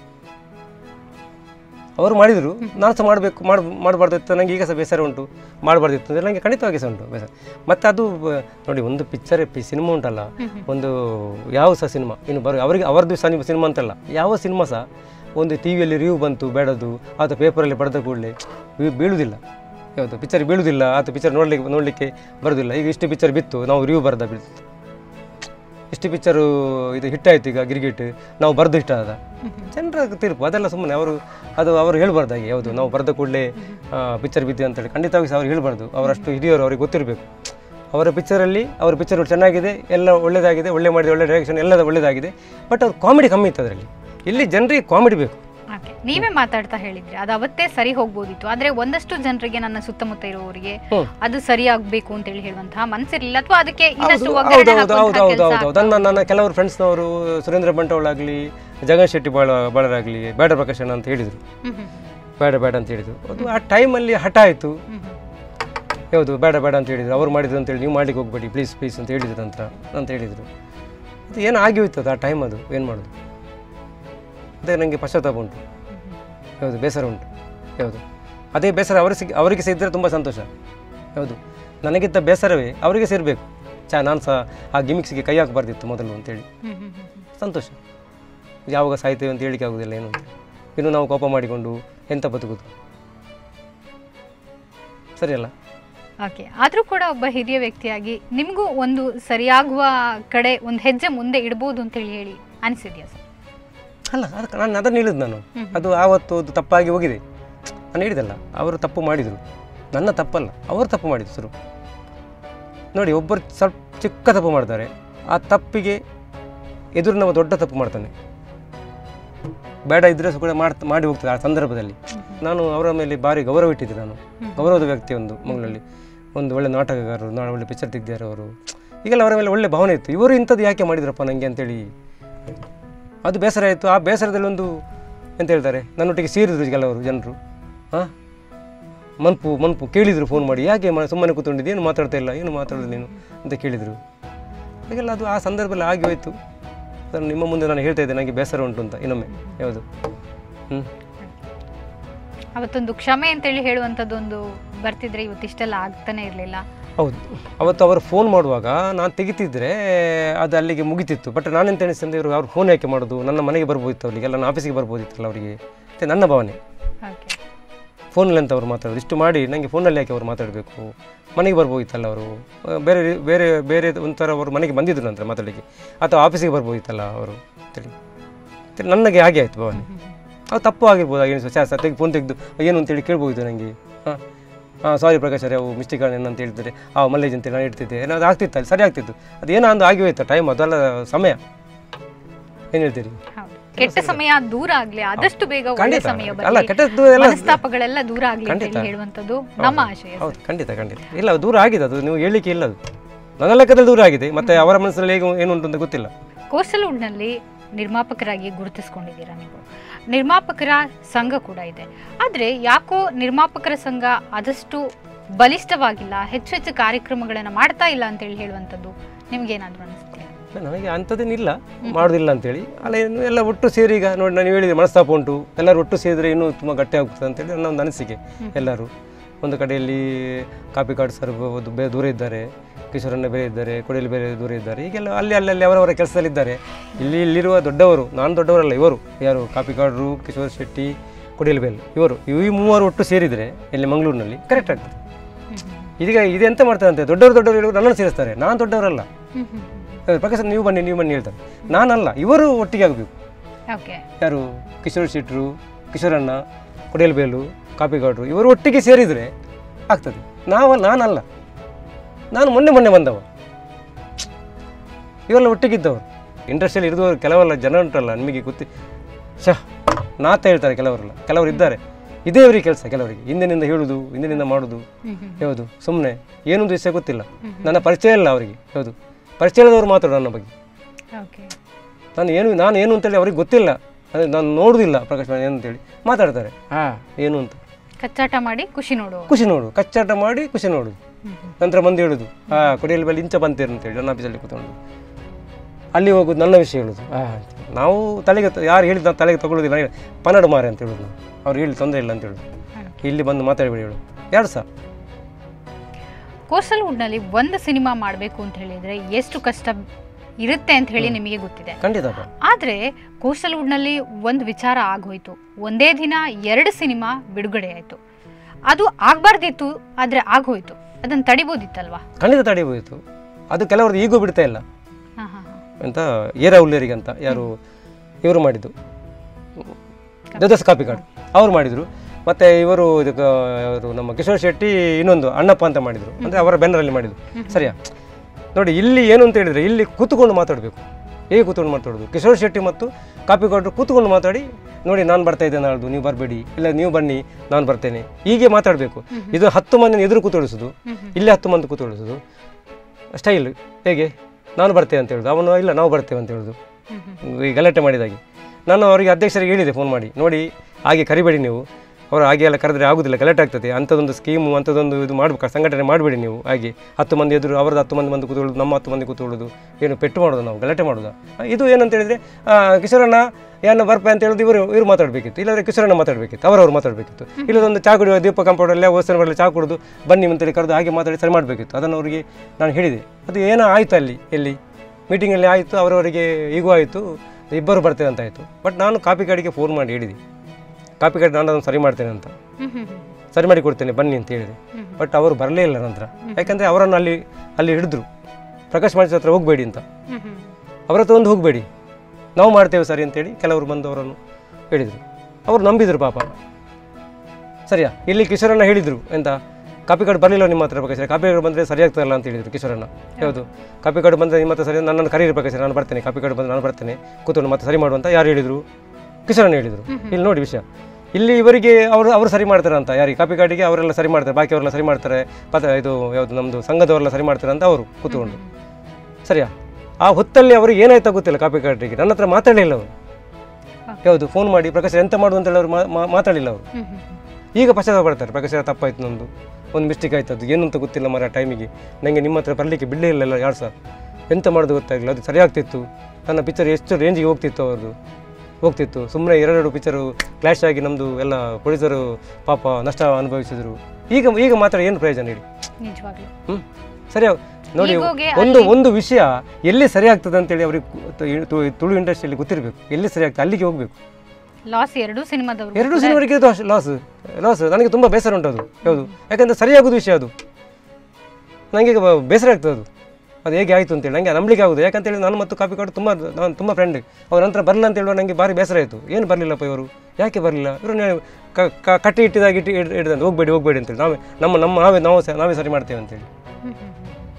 Speaker 2: ಅವರು ಮಾಡಿದರು ನಾನು ಸಹ ಮಾಡಬೇಕು ಮಾಡ್ ಮಾಡಬಾರ್ದಿತ್ತು ನನಗೆ ಈಗ ಸಹ ಬೇಸರ ಉಂಟು ಮಾಡಬಾರ್ದಿತ್ತು ಅಂದರೆ ನನಗೆ ಖಂಡಿತವಾಗಿ ಸಹ ಉಂಟು ಬೇಸರ ಮತ್ತು ಅದು ಆ, ನೋಡಿ ಒಂದು ಪಿಕ್ಚರ್ ಸಿನಿಮಾ ಉಂಟಲ್ಲ ಒಂದು ಯಾವ ಸಹ ಸಿನಿಮಾ ಇನ್ನು ಬರೋ ಅವರಿಗೆ ಅವರದ್ದು ಸಿನಿಮಾ ಸಿನಿಮಾ ಅಂತಲ್ಲ ಯಾವ ಸಿನಿಮಾ ಸಹ ಒಂದು ಟಿ ವಿಯಲ್ಲಿ ರಿವ್ಯೂ ಬಂತು ಬೇಡದು ಅಥವಾ ಪೇಪರಲ್ಲಿ ಪಡೆದ ಕೂಡಲೇ ಬೀಳುವುದಿಲ್ಲ ಯಾವುದು ಪಿಕ್ಚರ್ ಬೀಳುವುದಿಲ್ಲ ಅಥವಾ ಪಿಕ್ಚರ್ ನೋಡಲಿಕ್ಕೆ ನೋಡಲಿಕ್ಕೆ ಬರೋದಿಲ್ಲ ಈಗ ಇಷ್ಟು ಪಿಕ್ಚರ್ ಬಿತ್ತು ನಾವು ರಿವ್ಯೂ ಬರೆದ ಬಿಡ್ತು ಇಷ್ಟು ಪಿಕ್ಚರು ಇದು ಹಿಟ್ ಆಯ್ತು ಈಗ ಗಿರಿಗಿಟ್ ನಾವು ಬರೆದು ಇಷ್ಟ ಆದ ಜನರ ತೀರ್ಪು ಅದೆಲ್ಲ ಸುಮ್ಮನೆ ಅವರು ಅದು ಅವರು ಹೇಳ್ಬಾರ್ದು ಹಾಗೆ ಯಾವುದು ನಾವು ಬರೆದ ಕೂಡಲೇ ಪಿಕ್ಚರ್ ಬಿದ್ದೆ ಅಂತೇಳಿ ಖಂಡಿತವಾಗಿ ಸಹ ಅವ್ರು ಹೇಳ್ಬಾರ್ದು ಅವರಷ್ಟು ಹಿರಿಯರು ಅವ್ರಿಗೆ ಗೊತ್ತಿರಬೇಕು ಅವರ ಪಿಕ್ಚರಲ್ಲಿ ಅವರ ಪಿಕ್ಚರ್ ಚೆನ್ನಾಗಿದೆ ಎಲ್ಲ ಒಳ್ಳೆಯದಾಗಿದೆ ಒಳ್ಳೆ ಮಾಡಿದೆ ಒಳ್ಳೆ ಡೈರೆಕ್ಷನ್ ಎಲ್ಲ ಒಳ್ಳೆಯದಾಗಿದೆ ಬಟ್ ಅವ್ರು ಕಾಮಿಡಿ ಕಮ್ಮಿ ಇತ್ತು ಅದರಲ್ಲಿ ಇಲ್ಲಿ ಜನರಿಗೆ ಕಾಮಿಡಿ ಬೇಕು
Speaker 1: ಓಕೆ ನೀವೇ ಮಾತಾಡ್ತಾ ಹೇಳಿದ್ರಿ ಅದು ಅವತ್ತೇ ಸರಿ ಹೋಗ್ಬೋದಿತ್ತು ಆದ್ರೆ ಒಂದಷ್ಟು ಜನರಿಗೆ ನನ್ನ ಸುತ್ತಮುತ್ತ ಇರುವವರಿಗೆ
Speaker 2: ಹ್ಮ್.
Speaker 1: ಅದು ಸರಿಯಾಗಬೇಕು ಅಂತ ಹೇಳಿ ಹೇಳುವಂತಹ ಮನಸ್ಸಿರಲಿಲ್ಲ ಅಥವಾ ಅದಕ್ಕೆ ಇನ್ನಷ್ಟು
Speaker 2: ಹೌದು
Speaker 1: ಒಗ್ಗರಣೆ
Speaker 2: ಹೌದು ಹೌದು ಹೌದು
Speaker 1: ಹಾಕುವಂತಹ
Speaker 2: ಹೌದು
Speaker 1: ಕೆಲ್ಸ
Speaker 2: ಹೌದು ನನ್ನ ನನ್ನ ಕೆಲವರು ಫ್ರೆಂಡ್ಸ್ನವರು ಸುರೇಂದ್ರ ಬಂಟವಳಾಗಲಿ ಜಗನ್ ಶೆಟ್ಟಿ ಬಾಳ ಬಾಳರಾಗಲಿ ಬೇಡ ಪ್ರಕಾಶನ ಅಂತ ಹೇಳಿದರು
Speaker 1: ಹ್ಮ್ ಹ್ಮ್
Speaker 2: ಬೇಡ ಬೇಡ ಅಂತ ಹೇಳಿದರು ಅದು ಆ ಟೈಮಲ್ಲಿ ಹಠ ಆಯಿತು
Speaker 1: ಹ್ಮ್ ಹ್ಮ್
Speaker 2: ಯಾವುದು ಬೇಡ ಬೇಡ ಅಂತ ಹೇಳಿದ್ರು ಅವ್ರು ಮಾಡಿದ್ರು ಅಂತೇಳಿ ನೀವು ಮಾಡ್ಲಿಕ್ಕೆ ಹೋಗ್ಬೇಡಿ ಪ್ಲೀಸ್ ಪ್ಲೀಸ್ ಅಂತ ಹೇಳಿದ್ರು ಅಂತ ಅಂತ ಹೇಳಿದರು ಅದು ಏನು ಆಗಿ ಹೋಯ್ತು ಅದು ಆ ಟೈಮ್ ಅದು ಏನು ಮಾಡೋದು ಅದೇ ನನಗೆ ಪಶ್ಚಾತ್ತಾಪ ಉಂಟು ಯಾವುದು ಬೇಸರ ಉಂಟು ಯಾವುದು ಅದೇ ಬೇಸರ ಅವರಿಗೆ ಸಿಗ್ ಅವರಿಗೆ ಸಿದ್ದರೆ ತುಂಬ ಸಂತೋಷ ಯಾವುದು ನನಗಿದ್ದ ಬೇಸರವೇ ಅವರಿಗೆ ಸೇರಬೇಕು ಚಾ ನಾನು ಸಹ ಆ ಗಿಮಿಕ್ಸ್ಗೆ ಕೈ ಹಾಕಬಾರ್ದಿತ್ತು ಮೊದಲು ಅಂತೇಳಿ
Speaker 1: ಹ್ಮ್ ಹ್ಮ್ ಹ್ಮ್ ಹ್ಮ್.
Speaker 2: ಸಂತೋಷ ಯಾವಾಗ ಸಾಯ್ತೇವೆ ಅಂತ ಹೇಳಿಕೆ ಆಗೋದಿಲ್ಲ ಏನು ಅಂತ ಇನ್ನು ನಾವು ಕೋಪ ಮಾಡಿಕೊಂಡು ಎಂತ ಬದುಕುದು ಸರಿಯಲ್ಲ
Speaker 1: ಓಕೆ ಆದರೂ ಕೂಡ ಒಬ್ಬ ಹಿರಿಯ ವ್ಯಕ್ತಿಯಾಗಿ ನಿಮಗೂ ಒಂದು ಸರಿಯಾಗುವ ಕಡೆ ಒಂದು ಹೆಜ್ಜೆ ಮುಂದೆ ಇಡ್ಬೋದು ಅಂತ ಹೇಳಿ ಹೇಳಿ ಅನಿಸಿದ್ಯಾ ಸರ್
Speaker 2: ಅಲ್ಲ ಅದಕ್ಕೆ ನಾನು ಅದನ್ನು ಹೇಳಿದ್ದು ನಾನು ಅದು ಆವತ್ತು ಅದು ತಪ್ಪಾಗಿ ಹೋಗಿದೆ ನಾನು ಹೇಳಿದಲ್ಲ ಅವರು ತಪ್ಪು ಮಾಡಿದರು ನನ್ನ ತಪ್ಪಲ್ಲ ಅವರು ತಪ್ಪು ಮಾಡಿದ್ರು ಶುರು ನೋಡಿ ಒಬ್ಬರು ಸ್ವಲ್ಪ ಚಿಕ್ಕ ತಪ್ಪು ಮಾಡ್ತಾರೆ ಆ ತಪ್ಪಿಗೆ ಎದುರಿನವ ದೊಡ್ಡ ತಪ್ಪು ಮಾಡ್ತಾನೆ ಬೇಡ ಇದ್ರೆ ಸಹ ಕೂಡ ಮಾಡ್ತಾ ಮಾಡಿ ಹೋಗ್ತದೆ ಆ ಸಂದರ್ಭದಲ್ಲಿ ನಾನು ಅವರ ಮೇಲೆ ಭಾರಿ ಗೌರವ ಇಟ್ಟಿದ್ದೆ ನಾನು ಗೌರವದ ವ್ಯಕ್ತಿ ಒಂದು ಮಂಗಳೂರಲ್ಲಿ ಒಂದು ಒಳ್ಳೆ ನಾಟಕಗಾರರು ನಾಳೆ ಒಳ್ಳೆ ಪಿಕ್ಚರ್ ತೆಗ್ದಿದ್ದಾರೆ ಅವರು ಈಗೆಲ್ಲ ಅವರ ಮೇಲೆ ಒಳ್ಳೆ ಭಾವನೆ ಇತ್ತು ಇವರು ಇಂಥದ್ದು ಯಾಕೆ ಮಾಡಿದ್ರಪ್ಪ ನನಗೆ ಅಂತೇಳಿ ಅದು ಬೇಸರ ಆಯಿತು ಆ ಬೇಸರದಲ್ಲಿ ಒಂದು ಎಂತ ಹೇಳ್ತಾರೆ ನನ್ನೊಟ್ಟಿಗೆ ಸೇರಿದ್ರು ಕೆಲವರು ಜನರು ಹಾಂ ಮನ್ಪು ಮನ್ಪು ಕೇಳಿದರು ಫೋನ್ ಮಾಡಿ ಯಾಕೆ ಮ ಸುಮ್ಮನೆ ಕೂತ್ಕೊಂಡಿದ್ದು ಏನು ಮಾತಾಡ್ತಾ ಇಲ್ಲ ಏನು ಮಾತಾಡೋದು ನೀನು ಅಂತ ಕೇಳಿದರು ಹಾಗೆಲ್ಲ ಅದು ಆ ಸಂದರ್ಭದಲ್ಲಿ ಆಗಿ ಹೋಯಿತು ಅದನ್ನು ನಿಮ್ಮ ಮುಂದೆ ನಾನು ಹೇಳ್ತಾ ಇದ್ದೆ ನನಗೆ ಬೇಸರ ಉಂಟು ಅಂತ ಇನ್ನೊಮ್ಮೆ ಯಾವುದು ಹ್ಞೂ
Speaker 1: ಅವತ್ತೊಂದು ಕ್ಷಮೆ ಅಂತೇಳಿ ಹೇಳುವಂಥದ್ದೊಂದು ಬರ್ತಿದ್ರೆ ಇವತ್ತಿಷ್ಟೆಲ್ಲ ಆಗ್ತಾನೆ ಇರಲಿಲ್ಲ
Speaker 2: ಹೌದು ಅವತ್ತು ಅವರು ಫೋನ್ ಮಾಡುವಾಗ ನಾನು ತೆಗಿತಿದ್ರೆ ಅದು ಅಲ್ಲಿಗೆ ಮುಗಿತಿತ್ತು ಬಟ್ ನಾನೆಂತ ಎಣಿಸ್ತಂದ್ರೆ ಇವರು ಅವ್ರು ಫೋನ್ ಯಾಕೆ ಮಾಡೋದು ನನ್ನ ಮನೆಗೆ ಬರ್ಬೋದಿತ್ತು ಅವರಿಗೆ ನನ್ನ ಆಫೀಸಿಗೆ ಬರ್ಬೋದಿತ್ತಲ್ಲ ಅವರಿಗೆ ಮತ್ತು ನನ್ನ ಭಾವನೆ
Speaker 1: ಓಕೆ
Speaker 2: ಫೋನಲ್ಲಿ ಅಂತ ಅವ್ರು ಮಾತಾಡೋದು ಇಷ್ಟು ಮಾಡಿ ನನಗೆ ಫೋನಲ್ಲಿ ಯಾಕೆ ಅವ್ರು ಮಾತಾಡಬೇಕು ಮನೆಗೆ ಬರ್ಬೋದಿತ್ತಲ್ಲ ಅವರು ಆ, ಬೇರೆ ರೀ- ಬೇರೆ ಬೇರೆ ಒಂಥರ ಅವರು ಮನೆಗೆ ಬಂದಿದ್ರು ನಂತರ ಮಾತಾಡಲಿಕ್ಕೆ ಅಥವಾ ಆಫೀಸಿಗೆ ಬರ್ಬೋದಿತ್ತಲ್ಲ ಅವರು ಅಂತೇಳಿ ಅಂತೇಳಿ ನನಗೆ ಹಾಗೆ ಆಯಿತು ಭಾವನೆ ಅದು ತಪ್ಪು ಆಗಿರ್ಬೋದು ಏನು ಸಹ ತೆಗೆ ಫೋನ್ ತೆಗೆದು ಏನು ಅಂತೇಳಿ ಕೇಳ್ಬೋದು ನನಗೆ ಹಾಂ ಹಾಂ ಸಾರಿ ಪ್ರಕಾಶ್ ಅವರೇ ಅವು ಮಿಸ್ಟೇಕ್ ಅಂತ ಹೇಳ್ತಾರೆ ಆ ಮಲ್ಲೇಜ್ ಅಂತೇಳಿ ನಾನು ಇಡ್ತಿದ್ದೆ ಏನಾದ್ರು ಆಗ್ತಿತ್ತು ಅಲ್ಲಿ ಸರಿ ಆಗ್ತಿತ್ತು ಅದು ಏನೋ ಒಂದು ಆಗಿ ಹೋಯ್ತು ಟೈಮ್ ಅದೆಲ್ಲ ಸಮಯ ಏನು ಹೇಳ್ತೀರಿ
Speaker 1: ಹೌದು ಕೆಟ್ಟ ಸಮಯ ದೂರ ಆಗ್ಲಿ ಆದಷ್ಟು ಬೇಗ ಒಳ್ಳೆ
Speaker 2: ಖಂಡಿತ.
Speaker 1: ಸಮಯ
Speaker 2: ಅಲ್ಲ,
Speaker 1: ಬರಲಿ
Speaker 2: ಕೆಟ್ಟದ್ದು ಎಲ್ಲ-
Speaker 1: ಮನಸ್ತಾಪಗಳೆಲ್ಲ ದೂರ ಆಗ್ಲಿ ಅಂತ
Speaker 2: ಖಂಡಿತ.
Speaker 1: ಹೇಳಿ ಹೇಳುವಂಥದ್ದು ನಮ್ಮ ಆಶಯ
Speaker 2: ಹೌದು ಖಂಡಿತ ಖಂಡಿತ ಇಲ್ಲ ದೂರ ಆಗಿದೆ ಅದು ನೀವು ಹೇಳಲಿಕ್ಕೆ ಇಲ್ಲ ಅದು ನನ್ನ ಲೆಕ್ಕದಲ್ಲಿ ದೂರ ಆಗಿದೆ ಮತ್ತೆ ಅವರ ಮನಸ್ಸಲ್ಲಿ ಹೇಗೆ ಏನು ಉಂಟು ಅಂತ ಗೊತ್ತಿಲ್ಲ
Speaker 1: ಕೋಸ್ಟಲ್ವುಡ್ನಲ್ಲಿ ನಿರ್ಮಾಪಕರಾಗಿ ಗುರುತಿಸ್ಕೊಂಡಿದ್ದೀರಾ ನೀವು ನಿರ್ಮಾಪಕರ ಸಂಘ ಕೂಡ ಇದೆ ಆದರೆ ಯಾಕೋ ನಿರ್ಮಾಪಕರ ಸಂಘ ಆದಷ್ಟು ಬಲಿಷ್ಠವಾಗಿಲ್ಲ ಹೆಚ್ಚು ಹೆಚ್ಚು ಕಾರ್ಯಕ್ರಮಗಳನ್ನು ಮಾಡ್ತಾ ಇಲ್ಲ ಅಂತೇಳಿ ಹೇಳುವಂಥದ್ದು ನಿಮ್ಗೇನಾದರೂ ಅನಿಸ್ತಿಲ್ಲ
Speaker 2: ನನಗೆ ಅಂಥದ್ದೇನಿಲ್ಲ ಮಾಡೋದಿಲ್ಲ ಅಂತೇಳಿ ಅಲ್ಲ ಇನ್ನು ಎಲ್ಲ ಒಟ್ಟು ಸೇರಿ ಈಗ ನೋಡಿ ನಾನು ಹೇಳಿದೆ ಮನಸ್ತಾಪ ಉಂಟು ಎಲ್ಲರೂ ಒಟ್ಟು ಸೇರಿದ್ರೆ ಇನ್ನೂ ತುಂಬ ಗಟ್ಟಿ ಆಗ್ತದೆ ಅಂತೇಳಿ ನನ್ನ ಒಂದು ಅನಿಸಿಕೆ ಎಲ್ಲರೂ ಒಂದು ಕಡೆಯಲ್ಲಿ ಕಾಪಿ ಕಾರ್ಡ್ ಸರ್ ಒಂದು ಬೇ ದೂರ ಇದ್ದಾರೆ ಕಿಶೋರಣ್ಣ ಬೇರೆ ಇದ್ದಾರೆ ಕೊಡಿಯಲ್ಲಿ ಬೇರೆ ದೂರ ಇದ್ದಾರೆ ಹೀಗೆಲ್ಲ ಅಲ್ಲಿ ಅಲ್ಲಲ್ಲಿ ಅವರವರ ಕೆಲಸದಲ್ಲಿದ್ದಾರೆ ಇಲ್ಲಿ ಇಲ್ಲಿರುವ ದೊಡ್ಡವರು ನಾನು ದೊಡ್ಡವರಲ್ಲ ಇವರು ಯಾರು ಕಾಪಿಕಾಡ್ರು ಕಿಶೋರ್ ಶೆಟ್ಟಿ ಕೊಡಿಯಲ್ಲಿ ಬೇಲ್ ಇವರು ಈ ಮೂವರು ಒಟ್ಟು ಸೇರಿದರೆ ಇಲ್ಲಿ ಮಂಗಳೂರಿನಲ್ಲಿ ಕರೆಕ್ಟ್ ಆಗ್ತದೆ ಇದೀಗ ಇದೆಂತ ಮಾಡ್ತಾರೆ ಅಂತ ದೊಡ್ಡವರು ದೊಡ್ಡವರು ಹೇಳುವರು ನನ್ನನ್ನು ಸೇರಿಸ್ತಾರೆ ನಾನು ದೊಡ್ಡವರಲ್ಲ ಅಹ್, ಪ್ರಕಾಶ್ ನೀವು ಬನ್ನಿ ನೀವು ಬನ್ನಿ ಹೇಳ್ತಾರೆ ನಾನಲ್ಲ ಇವರು ಒಟ್ಟಿಗೆ ಆಗಬೇಕು
Speaker 1: ಓಕೆ
Speaker 2: ಯಾರು ಕಿಶೋರ್ ಶೆಟ್ರು ಕಿಶೋರಣ್ಣ ಕೊಡಿಯಲ್ ಬೇಲು ಕಾಪಿಗೌಡರು ಇವರು ಒಟ್ಟಿಗೆ ಸೇರಿದರೆ ಆಗ್ತದೆ ನಾವು ನಾನಲ್ಲ ನಾನು ಮೊನ್ನೆ ಮೊನ್ನೆ ಬಂದವ ಇವೆಲ್ಲ ಒಟ್ಟಿಗಿದ್ದವರು ಇಂಡಸ್ಟ್ರಿಯಲ್ಲಿ ಇರಿದವರು ಕೆಲವೆಲ್ಲ ಜನ ಉಂಟಲ್ಲ ನಿಮಗೆ ಗೊತ್ತಿ ಶಾ ನಾತ ಹೇಳ್ತಾರೆ ಕೆಲವರೆಲ್ಲ ಕೆಲವರು ಇದ್ದಾರೆ ಇದೇ ಅವರಿಗೆ ಕೆಲಸ ಕೆಲವರಿಗೆ ಹಿಂದಿನಿಂದ ಹೇಳುದು ಹಿಂದಿನಿಂದ ಮಾಡುದು ಯಾವುದು ಸುಮ್ಮನೆ ಏನೊಂದು ವಿಷಯ ಗೊತ್ತಿಲ್ಲ ನನ್ನ ಪರಿಚಯ ಇಲ್ಲ ಅವರಿಗೆ ಯಾವುದು ಪರಿಚಯ ಇಲ್ಲದವರು ಮಾತಾಡೋದು ನನ್ನ ಬಗ್ಗೆ
Speaker 1: ಓಕೆ
Speaker 2: ನಾನು ಏನು ನಾನು ಏನು ಅಂತೇಳಿ ಅವ್ರಿಗೆ ಗೊತ್ತಿಲ್ಲ ಅದೇ ನಾನು ನೋಡುವುದಿಲ್ಲ ಪ್ರಕಾಶ್ ಏನು ಅಂತೇಳಿ ಮಾತಾಡ್ತಾರೆ ಹಾಂ ಏನು ಅಂತ
Speaker 1: ಕಚ್ಚಾಟ ಮಾಡಿ ಖುಷಿ ನೋಡುವ
Speaker 2: ಖುಷಿ ನೋಡು ಕಚ್ಚಾಟ ಮಾಡಿ ಖುಷಿ ನೋಡುದು ನಂತರ ಬಂದು ಹೇಳುದು ಆ ಕೊಡಿಯಲ್ಲಿ ಮೇಲೆ ಇಂಚ ಬಂತೀರಿ ಅಂತೇಳಿ ನನ್ನ ಆಫೀಸಲ್ಲಿ ಕೂತ್ಕೊಂಡು ಅಲ್ಲಿ ಹೋಗೋದು ನನ್ನ ವಿಷಯ ಹೇಳುದು ಆ, ನಾವು ತಲೆಗೆ ತ- ಯಾರು ಹೇಳಿದ ನಾವು ತಲೆಗೆ ತಗೊಳ್ಳೋದಿಲ್ಲ ಹೇಳಿ ಪನ್ನಡ ಮಾರೆ ಅಂತ ಹೇಳುದು ನಾವು ಅವ್ರು ಹೇಳಿ ತೊಂದರೆ ಇಲ್ಲ ಅಂತ ಹೇಳುದು ಇಲ್ಲಿ ಬಂದು ಮಾತಾಡಬೇಡಿ ಹೇಳು ಎರಡು ಸಹ
Speaker 1: ಕೋಸ್ಟಲ್ ವುಡ್ನಲ್ಲಿ ಒಂದು ಸಿನಿಮಾ ಮಾಡಬೇಕು ಅಂತ ಹೇಳಿದ್ರೆ ಎಷ್ಟು ಕಷ್ಟ ಇರುತ್ತೆ ಅಂತ ಹೇಳಿ ನಿಮಗೆ ಗೊತ್ತಿದೆ
Speaker 2: ಖಂಡಿತಪ್ಪ
Speaker 1: ಆದರೆ ಕೋಸ್ಟಲ್ ವುಡ್ನಲ್ಲಿ ಒಂದು ವಿಚಾರ ಆಗೋಯ್ತು ಒಂದೇ ದಿನ ಎರಡು ಸಿನಿಮಾ ಬಿಡುಗಡೆ ಆಯಿತು ಅದು ಆಗಬಾರ್ದಿತ್ತು ಆದರೆ ಆಗೋಯ್ತು ಅದನ್ನು ತಡಿಬೋದಿತ್ತಲ್ವಾ
Speaker 2: ಖಂಡಿತ ತಡೆಯಬೋಯಿತು ಅದು ಕೆಲವ್ರದ್ದು ಈಗೂ ಬಿಡ್ತಾ ಇಲ್ಲ
Speaker 1: ಹಾಂ ಹಾಂ ಹಾಂ
Speaker 2: ಅಂತ ಏರ ಉಳ್ಳೇರಿಗೆ ಅಂತ ಯಾರು ಇವರು ಮಾಡಿದ್ದು ದೇವದಾಸ್ ಕಾಪಿ ಕಾರ್ಡ್ ಅವ್ರು ಮಾಡಿದರು ಮತ್ತು ಇವರು ಇದಕ್ಕೆ ಅವರು ನಮ್ಮ ಕಿಶೋರ್ ಶೆಟ್ಟಿ ಇನ್ನೊಂದು ಅಣ್ಣಪ್ಪ ಅಂತ ಮಾಡಿದರು ಅಂದರೆ ಅವರ ಬ್ಯಾನರಲ್ಲಿ ಮಾಡಿದ್ದು ಸರಿಯಾ ನೋಡಿ ಇಲ್ಲಿ ಏನು ಅಂತ ಹೇಳಿದರೆ ಇಲ್ಲಿ ಕೂತ್ಕೊಂಡು ಮಾತಾಡಬೇಕು ಹೇಗೆ ಕೂತ್ಕೊಂಡು ಮಾತಾಡೋದು ಕಿಶೋರ್ ಶೆಟ್ಟಿ ಮತ್ತು ಕಾಪಿ ಕಾರ್ಡ್ರು ಕೂತ್ಕೊಂಡು ಮಾತಾಡಿ ನೋಡಿ ನಾನು ಬರ್ತಾ ಇದ್ದೇನೆ ನಾಳ್ದು ನೀವು ಬರಬೇಡಿ ಇಲ್ಲ ನೀವು ಬನ್ನಿ ನಾನು ಬರ್ತೇನೆ ಹೀಗೆ ಮಾತಾಡಬೇಕು ಇದು ಹತ್ತು ಮಂದಿನ ಎದುರು ಕೂತ್ಕೊಳಿಸೋದು ಇಲ್ಲಿ ಹತ್ತು ಮಂದಿ ಕೂತ್ಕೊಳಿಸೋದು ಸ್ಟೈಲ್ ಹೇಗೆ ನಾನು ಬರ್ತೇನೆ ಅಂತ ಹೇಳೋದು ಅವನು ಇಲ್ಲ ನಾವು ಬರ್ತೇವೆ ಅಂತ ಹೇಳೋದು ಈ ಗಲಾಟೆ ಮಾಡಿದಾಗೆ ನಾನು ಅವರಿಗೆ ಅಧ್ಯಕ್ಷರಿಗೆ ಹೇಳಿದೆ ಫೋನ್ ಮಾಡಿ ನೋಡಿ ಹಾಗೆ ಕರಿಬೇಡಿ ನೀವು ಅವರು ಹಾಗೆ ಎಲ್ಲ ಕರೆದ್ರೆ ಆಗುದಿಲ್ಲ ಗಲಾಟೆ ಆಗ್ತದೆ ಅಂಥದ್ದೊಂದು ಸ್ಕೀಮು ಅಂಥದ್ದೊಂದು ಇದು ಮಾಡ್ಬೇಕು ಸಂಘಟನೆ ಮಾಡಬೇಡಿ ನೀವು ಹಾಗೆ ಹತ್ತು ಮಂದಿ ಎದುರು ಅವ್ರದ್ದು ಹತ್ತು ಮಂದಿ ಬಂದು ಕೂತ್ಕೊಳ್ಳೋದು ನಮ್ಮ ಹತ್ತು ಮಂದಿ ಕೂತ್ಕೊಳ್ಳೋದು ಏನು ಪೆಟ್ಟು ಮಾಡೋದು ನಾವು ಗಲಾಟೆ ಮಾಡೋದು ಇದು ಏನಂತ ಹೇಳಿದ್ರೆ ಆ, ಕಿಶೋರಣ್ಣ ಏನು ಬರ್ಪೆ ಅಂತ ಹೇಳೋದು ಇವರು ಇವರು ಮಾತಾಡಬೇಕಿತ್ತು ಇಲ್ಲಾಂದ್ರೆ ಕಿಶೋರಣ್ಣ ಮಾತಾಡಬೇಕಿತ್ತು ಅವರವ್ರು ಮಾತಾಡಬೇಕಿತ್ತು ಇಲ್ಲದೊಂದು ಚಾ ಕುಡಿಯುವ ದೀಪ ಕಂಪೌಂಡಲ್ಲೇ ಹೋಸ್ಟೆಲ್ ಮೇಲೆ ಚಾ ಕುಡಿದು ಬನ್ನಿ ಅಂತೇಳಿ ಕರೆದು ಹಾಗೆ ಮಾತಾಡಿ ಸರಿ ಮಾಡಬೇಕಿತ್ತು ಅದನ್ನು ಅವರಿಗೆ ನಾನು ಹೇಳಿದೆ ಅದು ಏನೋ ಆಯಿತು ಅಲ್ಲಿ ಎಲ್ಲಿ ಮೀಟಿಂಗಲ್ಲಿ ಆಯಿತು ಅವರವರಿಗೆ ಈಗೂ ಆಯಿತು ಇಬ್ಬರು ಬರ್ತೇವೆ ಅಂತ ಆಯಿತು ಬಟ್ ನಾನು ಕಾಪಿ ಕಾರ್ಡಿಗೆ ಫೋನ್ ಮಾಡಿ ಹೇಳಿದೆ ಕಾಪಿ ಕಾರ್ಡ್ ನಾನು ಅದನ್ನು ಸರಿ ಮಾಡ್ತೇನೆ ಅಂತ
Speaker 1: ಹ್ಮ್ ಹ್ಮ್ ಹ್ಮ್.
Speaker 2: ಸರಿ ಮಾಡಿ ಕೊಡ್ತೇನೆ ಬನ್ನಿ ಅಂತ ಹೇಳಿದೆ ಬಟ್ ಅವರು ಬರಲೇ ಇಲ್ಲ ನಂತರ ಯಾಕಂದರೆ ಅವರನ್ನು ಅಲ್ಲಿ ಅಲ್ಲಿ ಹಿಡಿದ್ರು ಪ್ರಕಾಶ್ ಮಾಸ್ಟರ್ ಹತ್ರ ಹೋಗಬೇಡಿ ಅಂತ
Speaker 1: ಹ್ಮ್ ಹ್ಮ್.
Speaker 2: ಅವ್ರ ಹತ್ರ ಒಂದು ಹೋಗಬೇಡಿ ನಾವು ಮಾಡ್ತೇವೆ ಸರಿ ಅಂತೇಳಿ ಕೆಲವರು ಬಂದು ಅವರನ್ನು ಹೇಳಿದರು ಅವರು ನಂಬಿದರು ಪಾಪ ಸರಿಯಾ ಇಲ್ಲಿ ಕಿಶೋರಣ್ಣ ಹೇಳಿದರು ಎಂತ ಕಾಪಿ ಕಾರ್ಡ್ ಬರಲಿಲ್ಲ ನಿಮ್ಮ ಹತ್ರ ಪ್ರಕಾಶ್ ಕಾಪಿ ಕಾರ್ಡ್ ಬಂದರೆ ಸರಿ ಆಗ್ತದಲ್ಲ ಅಂತ ಹೇಳಿದರು ಕಿಶೋರಣ್ಣ ಹೌದು ಕಾಪಿ ಕಾರ್ಡ್ ಬಂದರೆ ನಿಮ್ಮ ಹತ್ರ ಸರಿ ನನ್ನನ್ನು ಕರೀರಿ ಪ್ರಕಾಶ್ ನಾನು ಬರ್ತೇನೆ ಕಾಪಿ ಕಾರ್ಡ್ ಬಂದರೆ ನಾನು ಬರ್ತೇನೆ ಕೂತ್ಕೊಂಡು ಮತ್ತೆ ಸರಿ ಮಾಡುವಂತ ಯಾರು ಹೇಳಿದರು ಕಿಶೋರಣ್ಣ ಹೇಳಿದರು ಇಲ್ಲಿ ನೋಡಿ ವಿಷಯ ಇಲ್ಲಿ ಇವರಿಗೆ ಅವರು ಅವರು ಸರಿ ಮಾಡ್ತಾರೆ ಅಂತ ಯಾರಿಗೆ ಕಾಪಿ ಕಾರ್ಡಿಗೆ ಅವರೆಲ್ಲ ಸರಿ ಮಾಡ್ತಾರೆ ಬಾಕಿ ಅವರೆಲ್ಲ ಸರಿ ಮಾಡ್ತಾರೆ ಪದ ಇದು ಯಾವುದು ನಮ್ಮದು ಸಂಘದವರೆಲ್ಲ ಸರಿ ಮಾಡ್ತಾರೆ ಅಂತ ಅವರು ಕೂತ್ಕೊಂಡು ಸರಿಯಾ ಆ ಹೊತ್ತಲ್ಲಿ ಅವ್ರಿಗೆ ಏನಾಯ್ತಾ ಗೊತ್ತಿಲ್ಲ ಕಾಪಿ ಕಾರ್ಡಿಗೆ ನನ್ನ ಹತ್ರ ಮಾತಾಡಲಿಲ್ಲ ಅವರು ಯಾವುದು ಫೋನ್ ಮಾಡಿ ಪ್ರಕಾಶ್ ಎಂತ ಮಾಡುದು ಅಂತೇಳಿ ಅವರು ಮಾತಾಡಲಿಲ್ಲ ಅವರು
Speaker 1: ಹ್ಮ್ ಹ್ಮ್ ಹ್ಮ್.
Speaker 2: ಈಗ ಪಶ್ಚಾತ್ತಾಪ ಪಡ್ತಾರೆ ಪ್ರಕಾಶ್ ತಪ್ಪಾಯ್ತು ನಂದು ಒಂದು ಮಿಸ್ಟೇಕ್ ಆಯ್ತು ಅದು ಏನು ಅಂತ ಗೊತ್ತಿಲ್ಲ ಮರ ಟೈಮಿಗೆ ನನಗೆ ನಿಮ್ಮ ಹತ್ರ ಬರಲಿಕ್ಕೆ ಬಿಡಲೇ ಇಲ್ಲ ಯಾರು ಸರ್ ಎಂತ ಮಾಡೋದು ಗೊತ್ತಾಗಲಿಲ್ಲ ಅದು ಸರಿ ಆಗ್ತಿತ್ತು ನನ್ನ ಪಿಕ್ಚರ್ ಎಷ್ಟು ರೇಂಜಿಗೆ ಹೋಗ್ತಿತ್ತು ಅವ್ರದ್ದು ಹೋಗ್ತಿತ್ತು ಸುಮ್ಮನೆ ಎರಡೆರಡು ಪಿಕ್ಚರು ಕ್ಲಾಶ್ ಆಗಿ ನಮ್ಮದು ಎಲ್ಲ ಪೊಲೀಸರು ಪಾಪ ನಷ್ಟ ಅನುಭವಿಸಿದ್ರು ಈಗ ಈಗ ಮಾತಾಡಿ ಏನು ಪ್ರಯೋಜನ ಹೇಳಿ
Speaker 1: ನಿಜವಾಗ್ಲೂ
Speaker 2: ಹ್ಞೂ ಸರಿ ನೋಡಿ
Speaker 1: ಈಗೋಗೆ
Speaker 2: ಒಂದು ಒಂದು ವಿಷಯ ಎಲ್ಲಿ ಸರಿ ಆಗ್ತದೆ ಅಂತೇಳಿ ಅವ್ರಿಗೆ ಕು- ತು- ತು- ತುಳು ಇಂಡಸ್ಟ್ರಿಯಲ್ಲಿ ಗೊತ್ತಿರಬೇಕು ಎಲ್ಲಿ ಸರಿ ಆಗ್ತದೆ ಅಲ್ಲಿಗೆ ಹೋಗಬೇಕು
Speaker 1: ಲಾಸ್ ಎರಡೂ ಸಿನಿಮಾದವರು
Speaker 2: ಎರಡು ಸಿನಿಮಾರಿಗೆ ಇದು ಲಾಸ್ ಲಾಸ್ ನನಗೆ ತುಂಬ ಬೇಸರ ಉಂಟು ಅದು ಯಾವುದು ಯಾಕಂದರೆ ಸರಿಯಾಗೋದು ವಿಷಯ ಅದು ನನಗೆ ಈಗ ಬ- ಬೇಸರ ಆಗ್ತದೆ ಅದು ಅದು ಹೇಗೆ ಆಯಿತು ಅಂತೇಳಿ ನನಗೆ ನಂಬಲಿಕ್ಕೆ ಆಗೋದು ಯಾಕಂತೇಳಿ ನಾನು ಮತ್ತು ಕಾಪಿ ಕಾರ್ಡ್ ತುಂಬ ನಾನು ತುಂಬ ಫ್ರೆಂಡ್ ಅವ್ರ ನಂತರ ಬರಲ್ಲ ಅಂತ ಹೇಳುವ ನನಗೆ ಭಾರಿ ಬೇಸರ ಆಯಿತು ಏನು ಬರಲಿಲ್ಲಪ್ಪ ಇವರು ಯಾಕೆ ಬರಲಿಲ್ಲ ಇವರು ಕಟ್ಟಿ ಇಟ್ಟಿದಾಗ ಇಟ್ಟು ಹಿಡಿದಂತ ಹೋಗಬೇಡಿ ಹೋಗಬೇಡಿ ಅಂತೇಳಿ ನಾವೇ ನಮ್ಮ ನಮ್ಮ ನಾವೇ ನಾವು ಸ- ನಾವೇ ಸರಿ ಮಾಡ್ತೇವೆ ಅಂತೇಳಿ
Speaker 1: ಹ್ಮ್ ಹ್ಮ್ ಹ್ಮ್.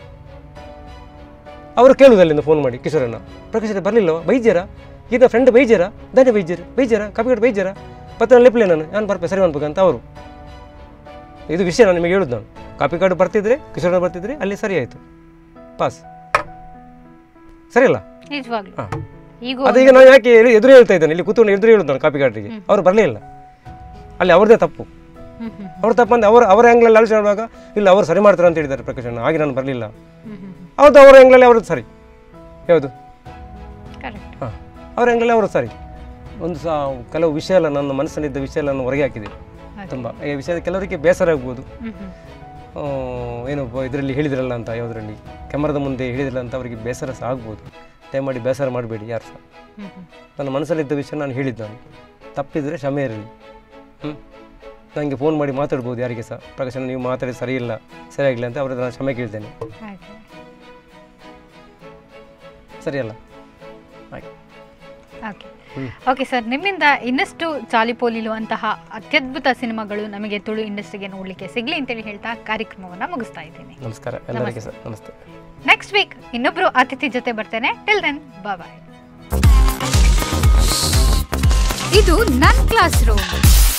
Speaker 2: ಅವರು ಕೇಳುವುದು ಅಲ್ಲಿಂದ ಫೋನ್ ಮಾಡಿ ಕಿಶೋರಣ್ಣ ಪ್ರಕಾಶ್ ಬರಲಿಲ್ಲವ ಬೈದ್ಯರ ಈಗ ಫ್ರೆಂಡ್ ಬೈದ್ಯರ ಧನ್ಯ ಬೈದ್ಯರು ಬೈದ್ಯರ ಕಾಪಿಗಟ್ಟು ಬೈದ್ಯರ ಪತ್ರ ಲೆಪ್ಲೆ ನಾನು ನಾನು ಬರ್ಪೆ ಸರಿ ಮಾಡ್ಬೇಕಂತ ಅವರು ಇದು ವಿಷಯ ನಾನು ನಿಮಗೆ ಹೇಳುದು ನಾನು ಕಾಪಿ ಕಾರ್ಡ್ ಬರ್ತಿದ್ರೆ ಕಿಶೋರಣ್ಣ ಬರ್ತಿದ್ರೆ ಅಲ್ಲಿ ಸರಿ ಆಯಿತು ಪಾಸ್ ಸರಿ ಅಲ್ಲ
Speaker 1: ನಿಜವಾಗ್ಲೂ
Speaker 2: ಹಾಂ
Speaker 1: ಈಗ
Speaker 2: ಅದು ಈಗ ನಾನು ಯಾಕೆ ಹೇಳಿ- ಎದುರು ಹೇಳ್ತಾ ಇದ್ದೇನೆ ಇಲ್ಲಿ ಕೂತ್ಕೊಂಡು ಎದುರು ಹೇಳುದು ನಾನು ಕಾಪಿ ಕಾರ್ಡ್ರಿಗೆ ಅವ್ರು ಬರಲೇ ಇಲ್ಲ ಅಲ್ಲಿ ಅವ್ರದ್ದೇ ತಪ್ಪು
Speaker 1: ಹ್ಮ್ ಹ್ಮ್
Speaker 2: ಅವ್ರ ತಪ್ಪಂದ್ರೆ ಅವ್ರ ಅವರ ಆ್ಯಂಗ್ಲಲ್ಲಿ ಆಲೋಚನೆ ಮಾಡುವಾಗ ಇಲ್ಲ ಅವರು ಸರಿ ಮಾಡ್ತಾರೆ ಅಂತ ಹೇಳಿದ್ದಾರೆ ಪ್ರಕಾಶ್ ಅಣ್ಣ ಹಾಗೆ ನಾನು ಬರಲಿಲ್ಲ
Speaker 1: ಹ್ಮ್ ಹ್ಮ್
Speaker 2: ಅವ್ರದ್ದು ಅವರ ಆ್ಯಂಗ್ಲಲ್ಲಿ ಅವ್ರದ್ದು ಸರಿ ಯಾವುದು
Speaker 1: ಕರೆಕ್ಟ್
Speaker 2: ಹಾಂ ಅವ್ರ ಆ್ಯಂಗಲ್ ಅವರು ಸರಿ ಒಂದು ಸಹ ಕೆಲವು ವಿಷಯ ಎಲ್ಲ ನನ್ನ ಮನಸ್ಸಲ್ಲಿದ್ದ ವಿಷಯ ಎಲ್ಲ ನಾನು ಹೊರಗೆ ಹಾಕಿದೆ
Speaker 1: ಅದೇ.
Speaker 2: ತುಂಬ ಈ ವಿಷಯದ ಕೆಲವರಿಗೆ ಬೇಸರ ಆಗ್ಬೋದು
Speaker 1: ಹ್ಮ್ ಹ್ಮ್
Speaker 2: ಆ, ಏನು ಇದರಲ್ಲಿ ಹೇಳಿದ್ರಲ್ಲ ಅಂತ ಯಾವುದರಲ್ಲಿ ಕ್ಯಾಮರಾದ ಮುಂದೆ ಹೇಳಿದ್ರಲ್ಲ ಅಂತ ಅವರಿಗೆ ಬೇಸರ ಸಹ ಆಗ್ಬೋದು ದಯಮಾಡಿ ಬೇಸರ ಮಾಡಬೇಡಿ ಯಾರು ಸಹ
Speaker 1: ಹ್ಮ್ ಹ್ಮ್.
Speaker 2: ನನ್ನ ಮನಸ್ಸಲ್ಲಿದ್ದ ವಿಷಯ ನಾನು ಹೇಳಿದ್ದು ನಾನು ತಪ್ಪಿದರೆ ಕ್ಷಮೆ ಇರಲಿ ಹ್ಞೂ ನನಗೆ ಫೋನ್ ಮಾಡಿ ಮಾತಾಡ್ಬೋದು ಯಾರಿಗೆ ಸಹ ಪ್ರಕಾಶನ ನೀವು ಮಾತಾಡಿ ಸರಿ ಇಲ್ಲ ಸರಿಯಾಗಿಲ್ಲ ಅಂತ ಅವ್ರದ್ದು ನಾನು ಕ್ಷಮೆ ಕೇಳ್ತೇನೆ
Speaker 1: ಹಾಗೆ
Speaker 2: ಸರಿಯಲ್ಲ ಹಾಗೆ
Speaker 1: ಓಕೆ
Speaker 2: ಹ್ಮ್.
Speaker 1: ಓಕೆ ಸರ್ ನಿಮ್ಮಿಂದ ಇನ್ನಷ್ಟು ಚಾಲಿಪೋಲಿಲು ಅಂತಹ ಅತ್ಯದ್ಭುತ ಸಿನಿಮಾಗಳು ನಮಗೆ ತುಳು ಇಂಡಸ್ಟ್ರಿಗೆ ನೋಡಲಿಕ್ಕೆ ಸಿಗಲಿ ಅಂತೇಳಿ ಹೇಳ್ತಾ ಕಾರ್ಯಕ್ರಮವನ್ನು ಮುಗಿಸ್ತಾ ಇದ್ದೀನಿ
Speaker 2: ನಮಸ್ಕಾರ ಎಲ್ಲರಿಗೆ ಸಹ ನಮಸ್ತೆ
Speaker 1: ನೆಕ್ಸ್ಟ್ ವೀಕ್ ಇನ್ನೊಬ್ರು ಅತಿಥಿ ಜೊತೆ ಬರ್ತೇನೆ ಟಿಲ್ ದೆನ್ ಬಾಯ್ ಇದು ನನ್ನ ಕ್ಲಾಸ್ ರೂಮ್